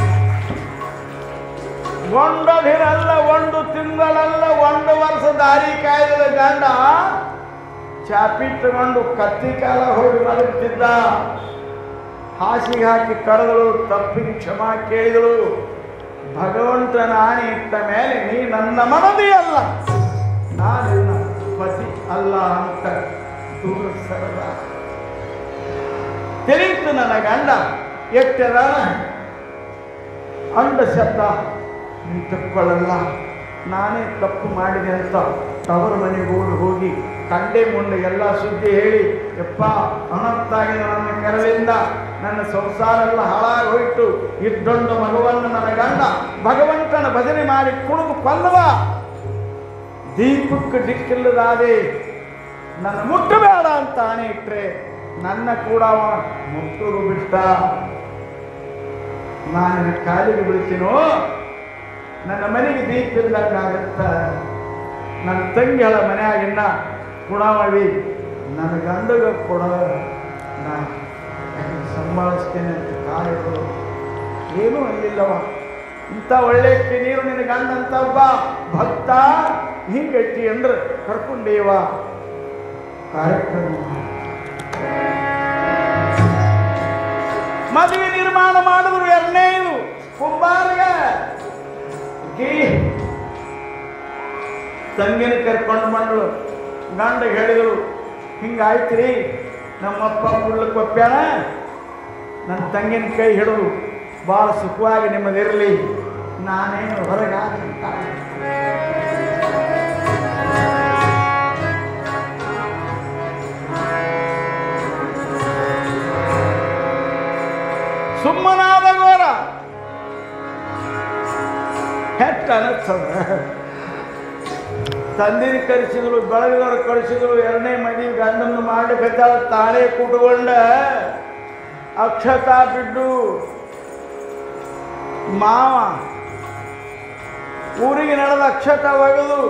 ಒಂದು ದಿನ ಅಲ್ಲ ಒಂದು ತಿಂಗಳಲ್ಲ ಒಂದು ವರ್ಷ ದಾರಿ ಕಾಯ್ದ ಗಂಡ ಚಾಪಿ ತಗೊಂಡು ಕತ್ತಿ ಕಾಲ ಹೋಗಿ ಮಲಗುತ್ತಿದ್ದ ಹಾಸಿಗೆ ಹಾಕಿ ಕರೆದಳು ತಪ್ಪಿಗೆ ಕ್ಷಮಾ ಕೇಳಿದಳು ಭಗವಂತನ ಆಣೆ ಇಟ್ಟ ಮೇಲೆ ನೀ ನನ್ನ ಮನದಿ ಅಲ್ಲ ನಾನಿನ್ನ ಪತಿ ಅಲ್ಲ ಅಂತ ದೂರ ಸರದ ತಿಳಿಯಿತು ನನ್ನ ಗಂಡ ಎಟ್ಟದಾನ ಅಂಡ ಶಬ್ದ ನೀ ತಕ್ಕೊಳ್ಳಲ್ಲ ನಾನೇ ತಪ್ಪು ಮಾಡಿದೆ ಅಂತ ತವರು ಮನೆಗೆ ಓಡಿ ಹೋಗಿ ತಂದೆ ಮುಂದೆ ಎಲ್ಲ ಸುದ್ದಿ ಹೇಳಿ ಯಪ್ಪ ಅನಂತಾಗಿದೆ ನನ್ನ ಕರಳಿಂದ ನನ್ನ ಸಂಸಾರ ಎಲ್ಲ ಹಾಳಾಗಿ ಹೋಯಿತು ಇದ್ದೊಂದು ಮಗುವನ್ನು ನನ್ನ ಗಂಡ ಭಗವಂತನ ಭಜನೆ ಮಾಡಿ ಕುಣಿದು ಕೊಲ್ಲವ ದೀಪಕ್ಕೆ ದಿಕ್ಕಿಲ್ಲದಾದೆ ನನ್ನ ಮುಟ್ಟಬೇಡ ಅಂತ ಆಣೆ ಇಟ್ರೆ ನನ್ನ ಕೂಡ ಅವ ಮುಟ್ಟುದು ಬಿಟ್ಟ ನಾನು ನಿನ್ನ ಕಾಲಿಗೆ ಬೀಳ್ತೀನೋ ನನ್ನ ಮನೆಗೆ ದೀಪ ಇಲ್ದಂಗಾಗತ್ತ ನನ್ನ ತಂಗಿಗಳ ಮನೆಯಾಗಿನ್ನ ಗುಣಮಳಿ ನನ್ನ ಗಂಡಗ ಕೊಡ ನಾ ಆಕೆಗೆ ಸಂಭಾಳಿಸ್ತೇನೆ ಅಂತ ಕಾಲಿಡು ಏನೂ ಅಲ್ಲಿಲ್ಲವ ಇಂಥ ಒಳ್ಳೆ ನೀರು ನಿನ್ನ ಗಂಡ ಅಂತ ಒಬ್ಬ ಭಕ್ತ ಹಿಂಗೈತಿ ಅಂದ್ರೆ ಕರ್ಕೊಂಡೇವ ಕಾರ್ಯಕ್ರಮ ಮದುವೆ ನಿರ್ಮಾಣ ಮಾಡಿದ್ರು ಎರಡನೇದು ಕುಂಬಾರ್ಗ ಆಕಿ ತಂಗಿನ ಕರ್ಕೊಂಡು ಬಂದಳು ಗಂಡ ಹೇಳಿದಳು ಹಿಂಗಾಯ್ತ್ರಿ ನಮ್ಮಪ್ಪ ಮುಡ್ಲಕ್ಕೆ ಒಪ್ಪ್ಯಾಣ ನನ್ನ ತಂಗಿನ ಕೈ ಹಿಡಿದು ಭಾಳ ಸುಖವಾಗಿ ನಿಮ್ಮದಿರಲಿ ನಾನೇನು ಹೊರಗಾಗಂತ ಸುಮ್ಮನಾದ ಗೋರ ಹೆಚ್ಚ ಅನಸ್ತದ ತಂದಿನ ಕರೆಸಿದ್ರು ಬೆಳಗಿದವರು ಕಳಿಸಿದ್ರು ಎರಡನೇ ಮದುವೆ ಗಂಡನ್ನು ಮಾಡಬೇಕಾದ ತಾನೇ ಕುಟ್ಕೊಂಡ ಅಕ್ಷತಾ ಬಿದ್ದು ಮಾವ ಊರಿಗೆ ನಡೆದ ಅಕ್ಷತ ಒಗೆದು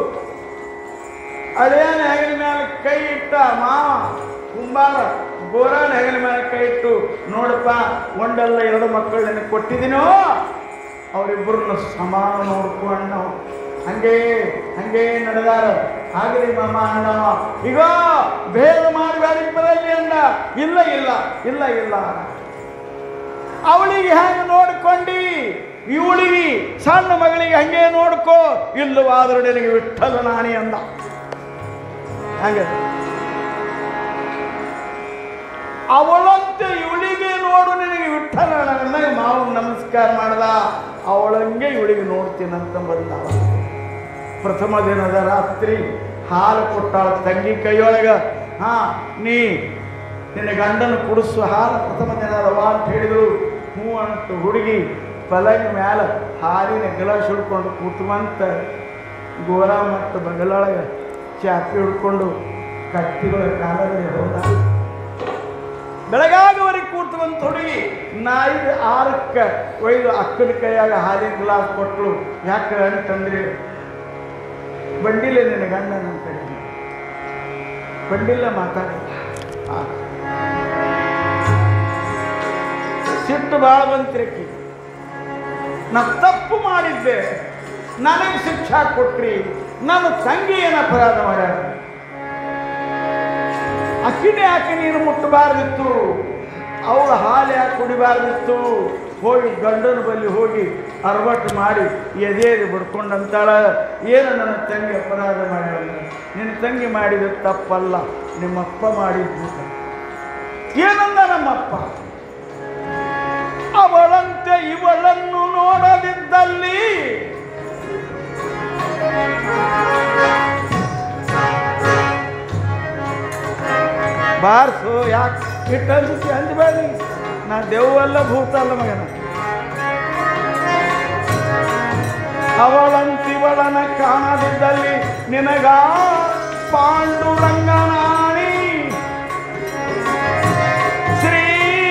ಅದೇನು ಹೆಗಲ ಮೇಲೆ ಕೈ ಇಟ್ಟ ಮಾವ ಕುಂಬಾರ ಗೋರಾನ್ ಹೆಗಲ ಮೇಲೆ ಕೈ ಇಟ್ಟು ನೋಡಪ್ಪ ಒಂದಲ್ಲ ಎರಡು ಮಕ್ಕಳು ನನಗೆ ಕೊಟ್ಟಿದ್ದೀನೋ ಅವರಿಬ್ಬರನ್ನ ಸಮಾನ ನೋಡ್ಕೊಂಡು ಹಂಗೆ ಹಂಗೆ ನಡೆದಾರ ಹಾಗಲಿ ಮಾಮ ಅಣ್ಣವ ಈಗ ಭೇದ ಮಾಡಬೇಡ ಇಬ್ಬರಲ್ಲಿ ಅಂದ ಇಲ್ಲ ಇಲ್ಲ ಇಲ್ಲ ಇಲ್ಲ ಅವಳಿಗೆ ಹೆಂಗೆ ನೋಡ್ಕೊಂಡಿ ಇವಳಿಗೆ ಸಣ್ಣ ಮಗಳಿಗೆ ಹಂಗೆ ನೋಡ್ಕೋ ಇಲ್ಲವಾದರೂ ನಿನಗೆ ವಿಠಲ ನಾಣಿ ಅಂದ ಹಂಗೆ ಅವಳಂತೆ ಇವಳಿಗೆ ನೋಡು ನಿನಗೆ ವಿಠಲ ನನಗೆ ಮಾವು ನಮಸ್ಕಾರ ಮಾಡ್ದ ಅವಳಂಗೆ ಇವಳಿಗೆ ನೋಡ್ತೀನಂತ ಬಂದವ ಪ್ರಥಮ ದಿನದ ರಾತ್ರಿ ಹಾಲು ಕೊಟ್ಟಾಳ ತಂಗಿ ಕೈಯೊಳಗ ಹಾ ನೀ ನಿನ್ನ ಗಂಡನ ಕುಡಿಸು ಹಾಲು ಪ್ರಥಮ ದಿನದ ವಾ ಅಂತ ಹೇಳಿದ್ರು ಹ್ಞೂ ಅಂತ ಹುಡುಗಿ ಪಲಂಗ ಮ್ಯಾಲ ಹಾಲಿನ ಗ್ಲಾಸ್ ಹಿಡ್ಕೊಂಡು ಕೂತ್ವಂತ ಗೋರ ಮತ್ತು ಬಗಲೊಳಗ ಚಾಪಿ ಹಿಡ್ಕೊಂಡು ಕತ್ತಿಗಳ ಕಾಲದಲ್ಲಿ ಹೋದ ಬೆಳಗಾಗವರೆಗೆ ಕೂತ್ಕೊಂತ ಹುಡುಗಿ ನಾಯಿದು ಆರಕ್ಕೆ ಒಯ್ದು ಅಕ್ಕನ ಕೈಯಾಗ ಹಾಲಿನ ಗ್ಲಾಸ್ ಕೊಟ್ಟಳು ಯಾಕೆ ಅಂತಂದ್ರೆ ಬಂಡಿಲ್ಲ ನಿನ್ನ ಗಂಡ ನನ್ನ ಕಡೆ ಬಂಡಿಲ್ಲ ಮಾತಾಡಿಲ್ಲ ಆ. ಸಿಟ್ಟು ಭಾಳ ಬಂತಿರಕ್ಕಿ ನಾ ತಪ್ಪು ಮಾಡಿದ್ದೆ ನನಗೆ ಶಿಕ್ಷಾ ಕೊಟ್ರಿ ನನ್ನ ತಂಗಿ ಏನು ಅಪರಾಧ ಮಾಡ್ಯಾರ ಅಕ್ಕಿನೇ ಯಾಕೆ ನೀನು ಮುಟ್ಟಬಾರ್ದಿತ್ತು ಅವಳು ಹಾಲು ಯಾಕೆ ಕುಡಿಬಾರ್ದಿತ್ತು ಹೋಗಿ ಗಂಡನ ಬಳಿ ಹೋಗಿ ಅರವಟ್ಟು ಮಾಡಿ ಎದೆಯಲ್ಲಿ ಬಿಡ್ಕೊಂಡಂತಾಳ ಏನು ನನ್ನ ತಂಗಿ ಅಪರಾಧ ಮಾಡ್ಯಾಳ ನಿನ್ನ ತಂಗಿ ಮಾಡಿದ ತಪ್ಪಲ್ಲ ನಿಮ್ಮಪ್ಪ ಮಾಡಿದ್ದು ತಪ್ಪು. ಏನಂದ ನಮ್ಮಪ್ಪ ಅವಳಂತೆ ಇವಳನ್ನು ನೋಡದಿದ್ದಲ್ಲಿ ಬಾರ್ಸು ಯಾಕೆ ಇಟ್ಟಂದು ಅಂದ್ಬೇಡಿ ನಾ ದೆವ್ವಲ್ಲ ಭೂತ ಅಲ್ಲ ಮಗನ ಅವಳಂತಿವಳನ ಕಾಣದಿದ್ದಲ್ಲಿ ನಿನಗ ಪಾಂಡುರಂಗನಾಣಿ ಶ್ರೀ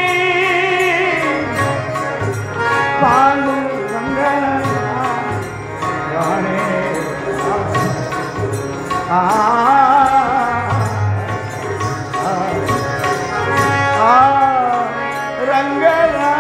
ಪಾಂಡುರಂಗನ ರಾಣಿ ಆ ಆ ರಂಗನ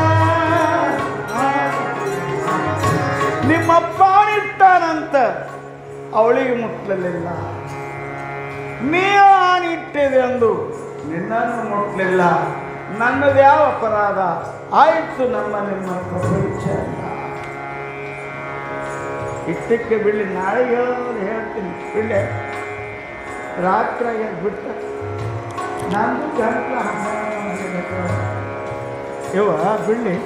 ನಿಮ್ಮಪ್ಪ ಇಟ್ಟಾನಂತ ಅವಳಿಗೆ ಮುಟ್ಲಿಲ್ಲ ನೀ ಆಣಿಟ್ಟಿದೆ ಅಂದು ನಿನ್ನನ್ನು ಮುಟ್ಲಿಲ್ಲ ನನ್ನದು ಯಾವ ಅಪರಾಧ ಆಯಿತು ನಮ್ಮ ನಿಮ್ಮ ಪ್ರಪಂಚ ಇಷ್ಟಕ್ಕೆ ಬಿಡ್ಲಿ ನಾಳೆ ಹೇಳೋದು ಹೇಳ್ತೀನಿ ಬಿಡ್ಲೆ ರಾತ್ರಿ ಎದ್ದು ಬಿಟ್ಟ ನಂದು ಗಂಟ್ಲ ಇವ ಬಿಡ್ಲಿ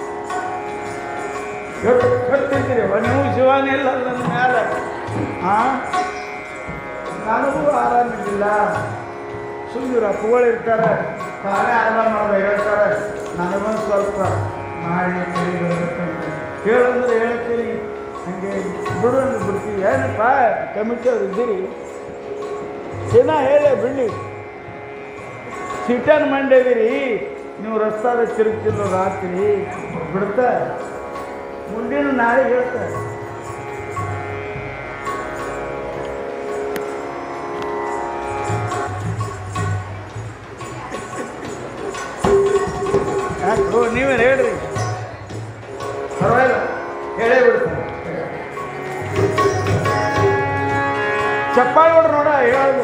ಕಟ್ಟಿದ್ದೀರಿ ನೀವು ಶಿವಾನಿ ಇಲ್ಲ ನನ್ನ ಮೇಲೆ ಆ ನನಗೂ ಆರಾಮಿಲ್ಲ ಸುಮ್ಮನೆ ಅಪ್ಪಗಳಿರ್ತಾರೆ ತಾನೇ ಆರಾಮ ಮಾಡೋದು ಹೇಳ್ತಾರೆ ನನಗೊಂದು ಸ್ವಲ್ಪ ಮಾಡಿ ಕೈ ಬರ್ಬೇಕಂತ ಹೇಳಂದ್ರೆ ಹೇಳ್ತೀನಿ ಹಂಗೆ ಬಿಡು ಅಂದ್ರೆ ಬಿಡ್ತೀವಿ ಏನಪ್ಪ ಕಮಿಟಿ ಅವ್ರು ಇದ್ದೀರಿ ದಿನ ಹೇಳಿ ಬಿಡ್ಲಿ ಸಿಟನ್ ಮಂಡಿದಿರಿ ನೀವು ರಸ್ತಾದ ತಿರುಗ್ತಿಲ್ಲ ರಾತ್ರಿ ಬಿಡ್ತಾ ಮುಂದಿನ ನಾಳೆ ಹೇಳ್ತಾರೆ ಯಾಕೋ ನೀವೇ ಹೇಳ್ರಿ ಪರವಾಗಿಲ್ಲ ಹೇಳೇ ಬಿಡ್ತಾರೆ ಚಪ್ಪಾಳಿ ಹೊಡ್ರಿ ನೋಡ ಹೇಳೋದು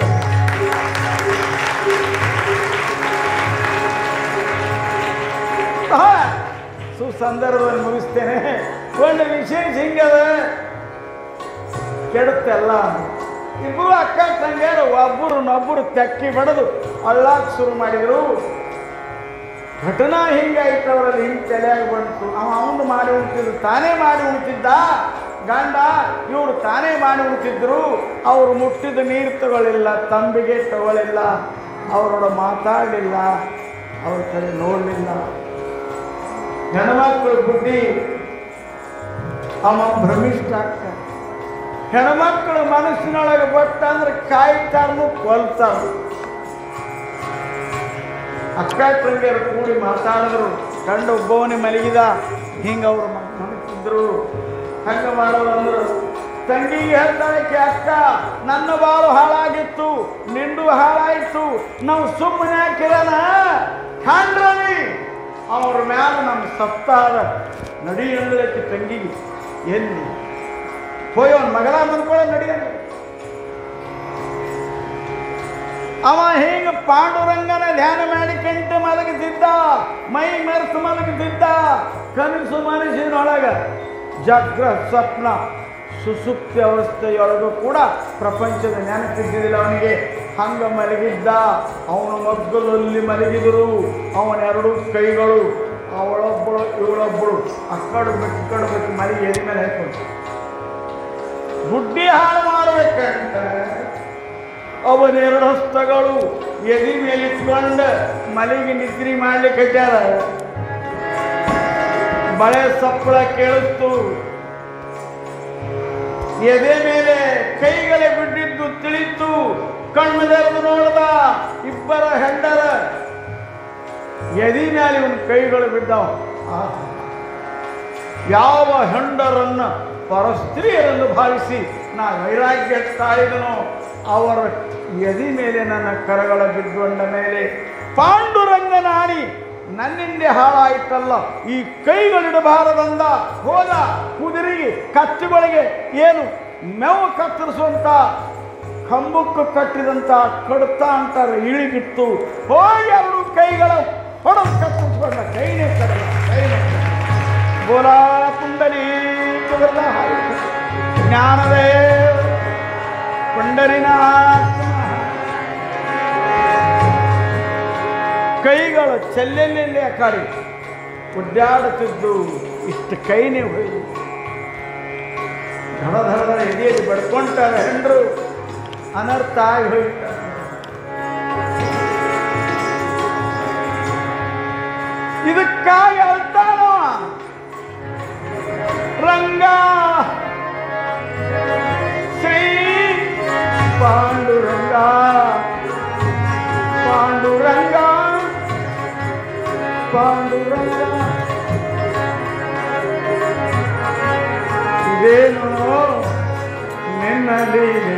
ಆಹಾ, ಸುಸಂದರ್ಭದಲ್ಲಿ ಮುಗಿಸ್ತೇನೆ ಒಂದು ವಿಶೇಷ ಹಿಂಗದ ಕೆಡುತ್ತೆಲ್ಲ ಇಬ್ಬರು ಅಕ್ಕ ತಂಗಿಯರು ಒಬ್ಬರು ನೊಬ್ಬರು ತೆಕ್ಕಿ ಬಡದು ಅಳ್ಳಾಕ್ ಶುರು ಮಾಡಿದ್ರು ಘಟನಾ ಹಿಂಗಾಯ್ತು ಅವರಲ್ಲಿ ಹಿಂಗೆ ತಲೆಯಾಗಿ ಬಂತು ಅವ ಅವನು ಮಾಡಿ ಉಣ್ತಿದ್ರು ತಾನೇ ಮಾಡಿ ಉಣ್ತಿದ್ದ ಗಂಡ ಇವರು ತಾನೇ ಮಾಡಿ ಉಣ್ತಿದ್ರು ಅವರು ಮುಟ್ಟಿದ ನೀರು ತಗೊಳ್ಳಿಲ್ಲ ತಂಬಿಗೆ ತಗೊಳ್ಳಿಲ್ಲ ಅವರೋಡ ಮಾತಾಡಲಿಲ್ಲ ಅವ್ರ ಕಡೆ ನೋಡಲಿಲ್ಲ ಹೆಣ್ಮಕ್ಳು ಬುದ್ಧಿ ಅವ ಭ್ರಮಿಷ್ಠ ಆಗ್ತಾನೆ ಹೆಣ್ಮಕ್ಳು ಮನಸ್ಸಿನೊಳಗೆ ಬಟ್ಟಂದ್ರೆ ಕಾಯ್ತಾರನು ಕೊಲ್ತಾರ ಅಕ್ಕ ತಂಗಿಯರು ಕೂಡಿ ಮಾತಾಡಿದ್ರು ಕಂಡು ಒಬ್ಬವನೇ ಮಲಗಿದ ಹಿಂಗೆ ಅವರು ಮನಸ್ಸಿದ್ರು ಹಂಗೆ ಮಾಡೋದಂದ್ರು ತಂಗಿಗೆ ಹೇಳ್ತಾಳಕ್ಕೆ ಅಕ್ಕ ನನ್ನ ಬಾಳು ಹಾಳಾಗಿತ್ತು ನಿಂದು ಹಾಳಾಯಿತು ನಾವು ಸುಮ್ಮನೆ ಹಾಕಿರೋಣ ಖಾಂಡ್ರವಿ ಅವ್ರ ಮ್ಯಾಲ ನಮ್ಮ ಸಪ್ತಾಹ ನಡಿ ಅಂದ್ರಕ್ಕೆ ತಂಗಿಗೆ ಎಲ್ಲಿ ಹೋಯ್ ಅವನ ಮಗಳ ಬಂದ್ಕೊಳ್ಳ ನಡಿ ಅಂದ್ರೆ ಅವ ಹೀಗೆ ಪಾಂಡುರಂಗನ ಧ್ಯಾನ ಮಾಡಿಕೊಂಡು ಮಲಗಿದ್ದ ಮೈ ಮೆರೆತು ಮಲಗಿದ್ದ ಕನಸು ಮನಸ್ಸಿನೊಳಗ ಜಾಗ್ರ ಸ್ವಪ್ನ ಸುಸುಪ್ತಿ ಅವಸ್ಥೆಯೊಳಗೂ ಕೂಡ ಪ್ರಪಂಚದ ನೆನಪಿದ್ದಿಲ್ಲ ಅವನಿಗೆ ಹಂಗ ಮಲಗಿದ್ದ ಅವನ ಮಗ್ಗಲಲ್ಲಿ ಮಲಗಿದರು ಅವನ ಎರಡು ಕೈಗಳು ಅವಳೊಬ್ಬಳು ಇವಳೊಬ್ಬಳು ಅಕ್ಕಡು ಬಿಟ್ಟು ಇಕ್ಕಡು ಬಿಟ್ಟು ಮಲಗಿ ಎದಿ ಮೇಲೆ ಹಾಕೊಂಡು ಬುಡ್ಡಿ ಹಾಳು ಮಾಡ್ಬೇಕಂತ ಅವನೆರಡು ಹಸ್ತಗಳು ಎದಿ ಮೇಲೆ ಇಟ್ಕೊಂಡು ಮಲೆಗೆ ನಿದ್ರಿ ಮಾಡ್ಲಿಕ್ಕೆ ಹಚ್ಚಾರ ಬಳೆ ಸಪ್ಪಳ ಕೇಳಿಸ್ತು ಎದೆ ಮೇಲೆ ಕೈಗಳೇ ಬಿಟ್ಟಿದ್ದು ತಿಳಿತು ಕಣ್ಣು ತೆರೆದು ನೋಡ್ದ ಇಬ್ಬರ ಹೆಂಡರ ಎದಿ ಮೇಲೆ ಇವನ್ ಕೈಗಳು ಬಿದ್ದವ ಆಹ್. ಯಾವ ಹೆಂಡರನ್ನ ಪರಸ್ತ್ರೀಯರೆಂದು ಭಾವಿಸಿ ನಾ ವೈರಾಗ್ಯ ತಾಳಿದನೋ ಅವರ ಎದಿ ಮೇಲೆ ನನ್ನ ಕರಗಳ ಬಿದ್ದುಕೊಂಡ ಮೇಲೆ ಪಾಂಡುರಂಗನಾಣಿ ನನ್ನಿಂದೆ ಹಾಳಾಯಿತಲ್ಲ ಈ ಕೈಗಳಿಡಬಾರದಂದ ಹೋದ ಕುದುರೆಗೆ ಕಚ್ಚುಗಳಿಗೆ ಏನು ಮೇವು ಕತ್ತರಿಸುವಂತ ಕಂಬಕ್ಕೆ ಕಟ್ಟಿದಂತ ಕಡ್ತ ಅಂತಾರೆ ಇಳಿಗಿತ್ತು ಹೋಗಿ ಎರಡು ಕೈಗಳ ಹೊಡೆದು ಕತ್ತರಿಸ್ಕೊಂಡ ಕೈನೇ ಕಡಲ ಕೈನೇ ಕಡಲ. ಬೋಲಾ ಪುಂಡರಿ ಜ್ಞಾನವೇ ಪುಂಡರಿನಾಥ ಕೈಗಳು ಚೆಲ್ಲೆಲ್ಲೆಲ್ಲಿ ಆ ಕಡೆ ಒಡ್ಡಾಡುತ್ತಿದ್ದು ಇಷ್ಟು ಕೈನೇ ಹೋಯ್ತು ಧಡ ಧಡ ಧಡ ಎದೆಯಲ್ಲಿ ಬಡ್ಕೊಂತಾರೆ ಹೆಂಡ್ರು ಅನರ್ಥ ಆಗಿ ಹೋಯ್ತಾರೆ ಇದಕ್ಕಾಗಿ ಅಳ್ತಾನೋ ರಂಗ ಶ್ರೀ ಪಾಂಡುರಂಗ ಪಾಂಡುರಂಗ ಪಾಂಡುರಂಗ ಇದೇನು ನಿನ್ನ ಲೀಲೆ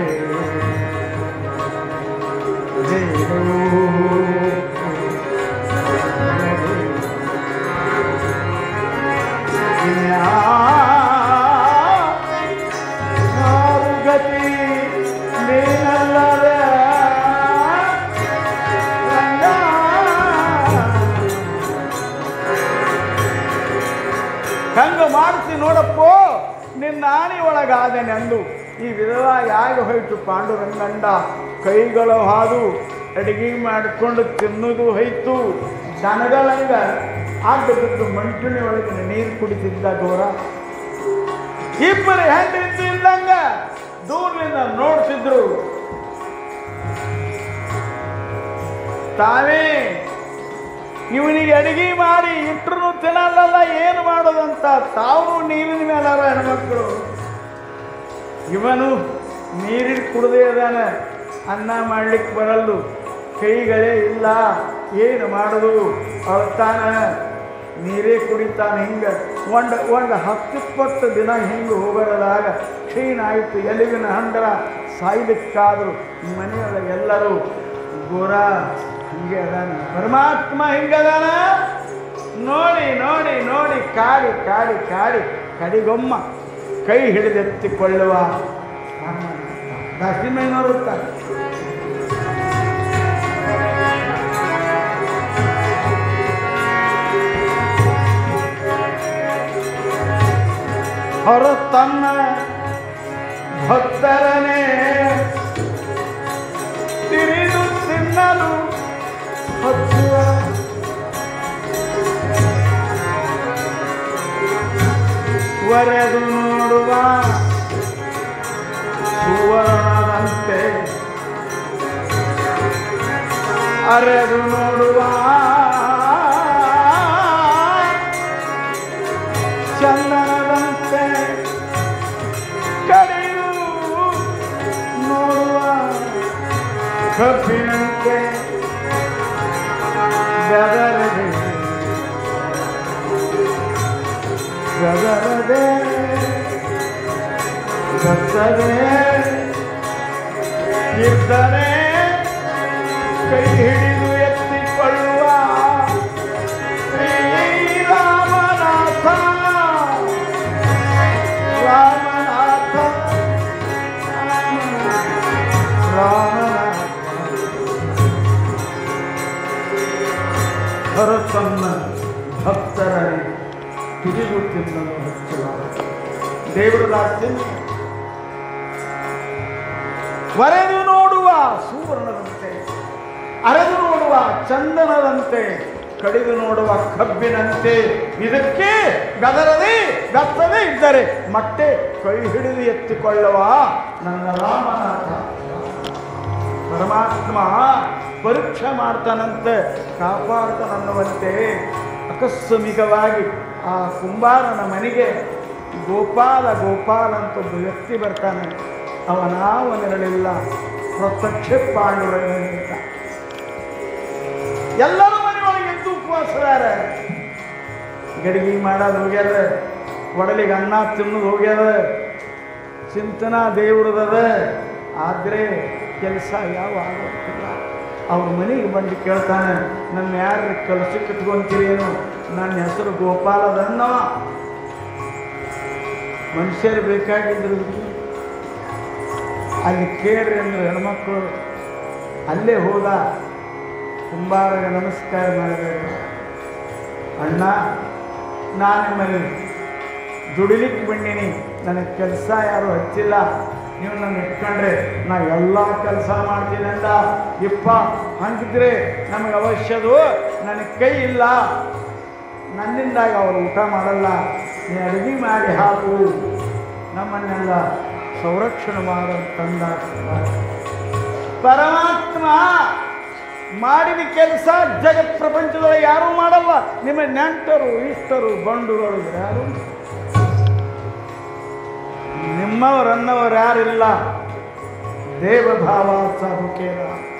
ಗತಿ ನೀನಲ್ಲದ ರಂಗ ಹಂಗ ಮಾಡಿಸಿ ನೋಡಪ್ಪೋ ನಿನ್ನ ಆಣಿ ಒಳಗಾದೆನೆಂದು ಈ ವಿಧವ ಯಾಗ ಹೋಯ್ತು ಪಾಂಡುರಂಗಂಡ ಕೈಗಳು ಹಾದು ಅಡಿಗೆ ಮಾಡಿಕೊಂಡು ತಿನ್ನುವುದು ಹೋಯ್ತು ದನಗಳಂಗ ಅಡ್ಡ ಬಿದ್ದು ಮಂಟುಣಿ ಒಳಗಿನ ನೀರು ಕುಡಿತಿದ್ದ ಘೋರ ಇಬ್ಬರು ಹೆಂಡತಿ ಇದ್ದಂಗ ದೂರದಿಂದ ನೋಡ್ತಿದ್ರು ತಾವೇ ಇವನಿಗೆ ಅಡಿಗೆ ಮಾಡಿ ಇಟ್ಟರು ತಿನ್ನಲ್ಲ ಏನು ಮಾಡೋದಂತ ತಾವು ನೀರಿನ ಮೇಲಾರ ಹೆಣ್ಮಕ್ಳು ಇವನು ನೀರಿನ ಕುಡದೇ ಅದಾನ ಅನ್ನ ಮಾಡ್ಲಿಕ್ಕೆ ಬರಲ್ಲು ಕೈಗಳೇ ಇಲ್ಲ ಏನು ಮಾಡೋದು ಅಳ್ತಾನ ನೀರೇ ಕುಡಿತಾನೆ ಹಿಂಗೆ ಒಂದು ಒಂದು ಹತ್ತಿಪ್ಪತ್ತು ದಿನ ಹಿಂಗೆ ಹೋಗಲಾಗ ಕ್ಷೀಣ ಆಯಿತು ಎಲುವಿನ ಹಂಡರ ಸಾಯ್ಲಿಕ್ಕಾದ್ರು ಮನೆಯೊಳಗೆ ಎಲ್ಲರೂ ಗೋರ ಹಿಂಗೆ ಅದಾನ ಪರಮಾತ್ಮ ಹಿಂಗದಾನ ನೋಡಿ ನೋಡಿ ನೋಡಿ ಕಾಡಿ ಕಾಡಿ ಕಾಡಿ ಕಡಿಗೊಮ್ಮ ಕೈ ಹಿಡಿದೆತ್ತಿಕೊಳ್ಳುವ ದಾಸಿಮಯ್ಯನವರು ಇರ್ತಾರೆ ಹೊರ ತನ್ನ ಭಕ್ತರನೇ ತಿರಿದು ತಿನ್ನಲು ಹಚ್ಚುವ ವರೆದು ನೋಡುವ ಸುವರ್ಣದಂತೆ ಅರೆದು ನೋಡುವ ಚಂದನದಂತೆ ಕಡಿದು ಗದರದೆ ಗತ್ತರೆ ಇದ್ದರೆ ಕೈ ಹಿಡಿದು ಎತ್ತಿಕೊಳ್ಳುವ ಶ್ರೀರಾಮನಾಥ ರಾಮನಾಥ ರಾಮನಾಥ ಭರತನ್ನ ಭಕ್ತರ ತಿರುಗು ತಿನ್ನಲು ಹಚ್ಚಲ ದೇವರ ದಾಸ್ಯನ ವರೆದು ನೋಡುವ ಸುವರ್ಣದಂತೆ ಅರೆದು ನೋಡುವ ಚಂದನದಂತೆ ಕಡಿದು ನೋಡುವ ಕಬ್ಬಿನಂತೆ ಇದಕ್ಕೆ ಗದರದೆ ಗತ್ತದೇ ಇದ್ದರೆ ಮತ್ತೆ ಕೈ ಹಿಡಿದು ಎತ್ತಿಕೊಳ್ಳುವ ನನ್ನ ರಾಮನಾಥ ಪರಮಾತ್ಮ ಪರೀಕ್ಷೆ ಮಾಡ್ತಾನಂತೆ ಕಾಪಾಡ್ತಾನನ್ನುವಂತೆ ಅಕಸ್ಮಿಕವಾಗಿ ಆ ಕುಂಬಾರನ ಮನೆಗೆ ಗೋಪಾಲ ಗೋಪಾಲ ಅಂತ ಒಬ್ಬ ವ್ಯಕ್ತಿ ಬರ್ತಾನೆ ಅವನಾವನಿರಲಿಲ್ಲ ಪ್ರತ್ಯಕ್ಷ ಪಾಂಡುರಂಗನಿಂದ ಎಲ್ಲರೂ ಮನೆಯೊಳಗೆ ಎದ್ದು ಉಪವಾಸದಾರ ಗಡಿಗೆ ಮಾಡೋದು ಹೋಗ್ಯದ ಒಡಲಿಗೆ ಅನ್ನ ತಿನ್ನೋದು ಹೋಗ್ಯದ ಚಿಂತನಾ ದೇವ್ರದದ ಆದರೆ ಕೆಲಸ ಯಾವ ಆಗೋದಿಲ್ಲ ಅವ್ರ ಮನೆಗೆ ಬಂದು ಕೇಳ್ತಾನೆ ನನ್ನ ಯಾರು ಕೆಲಸಕ್ಕೆ ಇಟ್ಕೊಂತೀರೇನು ನನ್ನ ಹೆಸರು ಗೋಪಾಲದನ್ನವ ಮನುಷ್ಯರು ಬೇಕಾಗಿದ್ರು ಅಲ್ಲಿ ಕೇಳ್ರಿ ಅಂದ್ರೆ ಹೆಣ್ಮಕ್ಳು ಅಲ್ಲೇ ಹೋದ ಕುಂಬಾರಗೆ ನಮಸ್ಕಾರ ಮಾಡಬೇಕು ಅಣ್ಣ ನಾನು ನಿಮ್ಮಲ್ಲಿ ದುಡಿಲಿಕ್ಕೆ ಬಂದೀನಿ ನನಗೆ ಕೆಲಸ ಯಾರು ಹಚ್ಚಿಲ್ಲ ನೀವು ನನ್ನ ಇಟ್ಕೊಂಡ್ರೆ ನಾ ಎಲ್ಲ ಕೆಲಸ ಮಾಡ್ತೀನಿ ಅಂದ ಇಪ್ಪ ಹಂಗಿದ್ರೆ ನಮಗೆ ಅವಶ್ಯದು ನನಗೆ ಕೈ ಇಲ್ಲ ನನ್ನಿಂದಾಗ ಅವರು ಊಟ ಮಾಡಲ್ಲ ನೀ ಅಡುಗೆ ಮಾಡಿ ಹಾಕು ನಮ್ಮನ್ನೆಲ್ಲ ಸಂರಕ್ಷಣೆ ಮಾಡಂತಂದ ಪರಮಾತ್ಮ ಮಾಡಿದ ಕೆಲಸ ಜಗತ್ ಪ್ರಪಂಚದೊಳಗೆ ಯಾರೂ ಮಾಡಲ್ಲ ನಿಮ್ಮ ನೆಂಟರು ಇಷ್ಟರು ಬಂಡುಗಳು ಯಾರು ನಿಮ್ಮವರನ್ನವರು ಯಾರಿಲ್ಲ ದೇವಭಾವ ಸಾಧುಕೇನ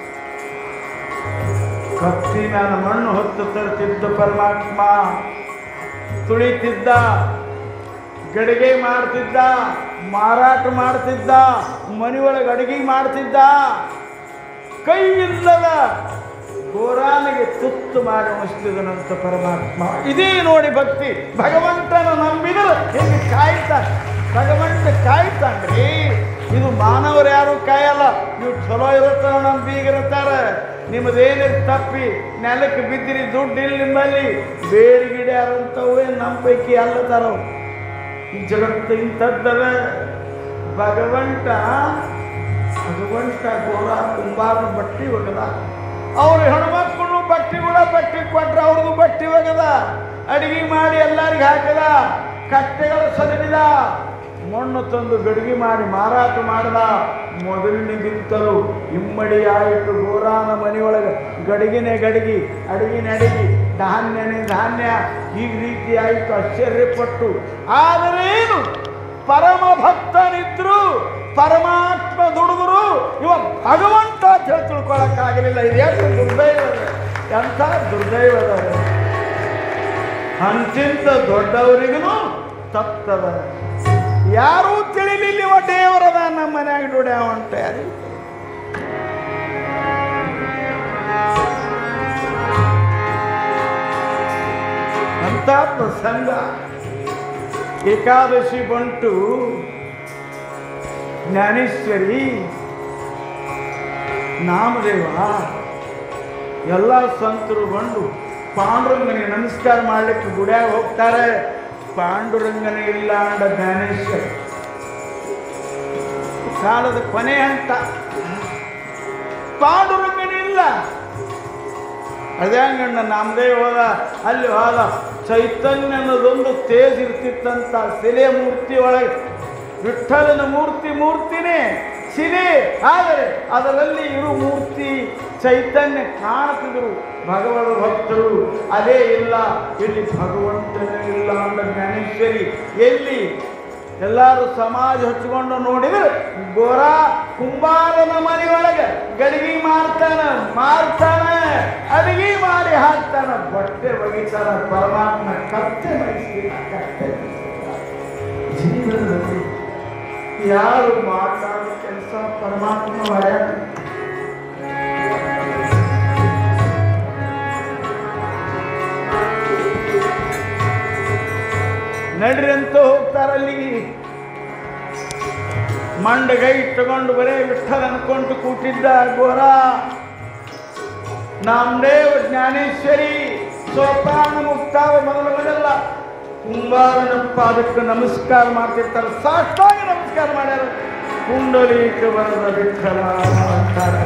ಕತ್ತಿ ನನ್ನ ಮಣ್ಣು ಹೊತ್ತು ತರುತ್ತಿದ್ದ ಪರಮಾತ್ಮ ತುಳಿತಿದ್ದ ಗಡಿಗೆ ಮಾಡ್ತಿದ್ದ ಮಾರಾಟ ಮಾಡ್ತಿದ್ದ ಮನೆಯೊಳಗೆ ಅಡಿಗೆ ಮಾಡ್ತಿದ್ದ ಕೈ ಇಲ್ಲದ ಗೋರಾನಿಗೆ ತುತ್ತು ಮಾಡಿ ಉಣಿಸ್ತಿದನಂತ ಪರಮಾತ್ಮ ಇದೇ ನೋಡಿ ಭಕ್ತಿ ಭಗವಂತನ ನಂಬಿದರೆ ಹೇಗೆ ಕಾಯ್ತಾನೆ ಭಗವಂತ ಕಾಯ್ತಾನ್ರಿ ಇದು ಮಾನವರು ಯಾರು ಕಾಯಲ್ಲ ನೀವು ಚಲೋ ಇರುತ್ತಾರ ನಮ್ಮ ಬೀಗಿರುತ್ತಾರೆ ನಿಮ್ಮದೇನಿರ್ ತಪ್ಪಿ ನೆಲಕ್ಕೆ ಬಿದ್ದಿರಿ ದುಡ್ಡು ಇಲ್ಲ ನಿಮ್ಮಲ್ಲಿ ಬೇರೆ ಗಿಡ ಯಾರಂತವೇ ನಮ್ಮ ಪೈಕಿ ಅಲ್ಲತಾರವು ಈ ಜಗತ್ತು ಇಂಥದ್ದದ ಭಗವಂತ ಭಗವಂತ ಗೋರ ಕುಂಬಾರ ಬಟ್ಟಿ ಒಗದ ಅವ್ರ ಹೆಣ್ಮಕ್ಳು ಬಟ್ಟಿ ಕೂಡ ಬಟ್ಟಿ ಕೊಟ್ರೆ ಅವ್ರದ್ದು ಬಟ್ಟಿ ಒಗದ ಅಡಿಗೆ ಮಾಡಿ ಎಲ್ಲರಿಗೆ ಹಾಕದ ಕಟ್ಟೆಗಳು ಸರಿದ ಮಣ್ಣು ತಂದು ಗಡಿಗೆ ಮಾಡಿ ಮಾರಾಟ ಮಾಡದ ಮೊದಲಿನಿಗಿಂತಲೂ ಇಮ್ಮಡಿ ಆಯಿತು ಗೋರಾನ ಮನೆಯೊಳಗೆ ಗಡಿಗೆನೆ ಗಡಿಗೆ ಅಡಿಗೆನೆ ಅಡಿಗೆ ಧಾನ್ಯನೇ ಧಾನ್ಯ ಈ ರೀತಿ ಆಯಿತು ಆಶ್ಚರ್ಯಪಟ್ಟು ಆದರೇನು ಪರಮ ಭಕ್ತನಿದ್ರು ಪರಮಾತ್ಮ ದುಡಿದ್ರು ಇವ ಭಗವಂತ ಅಂತ ಹೇಳಿ ತಿಳ್ಕೊಳಕ್ಕಾಗಲಿಲ್ಲ ಇದು ಎಷ್ಟು ದುರ್ದೈವದ ಎಂಥ ದುರ್ದೈವದ ಅಂತಿಂತ ದೊಡ್ಡವರಿಗೂ ತಪ್ತದ ಯಾರೂ ತಿಳಿಲಿಲ್ಲ ಇವ ದೇವರದ ನಮ್ಮ ಮನ್ಯಾಗ ದುಡ್ಯಾವ ಅಂತ ಯಾರು ಅಂತ ಪ್ರಸಂಗ ಏಕಾದಶಿ ಬಂಟು ಜ್ಞಾನೇಶ್ವರಿ ನಾಮದೇವ ಎಲ್ಲ ಸಂತರು ಬಂದು ಪಾಂಡುರಂಗನಿಗೆ ನಮಸ್ಕಾರ ಮಾಡ್ಲಿಕ್ಕೆ ಗುಡಿಯಾಗ ಹೋಗ್ತಾರೆ ಪಾಂಡುರಂಗನ ಇಲ್ಲ ಅಂಡ ಜ್ಞಾನೇಶ್ವರ ಕಾಲದ ಕೊನೆ ಹಂತ ಪಾಂಡುರಂಗನಿಲ್ಲ ಅದ್ಯಾಂಗಣ್ಣ ನಾಮದೇ ಹೋದ ಅಲ್ಲಿ ಹೋದ ಚೈತನ್ಯ ಅನ್ನೋದೊಂದು ತೇಜ್ ಇರ್ತಿತ್ತಂತ ಶಿಲೆ ಮೂರ್ತಿ ಒಳಗೆ ವಿಠಲನ ಮೂರ್ತಿ ಮೂರ್ತಿನೇ ಶಿಲೆ ಆದರೆ ಅದರಲ್ಲಿ ಇರು ಮೂರ್ತಿ ಚೈತನ್ಯ ಕಾಣ್ತಿದ್ರು ಭಗವದ ಭಕ್ತರು ಅದೇ ಇಲ್ಲ ಇಲ್ಲಿ ಭಗವಂತನೇ ಇಲ್ಲ ಅಂದ ಜ್ಞಾನೇಶ್ವರಿ ಎಲ್ಲಿ ಎಲ್ಲರೂ ಸಮಾಜ ಹಚ್ಕೊಂಡು ನೋಡಿದ್ರೆ ಗೋರ ಕುಂಬಾರನ ಮನೆಯೊಳಗೆ ಗಡಿಗೆ ಮಾಡ್ತಾನ ಮಾರ್ತಾನ ಅಡಿಗೆ ಮಾಡಿ ಹಾಕ್ತಾನ ಬಟ್ಟೆ ಒಗಿತಾನ ಪರಮಾತ್ಮ ಕತ್ತೆ ಮೈಸ್ತಾನ ಕತ್ತೆ ಮೈಸ್ತಾನ. ಜೀವನದಲ್ಲಿ ಯಾರು ಮಾತಾಡೋ ಕೆಲಸ ಪರಮಾತ್ಮ ಮಾಡ್ಯಾನ ನಡ್ರಿ ಅಂತ ಹೋಗ್ತಾರಲ್ಲಿ ಮಂಡಗೈ ಇಟ್ಟುಕೊಂಡು ಬರೇ ವಿಠಲ ಅನ್ಕೊಂಡು ಕೂತಿದ್ದ ಘೋರ ನಾಮದೇವ ಜ್ಞಾನೇಶ್ವರಿ ಸೋಪಾನ ಮುಕ್ತಾವ ಮೊದಲುಗಳೆಲ್ಲ ಕುಂಬಾರನ ಪಾದಕ್ಕೆ ನಮಸ್ಕಾರ ಮಾಡ್ತಿರ್ತಾರೆ ಸಾಷ್ಟಾಂಗ ನಮಸ್ಕಾರ ಮಾಡ್ಯಾರ ಕುಂಡಲೀಕ ಬರದ ವಿಠಲ ಅಂತಾರೆ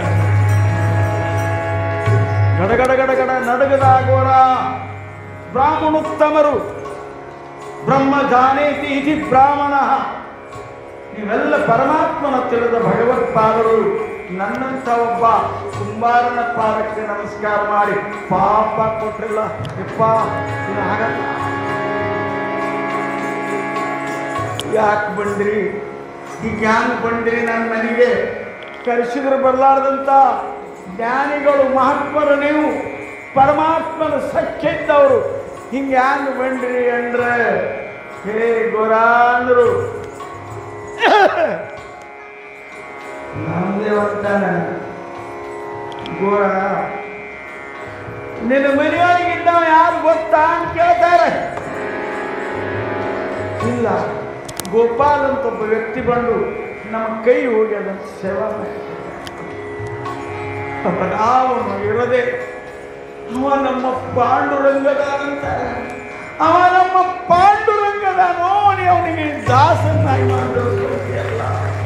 ಗಡಗಡ ಗಡಗಡ ನಡಗದ ಘೋರ ಬ್ರಾಹ್ಮಣೋತ್ತಮರು ಬ್ರಹ್ಮ ಜಾನೇತಿ ಇತಿ ಬ್ರಾಹ್ಮಣ ನೀವೆಲ್ಲ ಪರಮಾತ್ಮನ ತಿಳಿದ ಭಗವತ್ಪಾದರು ನನ್ನಂಥ ಒಬ್ಬ ಕುಂಬಾರನ ಪಾದಕ್ಕೆ ನಮಸ್ಕಾರ ಮಾಡಿ ಪಾಪ ಕೊಟ್ರಿಲ್ಲ ಯಪ್ಪ ಇದು ಆಗಲ್ಲ ಯಾಕೆ ಬಂದ್ರಿ ಈಗ ಹ್ಯಾಂಗ್ ಬಂದ್ರಿ ನನ್ನ ಮನೆಗೆ ಕರೆಸಿದ್ರು ಬರಲಾರ್ದಂಥ ಜ್ಞಾನಿಗಳು ಮಹಾತ್ಮರು ನೀವು ಪರಮಾತ್ಮನ ಸಖ್ಯ ಇದ್ದವರು ಹಿಂಗೆ ಹ್ಯಾಂಗ್ ಬಂದ್ರಿ ಅಂದ್ರೆ ಹೇ ಗೋರಾ ಅಂದ್ರು ನಾಮದೇವ್ ಅಂತಾನೆ ಗೋರ ನಿನ್ನ ಮನೆಯೊಳಗಿದ್ದವ ಯಾರು ಗೊತ್ತಾ ಅಂತ ಕೇಳ್ತಾರೆ ಇಲ್ಲ ಗೋಪಾಲ್ ಅಂತ ಒಬ್ಬ ವ್ಯಕ್ತಿ ಬಂದು ನಮ್ಮ ಕೈ ಹೋಗಿ ಅದನ್ನು ಸೇವಾ ಮಾಡಿ ಅವನು ಇರದೆ ಅವ ನಮ್ಮ ಪಾಂಡುರಂಗದ ಅಂತಾರೆ ಅವ ನಮ್ಮ ಪಾಂಡುರಂಗದ ನೋಡಿ ಅವನಿಗೆ ದಾಸನ್ನಾಗಿ ಮಾಡಿಲ್ಲ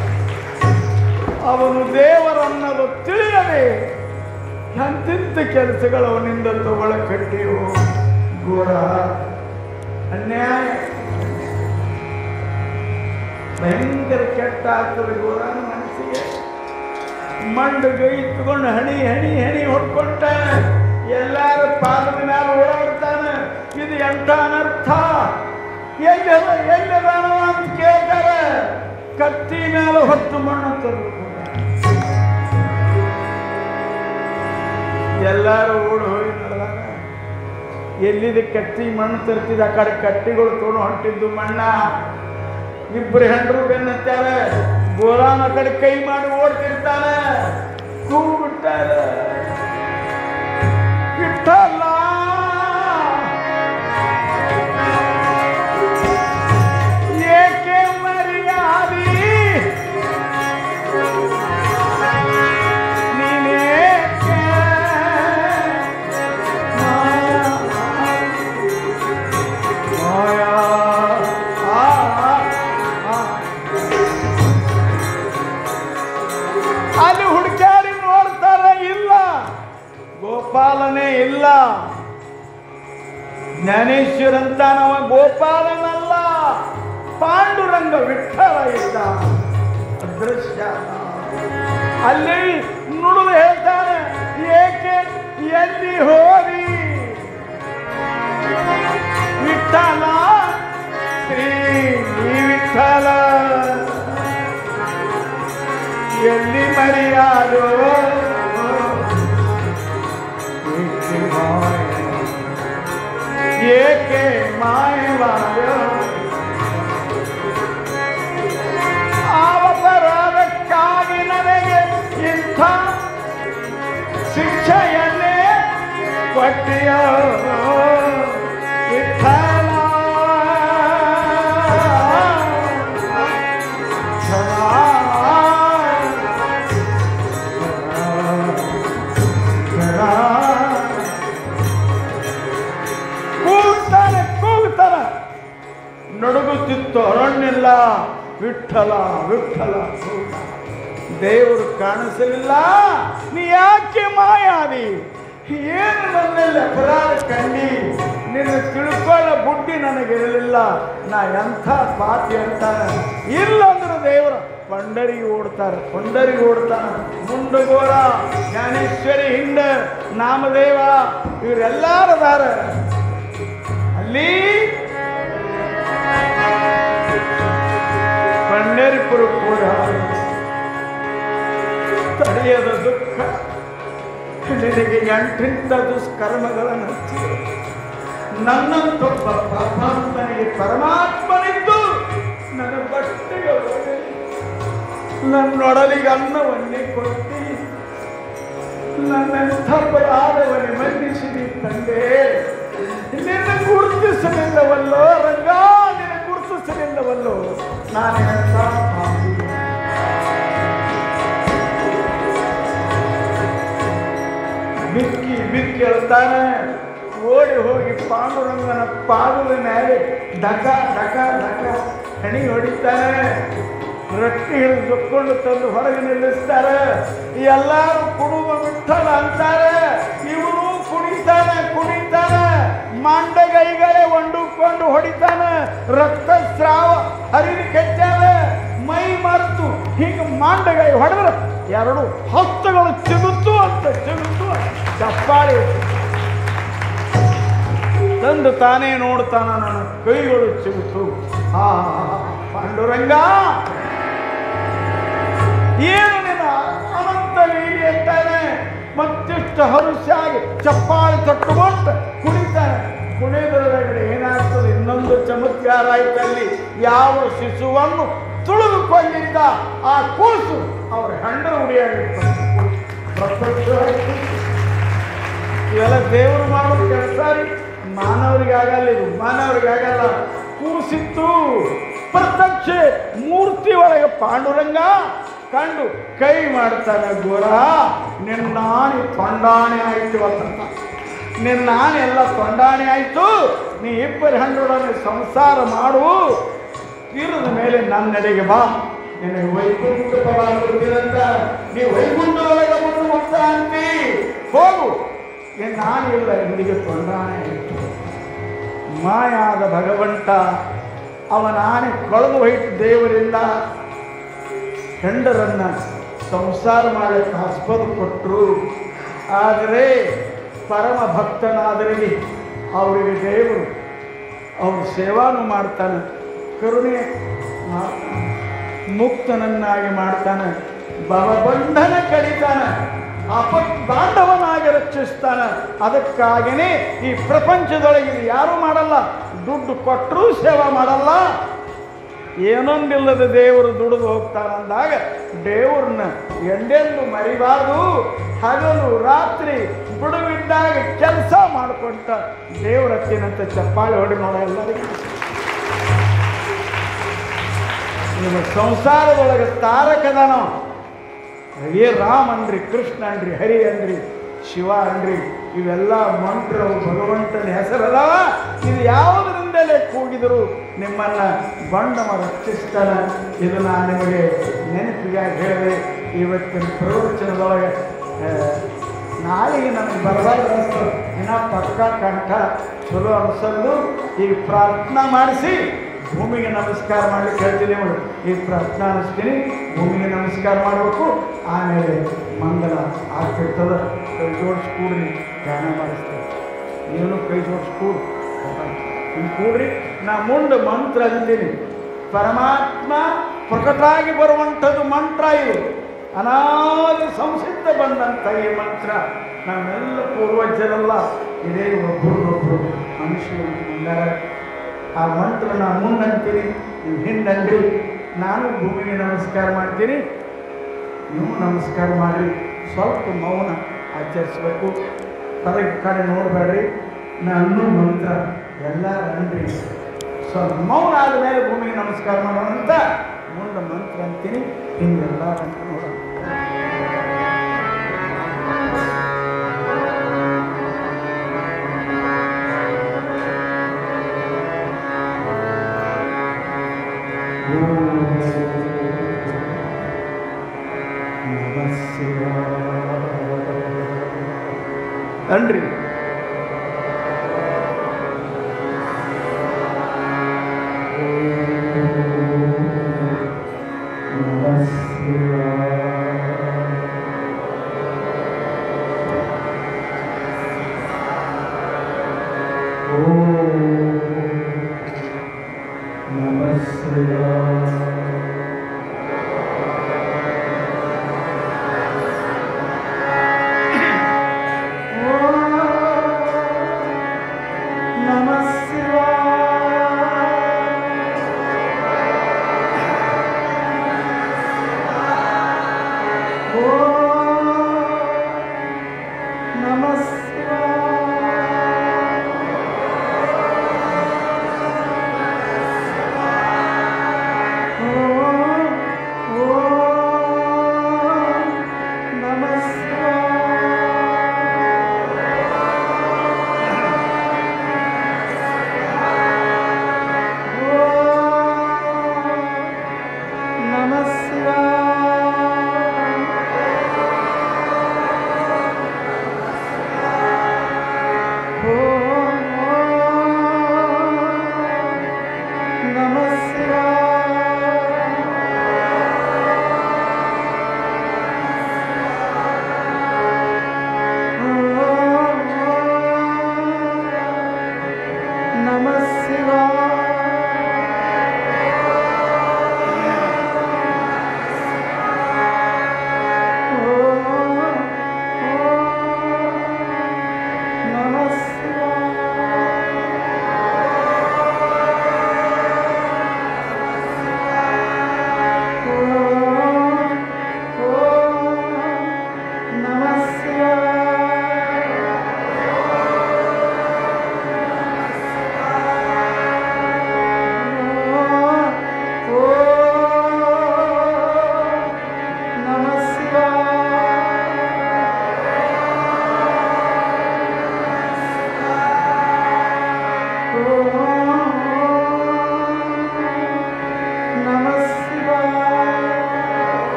ಅವನು ದೇವರನ್ನದು ತಿಳಿಯದೆ ಎಂತೆಂಥ ಕೆಲಸಗಳು ಅವನಿಂದ ತಗೊಳ ಕಟ್ಟಿಯೋ ಘೋರ ಅನ್ಯಾಯ ಭಯಂಕರ ಕೆಟ್ಟ ಆಗ್ತದೆ ಘೋರನ ಮನಸ್ಸಿಗೆ ಮಂಡು ಗೈ ಇಟ್ಕೊಂಡು ಹಣಿ ಹಣಿ ಹಣಿ ಹೊಡ್ಕೊಂತಾನೆ ಎಲ್ಲಾರ ಪಾದದ ಮೇಲೆ ಓಡಾಡ್ತಾನೆ ಇದು ಎಂಥ ಅನರ್ಥ ಎಲ್ಲದ ಎಲ್ಲದಾನವ ಅಂತ ಕೇಳ್ತಾರೆ ಕತ್ತಿ ಮೇಲೆ ಹೊತ್ತು ಮಣ್ಣು ತರಬೇಕು ಎಲ್ಲರೂ ಓಡಿ ಹೋಗಿ ನಡೆದಾಗ ಎಲ್ಲಿದೆ ಕತ್ತಿ ಮಣ್ಣು ತರ್ತಿದ್ದ ಆ ಕಡೆ ಕಟ್ಟಿಗಳು ತೊಗೊಂಡು ಹೊಂಟಿದ್ದು ಮಣ್ಣ ಇಬ್ಬರು ಹೆಂಡರು ಬೆನ್ನತ್ತಾರೆ ಗೋರಾನ ಆ ಕಡೆ ಕೈ ಮಾಡಿ ಓಡ್ತಿರ್ತಾನೆ ಕೂಗು ಬಿಟ್ಟಾರೆ ವಿಠಲ ಏಕೆ ಮರ್ಯಾದಿ ನೀನೇಕೆ ಮಾಯಾ ಮಾಯಾ ಆ, ಆ, ಆ. ಅಲ್ಲಿ ಹುಡುಕ್ಯಾಡಿ ನೋಡ್ತಾರ ಇಲ್ಲ ಗೋಪಾಲನೇ ಇಲ್ಲ ಜ್ಞಾನೇಶ್ವರಂತ ನವ ಗೋಪಾಲನಲ್ಲ ಪಾಂಡುರಂಗ ವಿಠಲ ಇದ್ದ ಅದೃಶ್ಯ ಅಲ್ಲಿ ನುಡಿದು ಹೇಳ್ತಾನೆ ಏಕೆ ಎಲ್ಲಿ ಹೋರಿ ವಿಠಲ ಶ್ರೀ ವಿಠಲ ಎಲ್ಲಿ ಮರಿಯಾದೋ ಏಕೆ ಮಾಯ ಏಕೆ ಮಾಯವಾದೋ ಅವಸರಕ್ಕಾಗಿ ನನಗೆ ಇಂಥ ಶಿಕ್ಷೆಯನ್ನೇ ಕೊಟ್ಟಿಯ ವಿಠಲ ಕೂಗ್ತಾನೆ ಕೂಗ್ತಾನೆ ನಡುಗುತ್ತಿತ್ತು ಅರಣ್ಯಲ್ಲ ವಿಠಲ ವಿಠಲ ದೇವರು ಕಾಣಿಸಲಿಲ್ಲ ನೀ ಯಾಕೆ ಮಾಯಾದಿ ಏನು ನನ್ನಲ್ಲಿ ಅಪರಾಧ ಕಂಡಿ ನಿನ್ನ ತಿಳ್ಕೊಳ್ಳೋ ಬುದ್ಧಿ ನನಗಿರಲಿಲ್ಲ ನಾ ಎಂಥ ಪಾಪಿ ಅಂತ ಇಲ್ಲ ಅಂದ್ರೆ ದೇವರ ಪಂಡರಿಗೆ ಓಡ್ತಾರೆ ಪಂಡರಿಗೆ ಓಡ್ತಾನೆ ಮುಂಡಗೋರ ಜ್ಞಾನೇಶ್ವರಿ ಹಿಂಡ ನಾಮದೇವ ಇವರೆಲ್ಲಾರದಾರ ಅಲ್ಲಿ ಪಂಡರಿಪುರ ಕೂಡ ತಡೆಯದ ದುಃಖ ನಿನಗೆ ಎಂಟೆಂಟ ದುಷ್ಕರ್ಮಗಳನ್ನು ಹಚ್ಚಿದೆ. ನನ್ನಂತೊಬ್ಬ ಪಾಪಾತ್ಮನಿಗೆ ಪರಮಾತ್ಮನಿದ್ದು ನನ್ನ ಬಟ್ಟೆಗೆ ಒಡವೆ ನನ್ನೊಡಲಿಗೆ ಅನ್ನವನ್ನೇ ಕೊಟ್ಟಿ ನನ್ನಂಥ ಅಪರಾಧವನ್ನೇ ಮನ್ನಿಸಿದಿ ತಂದೆ ನಿನ್ನ ಗುರುತಿಸಲಿಲ್ಲವಲ್ಲೋ ರಂಗ ನಿನ್ನ ಗುರುತಿಸಲಿಲ್ಲವಲ್ಲೋ ನಾನು ಎಂಥ ಪಾಪಿ. ಬಿಕ್ಕಿ ಬಿಕ್ಕಿ ಹೇಳ್ತಾನೆ ಓಡಿ ಹೋಗಿ ಪಾಂಡುರಂಗನ ಪಾದದ ಮೇಲೆ ಡಕ ಡಕ ಡಕ ಹಣಿ ಹೊಡಿತಾನೆ ರೊಟ್ಟಿ ಹಿಡಿದು ದುಕ್ಕೊಂಡು ತಂದು ಹೊರಗೆ ನಿಲ್ಲಿಸ್ತಾರೆ ಎಲ್ಲರೂ ಕುಡುವ ವಿಠಲ ಅಂತಾರೆ ಇವನು ಕುಣಿತಾನೆ ಕುಣಿತಾನೆ ಮಾಂಡಗೈಗಳೇ ಒಂಡುಕೊಂಡು ಹೊಡಿತಾನೆ ರಕ್ತಸ್ರಾವ ಹರಿದು ಕೆಟ್ಟಾವೆ ಮೈ ಮರೆತು ಹೀಗೆ ಮಾಂಡಗೈ ಹೊಡೆದ್ರೆ ಎರಡು ಹಸ್ತಗಳು ಚಿಗುತ್ತು ಅಂತ ಚಿಗುತ್ತು ಚಪ್ಪಾಳಿ ತಂದು ತಾನೇ ನೋಡ್ತಾನ ನನ್ನ ಕೈಗಳು ಚಿಗುತ್ತು ಆ ಪಾಂಡುರಂಗ ಏನು ನಿನ್ನ ಅನಂತ ಲೀಲೆ ಅಂತಾನೆ ಮತ್ತಿಷ್ಟು ಹರುಷಾಗಿ ಚಪ್ಪಾಳಿ ತಟ್ಟುಕೊಂಡು ಕುಣಿತಾನೆ ಕುಣಿಯೋದ್ರೊಳಗಡೆ ಏನಾಗ್ತದೆ ಇನ್ನೊಂದು ಚಮತ್ಕಾರ ಆಯ್ತಲ್ಲಿ ಯಾವ ಶಿಶುವನ್ನು ತುಳಿದುಕೊಂಡಿದ್ದ ಆ ಕೂಸು ಅವರ ಹೆಂಡರ ಉಡಿಯಾಗಿರ್ತದೆ ಪ್ರತ್ಯಕ್ಷವಾಗಿ ಇವೆಲ್ಲ ದೇವರು ಮಾಡೋ ಕೆಲಸ ರೀ ಮಾನವರಿಗೆ ಆಗಲ್ಲ ಇದು ಮಾನವರಿಗೆ ಆಗಲ್ಲ ಕೂಸಿತ್ತು ಪ್ರತ್ಯಕ್ಷ ಮೂರ್ತಿ ಒಳಗೆ ಪಾಂಡುರಂಗ ಕಂಡು ಕೈ ಮಾಡ್ತಾನೆ ಗೋರ ನಿನ್ನಾಣಿ ತೊಂಡಾಣಿ ಆಯ್ತು ಅಂತ ನಿನ್ನಾಣಿ ಎಲ್ಲ ತೊಂಡಾಣಿ ಆಯ್ತು ನೀ ಇಬ್ಬರು ಹಣ್ಣೊಡನೆ ಸಂಸಾರ ಮಾಡು ತೀರದ ಮೇಲೆ ನನ್ನೆಡೆಗೆ ಬಾ ನಿನಗೆ ವೈಕುಂಠ ಫಲ ಕೊಡ್ತೀರಂತ ನೀ ವೈಕುಂಠದೊಳಗೆ ಮುಂದೆ ಹೋಗ್ತಾ ಅಂತಿ ಹೋಗು ಏನ್ ನಾನಿಲ್ಲ ಇಂದಿಗೆ ತೊಂದಾನೆ ಮಾಯಾದ ಭಗವಂತ ಅವನಾನೆ ಕಳೆದು ಹೋಯ್ತು ದೇವರಿಂದ ಹೆಂಡರನ್ನ ಸಂಸಾರ ಮಾಡಕ್ಕೆ ಆಸ್ಪದ ಕೊಟ್ಟರು ಆದರೆ ಪರಮ ಭಕ್ತನಾದರಿಗೆ ಅವರಿಗೆ ದೇವರು ಅವ್ರ ಸೇವಾನು ಮಾಡ್ತಾನೆ ಕರುಣೆ ಮಾಡ್ತಾನೆ ಮುಕ್ತನನ್ನಾಗಿ ಮಾಡ್ತಾನೆ ಭವಬಂಧನ ಕಡಿತಾನೆ ಅಪತ್ ಬಾಂಧವನಾಗಿ ರಕ್ಷಿಸ್ತಾನೆ ಅದಕ್ಕಾಗಿಯೇ ಈ ಪ್ರಪಂಚದೊಳಗೆ ಇದು ಯಾರೂ ಮಾಡಲ್ಲ ದುಡ್ಡು ಕೊಟ್ಟರೂ ಸೇವಾ ಮಾಡಲ್ಲ ಏನೊಂದಿಲ್ಲದ ದೇವರು ದುಡಿದು ಹೋಗ್ತಾನಂದಾಗ ದೇವ್ರನ್ನ ಎಂದೆಂದು ಮರಿಬಾರ್ದು ಹಗಲು ರಾತ್ರಿ ಬಿಡುವಿದ್ದಾಗ ಕೆಲಸ ಮಾಡಿಕೊಂಡ ದೇವ್ರ ಹತ್ತಿನಂತ ಚಪ್ಪಾಳಿ ಹೊಡಿ ನೋಡ ಎಲ್ಲರಿಗೂ ನಿಮ್ಮ ಸಂಸಾರದೊಳಗೆ ತಾರಕದನೋ ಏ ರಾಮ್ ಅನ್ರಿ ಕೃಷ್ಣ ಅನ್ರಿ ಹರಿ ಅನ್ರಿ ಶಿವ ಅನ್ರಿ ಇವೆಲ್ಲ ಮಂತ್ರವು ಭಗವಂತನ ಹೆಸರದವ ಇದು ಯಾವುದರಿಂದಲೇ ಕೂಗಿದರೂ ನಿಮ್ಮನ್ನ ಬಂಡಮ ರಕ್ಷಿಸ್ತಾನೆ ಇದು ನಾನು ನಿಮಗೆ ನೆನಪಿಗಾಗಿ ಹೇಳಿದೆ ಇವತ್ತಿನ ಪ್ರವಚನದೊಳಗೆ ಆ, ನಾಳೆಗೆ ನನಗೆ ಬರಬಾರ್ದು ಅನಿಸ್ತು ಇನ್ನ ಪಕ್ಕ ಕಂಠ ಚಲೋ ಅನ್ಸಲ್ದು ಈಗ ಪ್ರಾರ್ಥನಾ ಮಾಡಿಸಿ ಭೂಮಿಗೆ ನಮಸ್ಕಾರ ಮಾಡ್ಲಿಕ್ಕೆ ಹೇಳ್ತೀನಿ ನೀವು ಈಗ ಪ್ರಾರ್ಥನಾ ಅನಿಸ್ತೀನಿ ಭೂಮಿಗೆ ನಮಸ್ಕಾರ ಮಾಡಬೇಕು ಆಮೇಲೆ ಮಂಗಲ ಆಗ್ತಿರ್ತದೆ ಕೈ ಜೋಡಿಸಿ ಕೂಡ್ರಿ ಧ್ಯಾನ ಮಾಡಿಸ್ತೀನಿ ನೀನು ಕೈ ಜೋಡಿಸಿ ಕೂಡು ಹಿಂಗೆ ಕೂಡ್ರಿ ನಾ ಮುಂದೆ ಮಂತ್ರ ಅಂತೀನಿ ಪರಮಾತ್ಮ ಪ್ರಕಟಾಗಿ ಬರುವಂಥದ್ದು ಮಂತ್ರ ಇದು ಅನಾದಿ ಸಂಸಿದ್ಧ ಬಂದಂಥ ಈ ಮಂತ್ರ ನಮ್ಮೆಲ್ಲ ಪೂರ್ವಜರೆಲ್ಲ ಇದೇ ಒಬ್ಬರೊಬ್ಬರು ಮನುಷ್ಯರು ಮುಂದಾರ ಆ ಮಂತ್ರ ನಾನು ಮುಂದಂತೀನಿ ನೀವು ಹಿಂದಂದ್ರಿ ನಾನು ಭೂಮಿಗೆ ನಮಸ್ಕಾರ ಮಾಡ್ತೀನಿ ನೀವು ನಮಸ್ಕಾರ ಮಾಡಿ ಸ್ವಲ್ಪ ಮೌನ ಆಚರಿಸ್ಬೇಕು ಹೊರಗೆ ಕಡೆ ನೋಡಬೇಡ್ರಿ ನಾನು ಮಂತ್ರ ಎಲ್ಲ ಅನ್ರಿ ಸ್ವಲ್ಪ ಮೌನ ಆದಮೇಲೆ ಭೂಮಿಗೆ ನಮಸ್ಕಾರ ಮಾಡೋಣ ಅಂತ ಮುಂದೆ ಮಂತ್ರ ಅಂತೀನಿ ಹಿಂಗೆಲ್ಲ ಅಂತ ನೋಡೋಣ ಅನ್ರಿ ನಮಃ ಶಿವಾಯ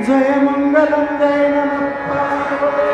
जय मंगलम जय नमः